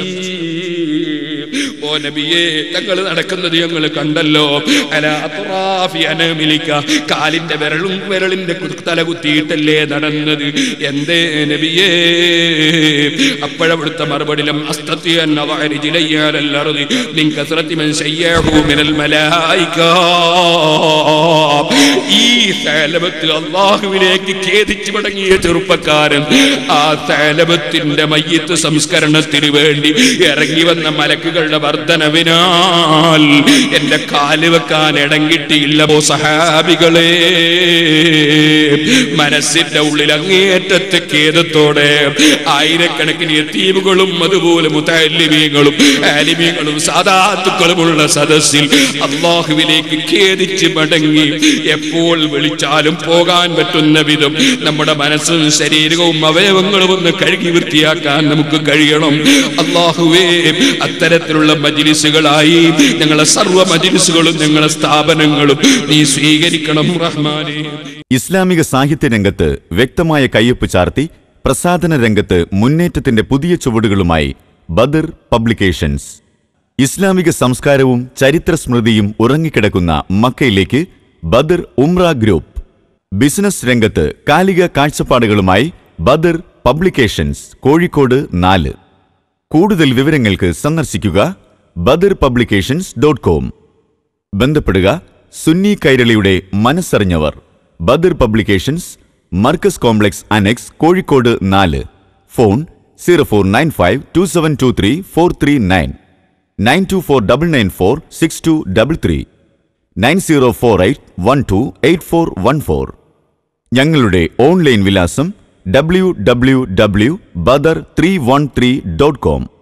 ഓ നബിയേ തങ്ങൾ നടക്കുന്നത് ഞങ്ങൾ കണ്ടല്ലോ അല അത്റാഫി അനമിലിക്ക കാലിന്റെ വിരലും വിരലിന്റെ കു- തല കുത്തിയിട്ടല്ലേ നടന്നത് എന്തേ നബിയേ അപ്പോഴവിടുത്തെ മറുപടിയിലും അസ്തത്തിയൻ അവഅരി ജിലയ്യാലൽ അർദി മിൻ കസ്റത്തി മൻ ശയ്യാഹു മിനൽ മലായിക ഈ സലബത്ത് അള്ളാഹുവിലേക്ക് ഖേദിച്ചു മടങ്ങിയ ചെറുപ്പക്കാരൻ ആ സലബത്തിന്റെ മയ്യത്ത് സംസ്കരണത്തിന് വേണ്ടി ഇറങ്ങി വന്ന മലക്കുകളുടെ വർധനവിനാൽ എന്റെ കാല് വെക്കാൻ ഇടം കിട്ടിയില്ല പോ സഹാബികളെ മനസ്സിന്റെ ഉള്ളിൽ അങ്ങേയറ്റത്തെ ഖേദത്തോടെ ആയിരക്കണക്കിന് യത്തീമുകളും അതുപോലെ മുത്തലിമീങ്ങളും ആലിമീങ്ങളും സാധാത്തുക്കളുമുള്ള സദസ്സിൽ അള്ളാഹുവിലേക്ക് ഖേദിച്ച് മടങ്ങി എപ്പോൾ വിളിച്ചാലും പോകാൻ പറ്റുന്ന വിധം നമ്മുടെ മനസ്സും ശരീരവും അവയവങ്ങളും ഒന്ന് കഴുകി വൃത്തിയാക്കാൻ നമുക്ക് കഴിയണം അള്ളാഹുവേ അത്തരത്തിലുള്ള മജിലിസുകളായി ഞങ്ങളെ സർവ്വ മജിലിസുകളും ഞങ്ങളെ സ്ഥാപനങ്ങളും നീ സ്വീകരിക്കണം റഹ്മാനെ ഇസ്ലാമിക സാഹിത്യ രംഗത്ത് വ്യക്തമായ കയ്യൊപ്പ് ചാർത്തി പ്രസാധന രംഗത്ത് മുന്നേറ്റത്തിന്റെ പുതിയ ചുവടുകളുമായി ബദർ പബ്ലിക്കേഷൻസ് ഇസ്ലാമിക സംസ്കാരവും ചരിത്ര സ്മൃതിയും ഉറങ്ങിക്കിടക്കുന്ന മക്കയിലേക്ക് ബദർ ഉംറ ഗ്രൂപ്പ് ബിസിനസ് രംഗത്ത് കാലിക കാഴ്ചപ്പാടുകളുമായി ബദർ പബ്ലിക്കേഷൻസ് കോഴിക്കോട് നാല് കൂടുതൽ വിവരങ്ങൾക്ക് സന്ദർശിക്കുക ബദർ പബ്ലിക്കേഷൻസ് ഡോട്ട് കോം ബന്ധപ്പെടുക സുന്നി കൈരളിയുടെ മനസ്സറിഞ്ഞവർ Badar publications Markaz complex annex Kozhikode നാല് phone zero four nine five two seven two three four three nine nine two four double nine four six two double three nine zero four eight one two eight four one four ഞങ്ങളുടെ online വിലാസം W W W Badar three one three dot com